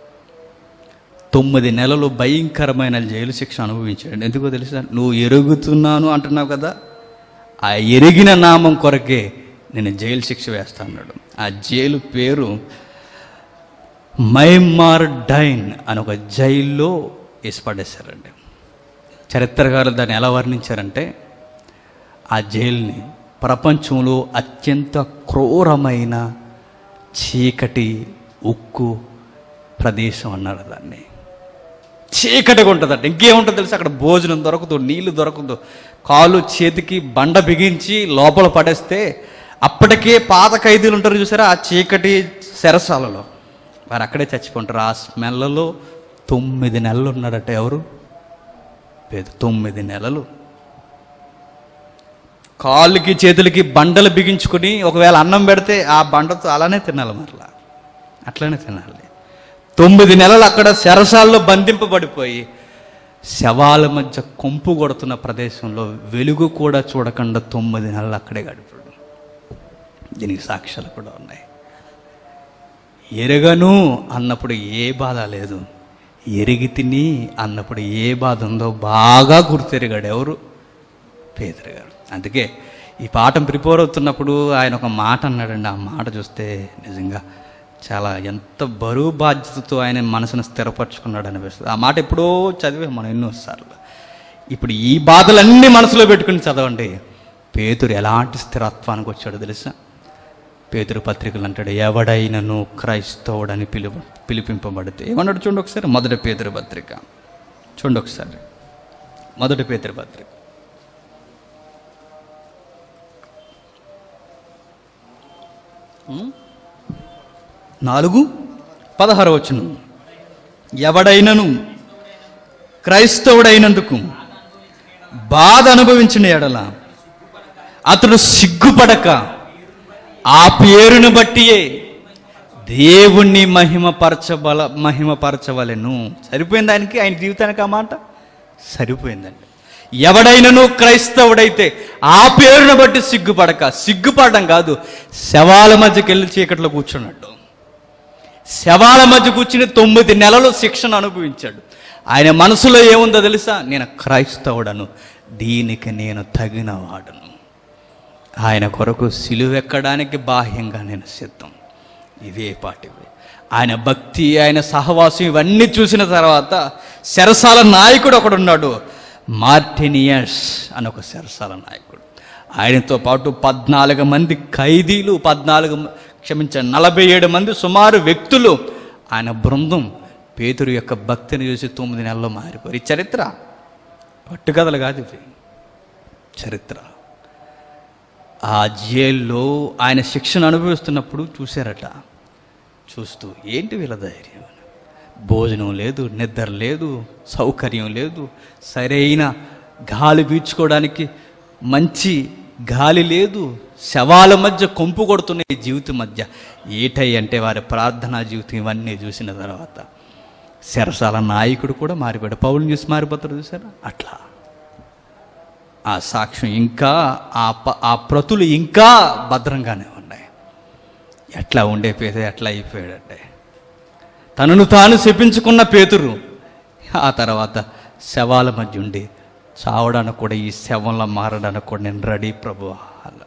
తొమ్మిది నెలలు భయంకరమైన జైలు శిక్ష అనుభవించాడు ఎందుకో తెలుసా నువ్వు ఎరుగుతున్నాను అంటున్నావు కదా ఆ ఎరిగిన నామం కొరకే నేను జైలు శిక్ష వేస్తా అన్నాడు ఆ జైలు పేరు మైమార్ డైన్ అని ఒక జైల్లో వేసి పడేశారండి చరిత్రకారులు దాన్ని ఎలా వర్ణించారంటే ఆ జైల్ని ప్రపంచంలో అత్యంత క్రూరమైన చీకటి ఉక్కు ప్రదేశం అన్నారు దాన్ని చీకటిగా ఉంటుందట ఇంకేముంటుంది తెలుసు అక్కడ భోజనం దొరకదు నీళ్లు దొరకదు కాలు చేతికి బండ బిగించి లోపల పడేస్తే అప్పటికే పాత ఖైదీలు ఉంటారు చూసారా ఆ చీకటి సెరసాలలో వారు అక్కడే చచ్చిపోంటారు ఆ స్మెల్లలో తొమ్మిది నెలలు ఉన్నాడట ఎవరు పేద తొమ్మిది నెలలు కాళ్ళకి చేతులకి బండలు బిగించుకుని ఒకవేళ అన్నం పెడితే ఆ బండతో అలానే తినాలి మరలా అట్లనే తినాలి తొమ్మిది నెలలు అక్కడ శరసాల్లో బంధింపబడిపోయి శవాల మధ్య కొంపు కొడుతున్న ప్రదేశంలో వెలుగు కూడా చూడకుండా తొమ్మిది నెలలు అక్కడే గడిపాడు దీనికి సాక్ష్యాలు కూడా ఉన్నాయి ఎరగను అన్నప్పుడు ఏ బాధ లేదు ఎరిగి తిని అన్నప్పుడు ఏ బాధ ఉందో బాగా గుర్తెరిగాడు ఎవరు పేదరు గారు అందుకే ఈ పాఠం ప్రిపేర్ అవుతున్నప్పుడు ఆయన ఒక మాట అన్నాడండి ఆ మాట చూస్తే నిజంగా చాలా ఎంత బరువు బాధ్యతతో ఆయన మనసును స్థిరపరచుకున్నాడు అనిపిస్తుంది ఆ మాట ఎప్పుడో చదివే మనం ఎన్నోసార్లు ఇప్పుడు ఈ బాధలన్నీ మనసులో పెట్టుకుని చదవండి పేతురు ఎలాంటి స్థిరత్వానికి వచ్చాడో తెలుసా పేతురు పత్రికలు అంటాడు ఎవడైనను క్రైస్తవుడని పిలుపు పిలిపింపబడితే ఏమన్నాడు చూడండి ఒకసారి మొదటి పేతురు పత్రిక చూడండి ఒకసారి మొదటి పేతురు పత్రిక ఉమ్. నాలుగు పదహారు వచ్చును ఎవడైనను క్రైస్తవుడైనందుకు బాధ అనుభవించిన ఎడల అతడు సిగ్గుపడక ఆ పేరును బట్టియే దేవుణ్ణి మహిమపరచబల మహిమపరచవలెను సరిపోయింది ఆయనకి ఆయన జీవితానికి ఆ మాట సరిపోయిందండి ఎవడైనను క్రైస్తవుడైతే ఆ పేరును బట్టి సిగ్గుపడక సిగ్గుపడడం కాదు శవాల మధ్యకి వెళ్ళి చీకట్లో కూర్చున్నాడు శవాల మధ్య కూర్చుని తొమ్మిది నెలలు శిక్షణ అనుభవించాడు ఆయన మనసులో ఏముందో తెలుసా నేను క్రైస్తవుడను దీనికి నేను తగిన వాడను ఆయన కొరకు సిలువెక్కడానికి బాహ్యంగా నేను సిద్ధం ఇదే పాటివి ఆయన భక్తి ఆయన సహవాసం ఇవన్నీ చూసిన తర్వాత సెరసాల నాయకుడు ఒకడున్నాడు మార్టినియస్ అని ఒక సెరసాల నాయకుడు ఆయనతో పాటు పద్నాలుగు మంది ఖైదీలు పద్నాలుగు మ- క్షమించండి నలభై ఏడు మంది సుమారు వ్యక్తులు ఆయన బృందం పేతురు యొక్క భక్తిని చూసి తొమ్మిది నెలల్లో మారిపోయారు ఈ చరిత్ర పట్టుకథలు కాదు ఇది చరిత్ర ఆ జైల్లో ఆయన శిక్షను అనుభవిస్తున్నప్పుడు చూశారట చూస్తూ ఏంటి వీళ్ళ ధైర్యం భోజనం లేదు నిద్ర లేదు సౌకర్యం లేదు సరైన గాలి పీల్చుకోవడానికి మంచి గాలి లేదు శవాల మధ్య కొంపు కొడుతున్న ఈ జీవితం మధ్య ఏటై అంటే వారి ప్రార్థనా జీవితం ఇవన్నీ చూసిన తర్వాత శరసాల నాయకుడు కూడా మారిపోయాడు పౌరుని చూసి మారిపోతారు చూసారా అట్లా ఆ సాక్ష్యం ఇంకా ఆ ప ఆ ప్రతులు ఇంకా భద్రంగానే ఉన్నాయి ఎట్లా ఉండే పేద ఎట్లా అయిపోయాడంటే తనను తాను శపించుకున్న పేతురు ఆ తర్వాత శవాల మధ్య ఉండి చావడానికి కూడా ఈ శవంలో మారడానికి కూడా నేను రెడీ ప్రభు అన్నాడు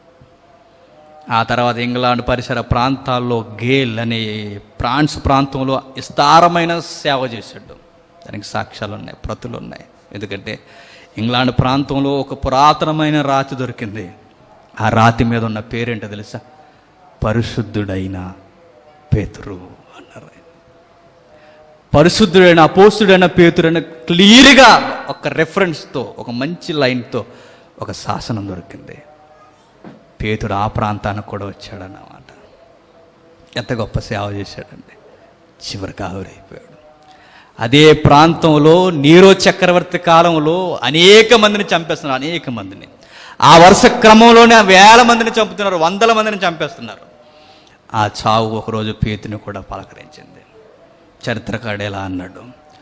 ఆ తర్వాత ఇంగ్లాండ్ పరిసర ప్రాంతాల్లో గేల్ అనే ఫ్రాన్స్ ప్రాంతంలో విస్తారమైన సేవ చేశాడు దానికి సాక్ష్యాలు ఉన్నాయి ప్రతులు ఉన్నాయి ఎందుకంటే ఇంగ్లాండ్ ప్రాంతంలో ఒక పురాతనమైన రాతి దొరికింది ఆ రాతి మీద ఉన్న పేరేంటో తెలుసా పరిశుద్ధుడైన పేతురు అన్నారు ఆయన. పరిశుద్ధుడైన అపోస్తుడైన పేతుడైన క్లియర్గా ఒక రెఫరెన్స్తో ఒక మంచి లైన్తో ఒక శాసనం దొరికింది పేతుడు ఆ ప్రాంతానికి కూడా వచ్చాడన్నమాట ఎంత గొప్ప సేవ చేశాడండి చివరికి ఆవిరైపోయాడు అదే ప్రాంతంలో నీరో చక్రవర్తి కాలంలో అనేక మందిని చంపేస్తున్నారు అనేక మందిని ఆ వరుస క్రమంలోనే వేల మందిని చంపుతున్నారు వందల మందిని చంపేస్తున్నారు ఆ చావు ఒకరోజు పేతుని కూడా పలకరించింది చరిత్రకాడు ఎలా అన్నాడు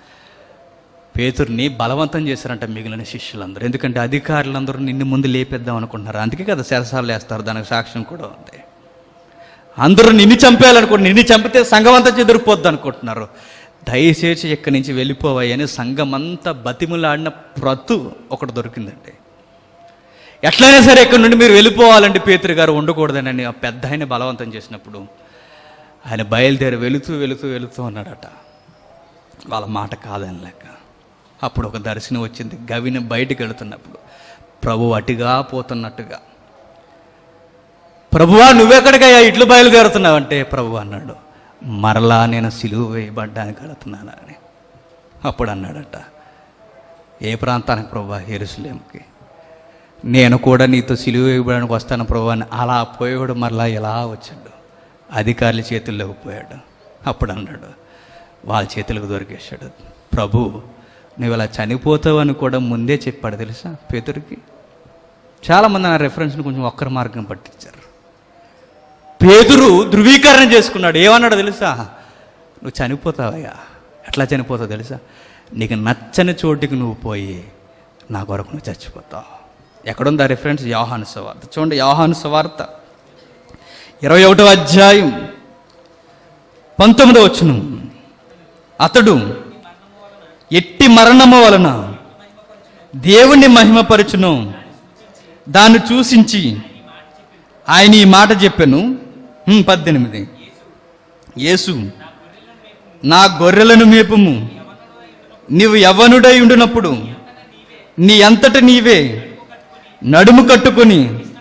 పేతుర్ని బలవంతం చేశారంట మిగిలిన శిష్యులందరూ ఎందుకంటే అధికారులందరూ నిన్ను ముందు లేపేద్దాం అనుకుంటున్నారు అందుకే కదా శరసాలు వేస్తారు దానికి సాక్ష్యం కూడా ఉంది అందరూ నిన్ను చంపేయాలనుకుంటున్నారు నిన్ను చంపితే సంఘం అంతా చెదిరిపోద్ది అనుకుంటున్నారు దయచేసి ఇక్కడి నుంచి వెళ్ళిపోవాయని సంఘం అంతా బతిములాడిన ప్రతు ఒకటి దొరికిందండి ఎట్లయినా సరే ఇక్కడ నుండి మీరు వెళ్ళిపోవాలంటే పేతురు గారు ఉండకూడదని ఆ పెద్ద ఆయన బలవంతం చేసినప్పుడు ఆయన బయలుదేరి వెళుతూ వెళుతూ వెళుతూ ఉన్నాడట వాళ్ళ మాట కాదని లెక్క అప్పుడు ఒక దర్శనం వచ్చింది గవిని బయటికి వెళుతున్నప్పుడు ప్రభు అటుగా పోతున్నట్టుగా ప్రభువా నువ్వెక్కడికయ్యా ఇట్లు బయలుదేరుతున్నావంటే ప్రభు అన్నాడు మరలా నేను సిలువ వేయబడ్డానికి వెళుతున్నాను అని అప్పుడు అన్నాడట ఏ ప్రాంతానికి ప్రభు ఎరుసలేంకి నేను కూడా నీతో సిలువ వేయబడానికి వస్తాను ప్రభు అని అలా పోయాడు మరలా ఎలా వచ్చాడు అధికారుల చేతుల్లోకి పోయాడు అప్పుడు అన్నాడు వాళ్ళ చేతులకు దొరికేశాడు ప్రభు నువ్వు ఇలా చనిపోతావని కూడా ముందే చెప్పాడు తెలుసా పేతురికి చాలామంది ఆ రెఫరెన్స్ని కొంచెం ఒక్కరి మార్గం పట్టించారు పేతురు ధృవీకరణ చేసుకున్నాడు ఏమన్నాడు తెలుసా నువ్వు చనిపోతావయ్యా ఎట్లా చనిపోతావు తెలుసా నీకు నచ్చని చోటికి నువ్వు పోయి నా కొరకు నువ్వు చచ్చిపోతావు ఎక్కడుందా రెఫరెన్స్ యోహాను సవార్త చూడండి యోహాను సవార్త ఇరవై ఒకటో అధ్యాయం పంతొమ్మిదో వచ్చును అతడు ఎట్టి మరణము వలన దేవుణ్ణి మహిమపరచును దాన్ని చూసించి ఆయన ఈ మాట చెప్పాను హ్మ్, పద్దెనిమిది యేసు నా గొర్రెలను మేపుము నీవు యవనుడై ఉండినప్పుడు నీ అంతట నీవే నడుము కట్టుకొని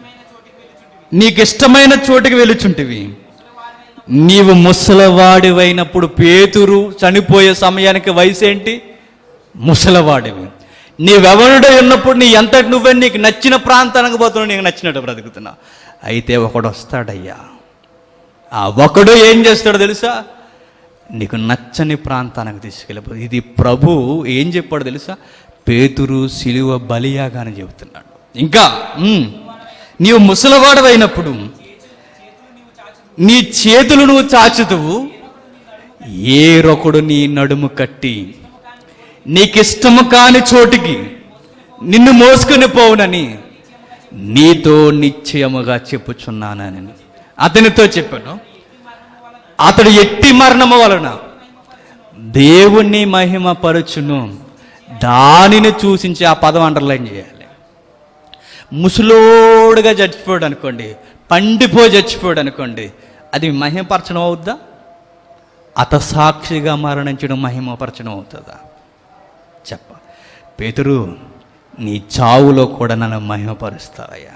నీకిష్టమైన చోటికి వెలుచుంటివి నీవు ముసలవాడివైనప్పుడు పేతురు చనిపోయే సమయానికి వయసు ఏంటి ముసలవాడివి నీవెవరుడై ఉన్నప్పుడు నీ ఎంతటి నువ్వే నీకు నచ్చిన ప్రాంతానికి పోతున్నావు నీకు నచ్చినట్టు బ్రతుకుతున్నావు అయితే ఒకడు వస్తాడయ్యా ఆ ఒకడు ఏం చేస్తాడో తెలుసా నీకు నచ్చని ప్రాంతానికి తీసుకెళ్ళిపో ఇది ప్రభు ఏం చెప్పాడు తెలుసా పేతురు సిలువ బలియాగాని చెబుతున్నాడు ఇంకా ఉమ్, నీవు ముసలివాడవైనప్పుడు నీ చేతులు నువ్వు చాచుతువు ఏ రొకడు నీ నడుము కట్టి నీకిష్టము కాని చోటికి నిన్ను మోసుకొని పోవునని నీతో నిశ్చయముగా చెప్పుచున్నానని అతనితో చెప్పాను అతడు ఎట్టి మరణము వలన దేవుణ్ణి మహిమ పరచును దానిని చూసించి ఆ పదం అండర్లైన్ చేయాలి ముసలోడుగా చచ్చిపోయాడు అనుకోండి పండిపోయి చచ్చిపోయాడు అనుకోండి అది మహిమపరచడం అవుద్దా అతసాక్షిగా మరణించడం మహిమపరచడం అవుతుందా చెప్ప పేతురు నీ చావులో కూడా నన్ను మహిమపరుస్తావయ్యా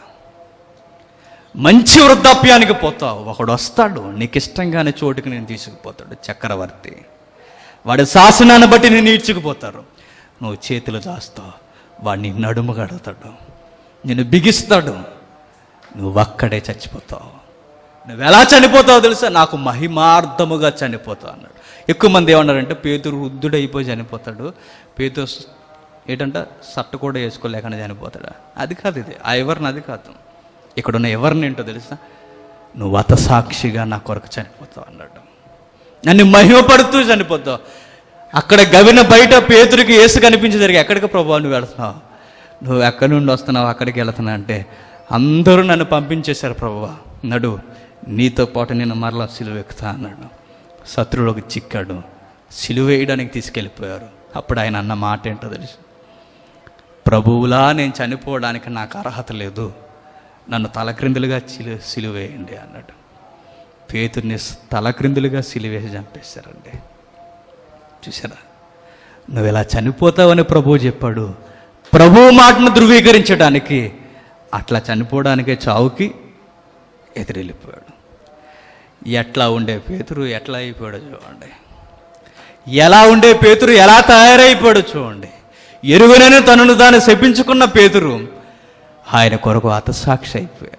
మంచి వృద్ధాప్యానికి పోతావు ఒకడు వస్తాడు నీకు ఇష్టంగానే చోటుకి నేను తీసుకుపోతాడు చక్రవర్తి వాడి శాసనాన్ని బట్టి నేను ఈడ్చుకుపోతారు నువ్వు చేతులు దాస్తావు వాడిని నడుము కడతాడు నిన్ను బిగిస్తాడు నువ్వు అక్కడే చచ్చిపోతావు నువ్వు ఎలా చనిపోతావు తెలుసా నాకు మహిమార్థముగా చనిపోతావు అన్నాడు ఎక్కువ మంది ఏమన్నారంటే పేతురు వృద్ధుడైపోయి చనిపోతాడు పేతురు స్- ఏంటంట సట్టు కూడా వేసుకోలేకుండా చనిపోతాడా అది కాదు ఇది ఆ ఎవరిని అది కాదు ఇక్కడ ఉన్న ఎవరిని ఏంటో తెలుసా నువ్వు అతసాక్షిగా నా కొరకు చనిపోతావు అన్నాడు నన్ను మహిమపడుతూ చనిపోతావు అక్కడ గవిన బయట పేతురికి ఏసు కనిపించి జరిగి ఎక్కడికి ప్రభావ నువ్వు వెళుతున్నావు నువ్వు ఎక్కడి నుండి వస్తున్నావు అక్కడికి వెళుతున్నా అంటే అందరూ నన్ను పంపించేశారు ప్రభువా నడు నీతో పాటు నేను మరలా సిలువ ఎక్కుతా అన్నాడు శత్రువులకు చిక్కాడు సిలువ వేయడానికి తీసుకెళ్ళిపోయారు అప్పుడు ఆయన అన్న మాట ఏంటో తెలుసు ప్రభువులా నేను చనిపోవడానికి నాకు అర్హత లేదు నన్ను తలక్రిందులుగా చిలు సిలువేయండి అన్నాడు పేతుర్ని తలక్రిందులుగా సిలువేసి చంపేశారండి చూసారా నువ్వు ఇలా చనిపోతావని ప్రభువు చెప్పాడు ప్రభువు మాటను ధృవీకరించడానికి అట్లా చనిపోవడానికే చావుకి ఎదురెళ్ళిపోయాడు ఎట్లా ఉండే పేతురు ఎట్లా అయిపోయాడో చూడండి ఎలా ఉండే పేతురు ఎలా తయారైపోయాడో చూడండి ఎరువునని తనను తాను శపించుకున్న పేతురు ఆయన కొరకు అతసాక్షి అయిపోయాడు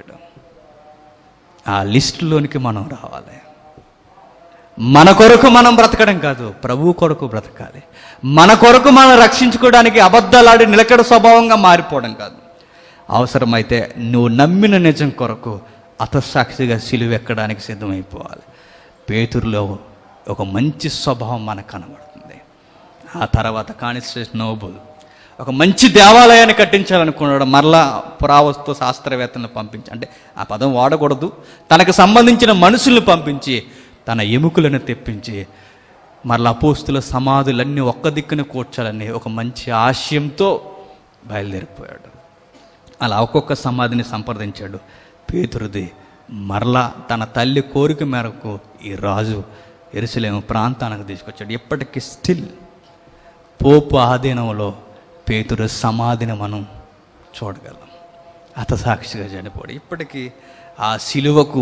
ఆ లిస్టులోనికి మనం రావాలి మన కొరకు మనం బ్రతకడం కాదు ప్రభువు కొరకు బ్రతకాలి మన కొరకు మనం రక్షించుకోవడానికి అబద్ధాలాడి నిలకడ స్వభావంగా మారిపోవడం కాదు అవసరమైతే నువ్వు నమ్మిన నిజం కొరకు అతసాక్షిగా సిలువెక్కడానికి సిద్ధమైపోవాలి పేతురులో ఒక మంచి స్వభావం మనకు కనబడుతుంది ఆ తర్వాత కానిస్టేషన్ నోబుల్ ఒక మంచి దేవాలయాన్ని కట్టించాలనుకున్నాడు మరలా పురావస్తు శాస్త్రవేత్తలను పంపించి అంటే ఆ పదం వాడకూడదు తనకు సంబంధించిన మనుషుల్ని పంపించి తన ఎముకలను తెప్పించి మరలా అపోస్తుల సమాధులన్నీ ఒక్క దిక్కున కూర్చాలని ఒక మంచి ఆశయంతో బయలుదేరిపోయాడు అలా ఒక్కొక్క సమాధిని సంప్రదించాడు పేతురుది మరలా తన తల్లి కోరిక మేరకు ఈ రాజు ఎరుసలేము ప్రాంతానికి తీసుకొచ్చాడు ఇప్పటికీ స్టిల్ పోపు ఆధీనంలో పేతురు సమాధిని మనం చూడగలం అతసాక్షిగా చనిపోడు ఇప్పటికీ ఆ శిలువకు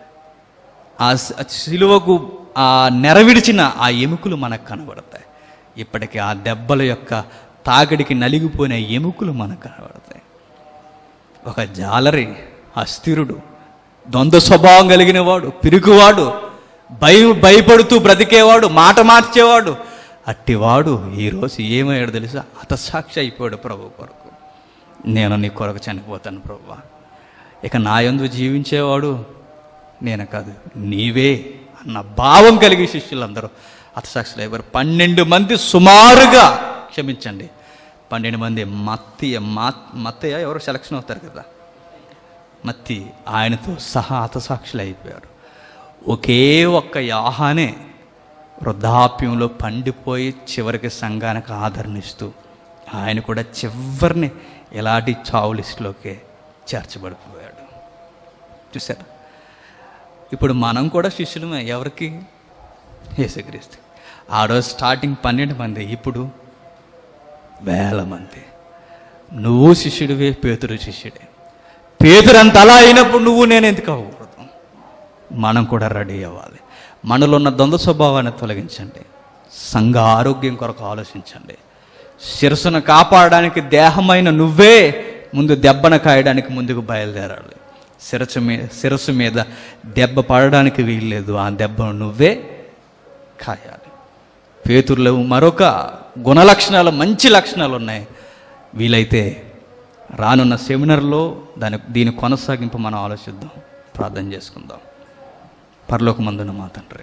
ఆ స- ఆ శిలువకు ఆ నెరవిడిచిన ఆ ఎముకలు మనకు కనబడతాయి ఇప్పటికీ ఆ దెబ్బల యొక్క తాగడికి నలిగిపోయిన ఎముకలు మనకు కనబడతాయి ఒక జాలరి అస్థిరుడు ద్వంద్వ స్వభావం కలిగిన వాడు పిరుగువాడు భయం భయపడుతూ బ్రతికేవాడు మాట మార్చేవాడు అట్టివాడు ఈరోజు ఏమయ్యాడు తెలుసా అతసాక్షి అయిపోయాడు ప్రభు కొరకు నేను నీ కొరకు చనిపోతాను ప్రభువా ఇక నా యందు జీవించేవాడు నేను కాదు నీవే అన్న భావం కలిగి శిష్యులందరూ అతసాక్షులు అయిపోయారు పన్నెండు మంది సుమారుగా క్షమించండి పన్నెండు మంది మత్తయ్య మత్తయ్య ఎవరో సెలక్షన్ అవుతారు కదా మత్తి ఆయనతో సహా హతసాక్షులు అయిపోయారు ఒకే ఒక్క యాహానే వృద్ధాప్యంలో పండిపోయి చివరికి సంఘానికి ఆదరణిస్తూ ఆయన కూడా చివరిని ఎలాంటి చావు లిస్టులోకే చేర్చబడిపోయాడు చూసారా ఇప్పుడు మనం కూడా శిష్యులమే ఎవరికి యేసుక్రీస్తు ఆ రోజు స్టార్టింగ్ పన్నెండు మంది ఇప్పుడు వేల మంది నువ్వు శిష్యుడివే పేతురు శిష్యుడే పేతురు అంత అలా అయినప్పుడు నువ్వు నేను ఎందుకు అవ్వకూడదు మనం కూడా రెడీ అవ్వాలి మనలో ఉన్న ద్వంద్వ స్వభావాన్ని తొలగించండి సంఘ ఆరోగ్యం కొరకు ఆలోచించండి శిరస్సును కాపాడడానికి దేహమైన నువ్వే ముందు దెబ్బను కాయడానికి ముందుకు బయలుదేరాలి శిరస్సు మీద శిరస్సు మీద దెబ్బ పడడానికి వీల్లేదు ఆ దెబ్బను నువ్వే కాయాలి పేతుర్లో మరొక గుణలక్షణాలు మంచి లక్షణాలు ఉన్నాయి వీలైతే రానున్న సెమినార్లో దాని దీని కొనసాగింపు మనం ఆలోచిద్దాం ప్రార్థన చేసుకుందాం పరలోకమందున మా తండ్రి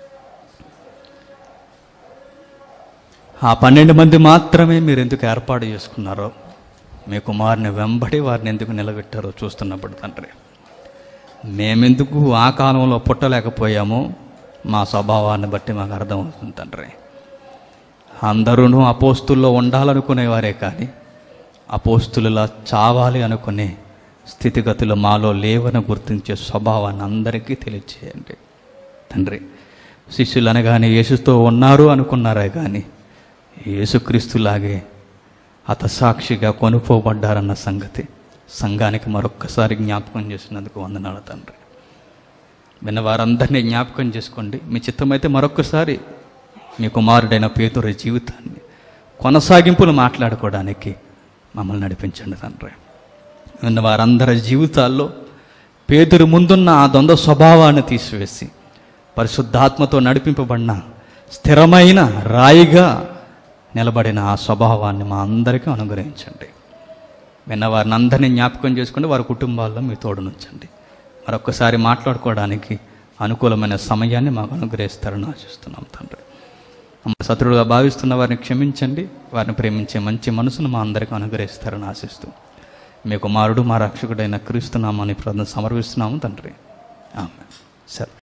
ఆ పన్నెండు మంది మాత్రమే మీరు ఎందుకు ఏర్పాటు చేసుకున్నారో మీ కుమారుని వెంబడి వారిని ఎందుకు నిలబెట్టారో చూస్తున్నప్పుడు తండ్రి మేమెందుకు ఆ కాలంలో పుట్టలేకపోయామో మా స్వభావాన్ని బట్టి మాకు అర్థమవుతుంది తండ్రి అందరూ అపోస్తుల్లో ఉండాలనుకునేవారే కానీ అపోస్తులులా చావాలి అనుకునే స్థితిగతులు మాలో లేవని గుర్తించే స్వభావాన్ని అందరికీ తెలియచేయండి తండ్రి శిష్యులు అనగానే యేసుతో ఉన్నారు అనుకున్నారే కానీ యేసుక్రీస్తులాగే హతసాక్షిగా కొనుపోబడ్డారన్న సంగతి సంఘానికి మరొక్కసారి జ్ఞాపకం చేసినందుకు వందనాలు తండ్రి విన్న వారందరినీ జ్ఞాపకం చేసుకోండి మీ చిత్తమైతే మరొక్కసారి మీ కుమారుడైన పేతురి జీవితాన్ని కొనసాగింపులు మాట్లాడుకోవడానికి మమ్మల్ని నడిపించండి తండ్రి విన్న వారందరి జీవితాల్లో పేదరు ముందున్న ఆ ద్వంద్వ స్వభావాన్ని తీసివేసి పరిశుద్ధాత్మతో నడిపింపబడిన స్థిరమైన రాయిగా నిలబడిన ఆ స్వభావాన్ని మా అందరికీ అనుగ్రహించండి విన్న వారిని అందరినీ జ్ఞాపకం చేసుకుని వారి కుటుంబాల్లో మీ తోడునుంచండి మరొకసారి మాట్లాడుకోవడానికి అనుకూలమైన సమయాన్ని మాకు అనుగ్రహిస్తారని ఆశిస్తున్నాం తండ్రి మమ్మల్ని శత్రువులుగా భావిస్తున్న వారిని క్షమించండి వారిని ప్రేమించే మంచి మనసును మా అందరికీ అనుగ్రహిస్తారని ఆశిస్తూ మీ కుమారుడు మా రక్షకుడైన క్రీస్తునామాన్ని ప్రార్థన సమర్పిస్తున్నాము తండ్రి ఆమె సరే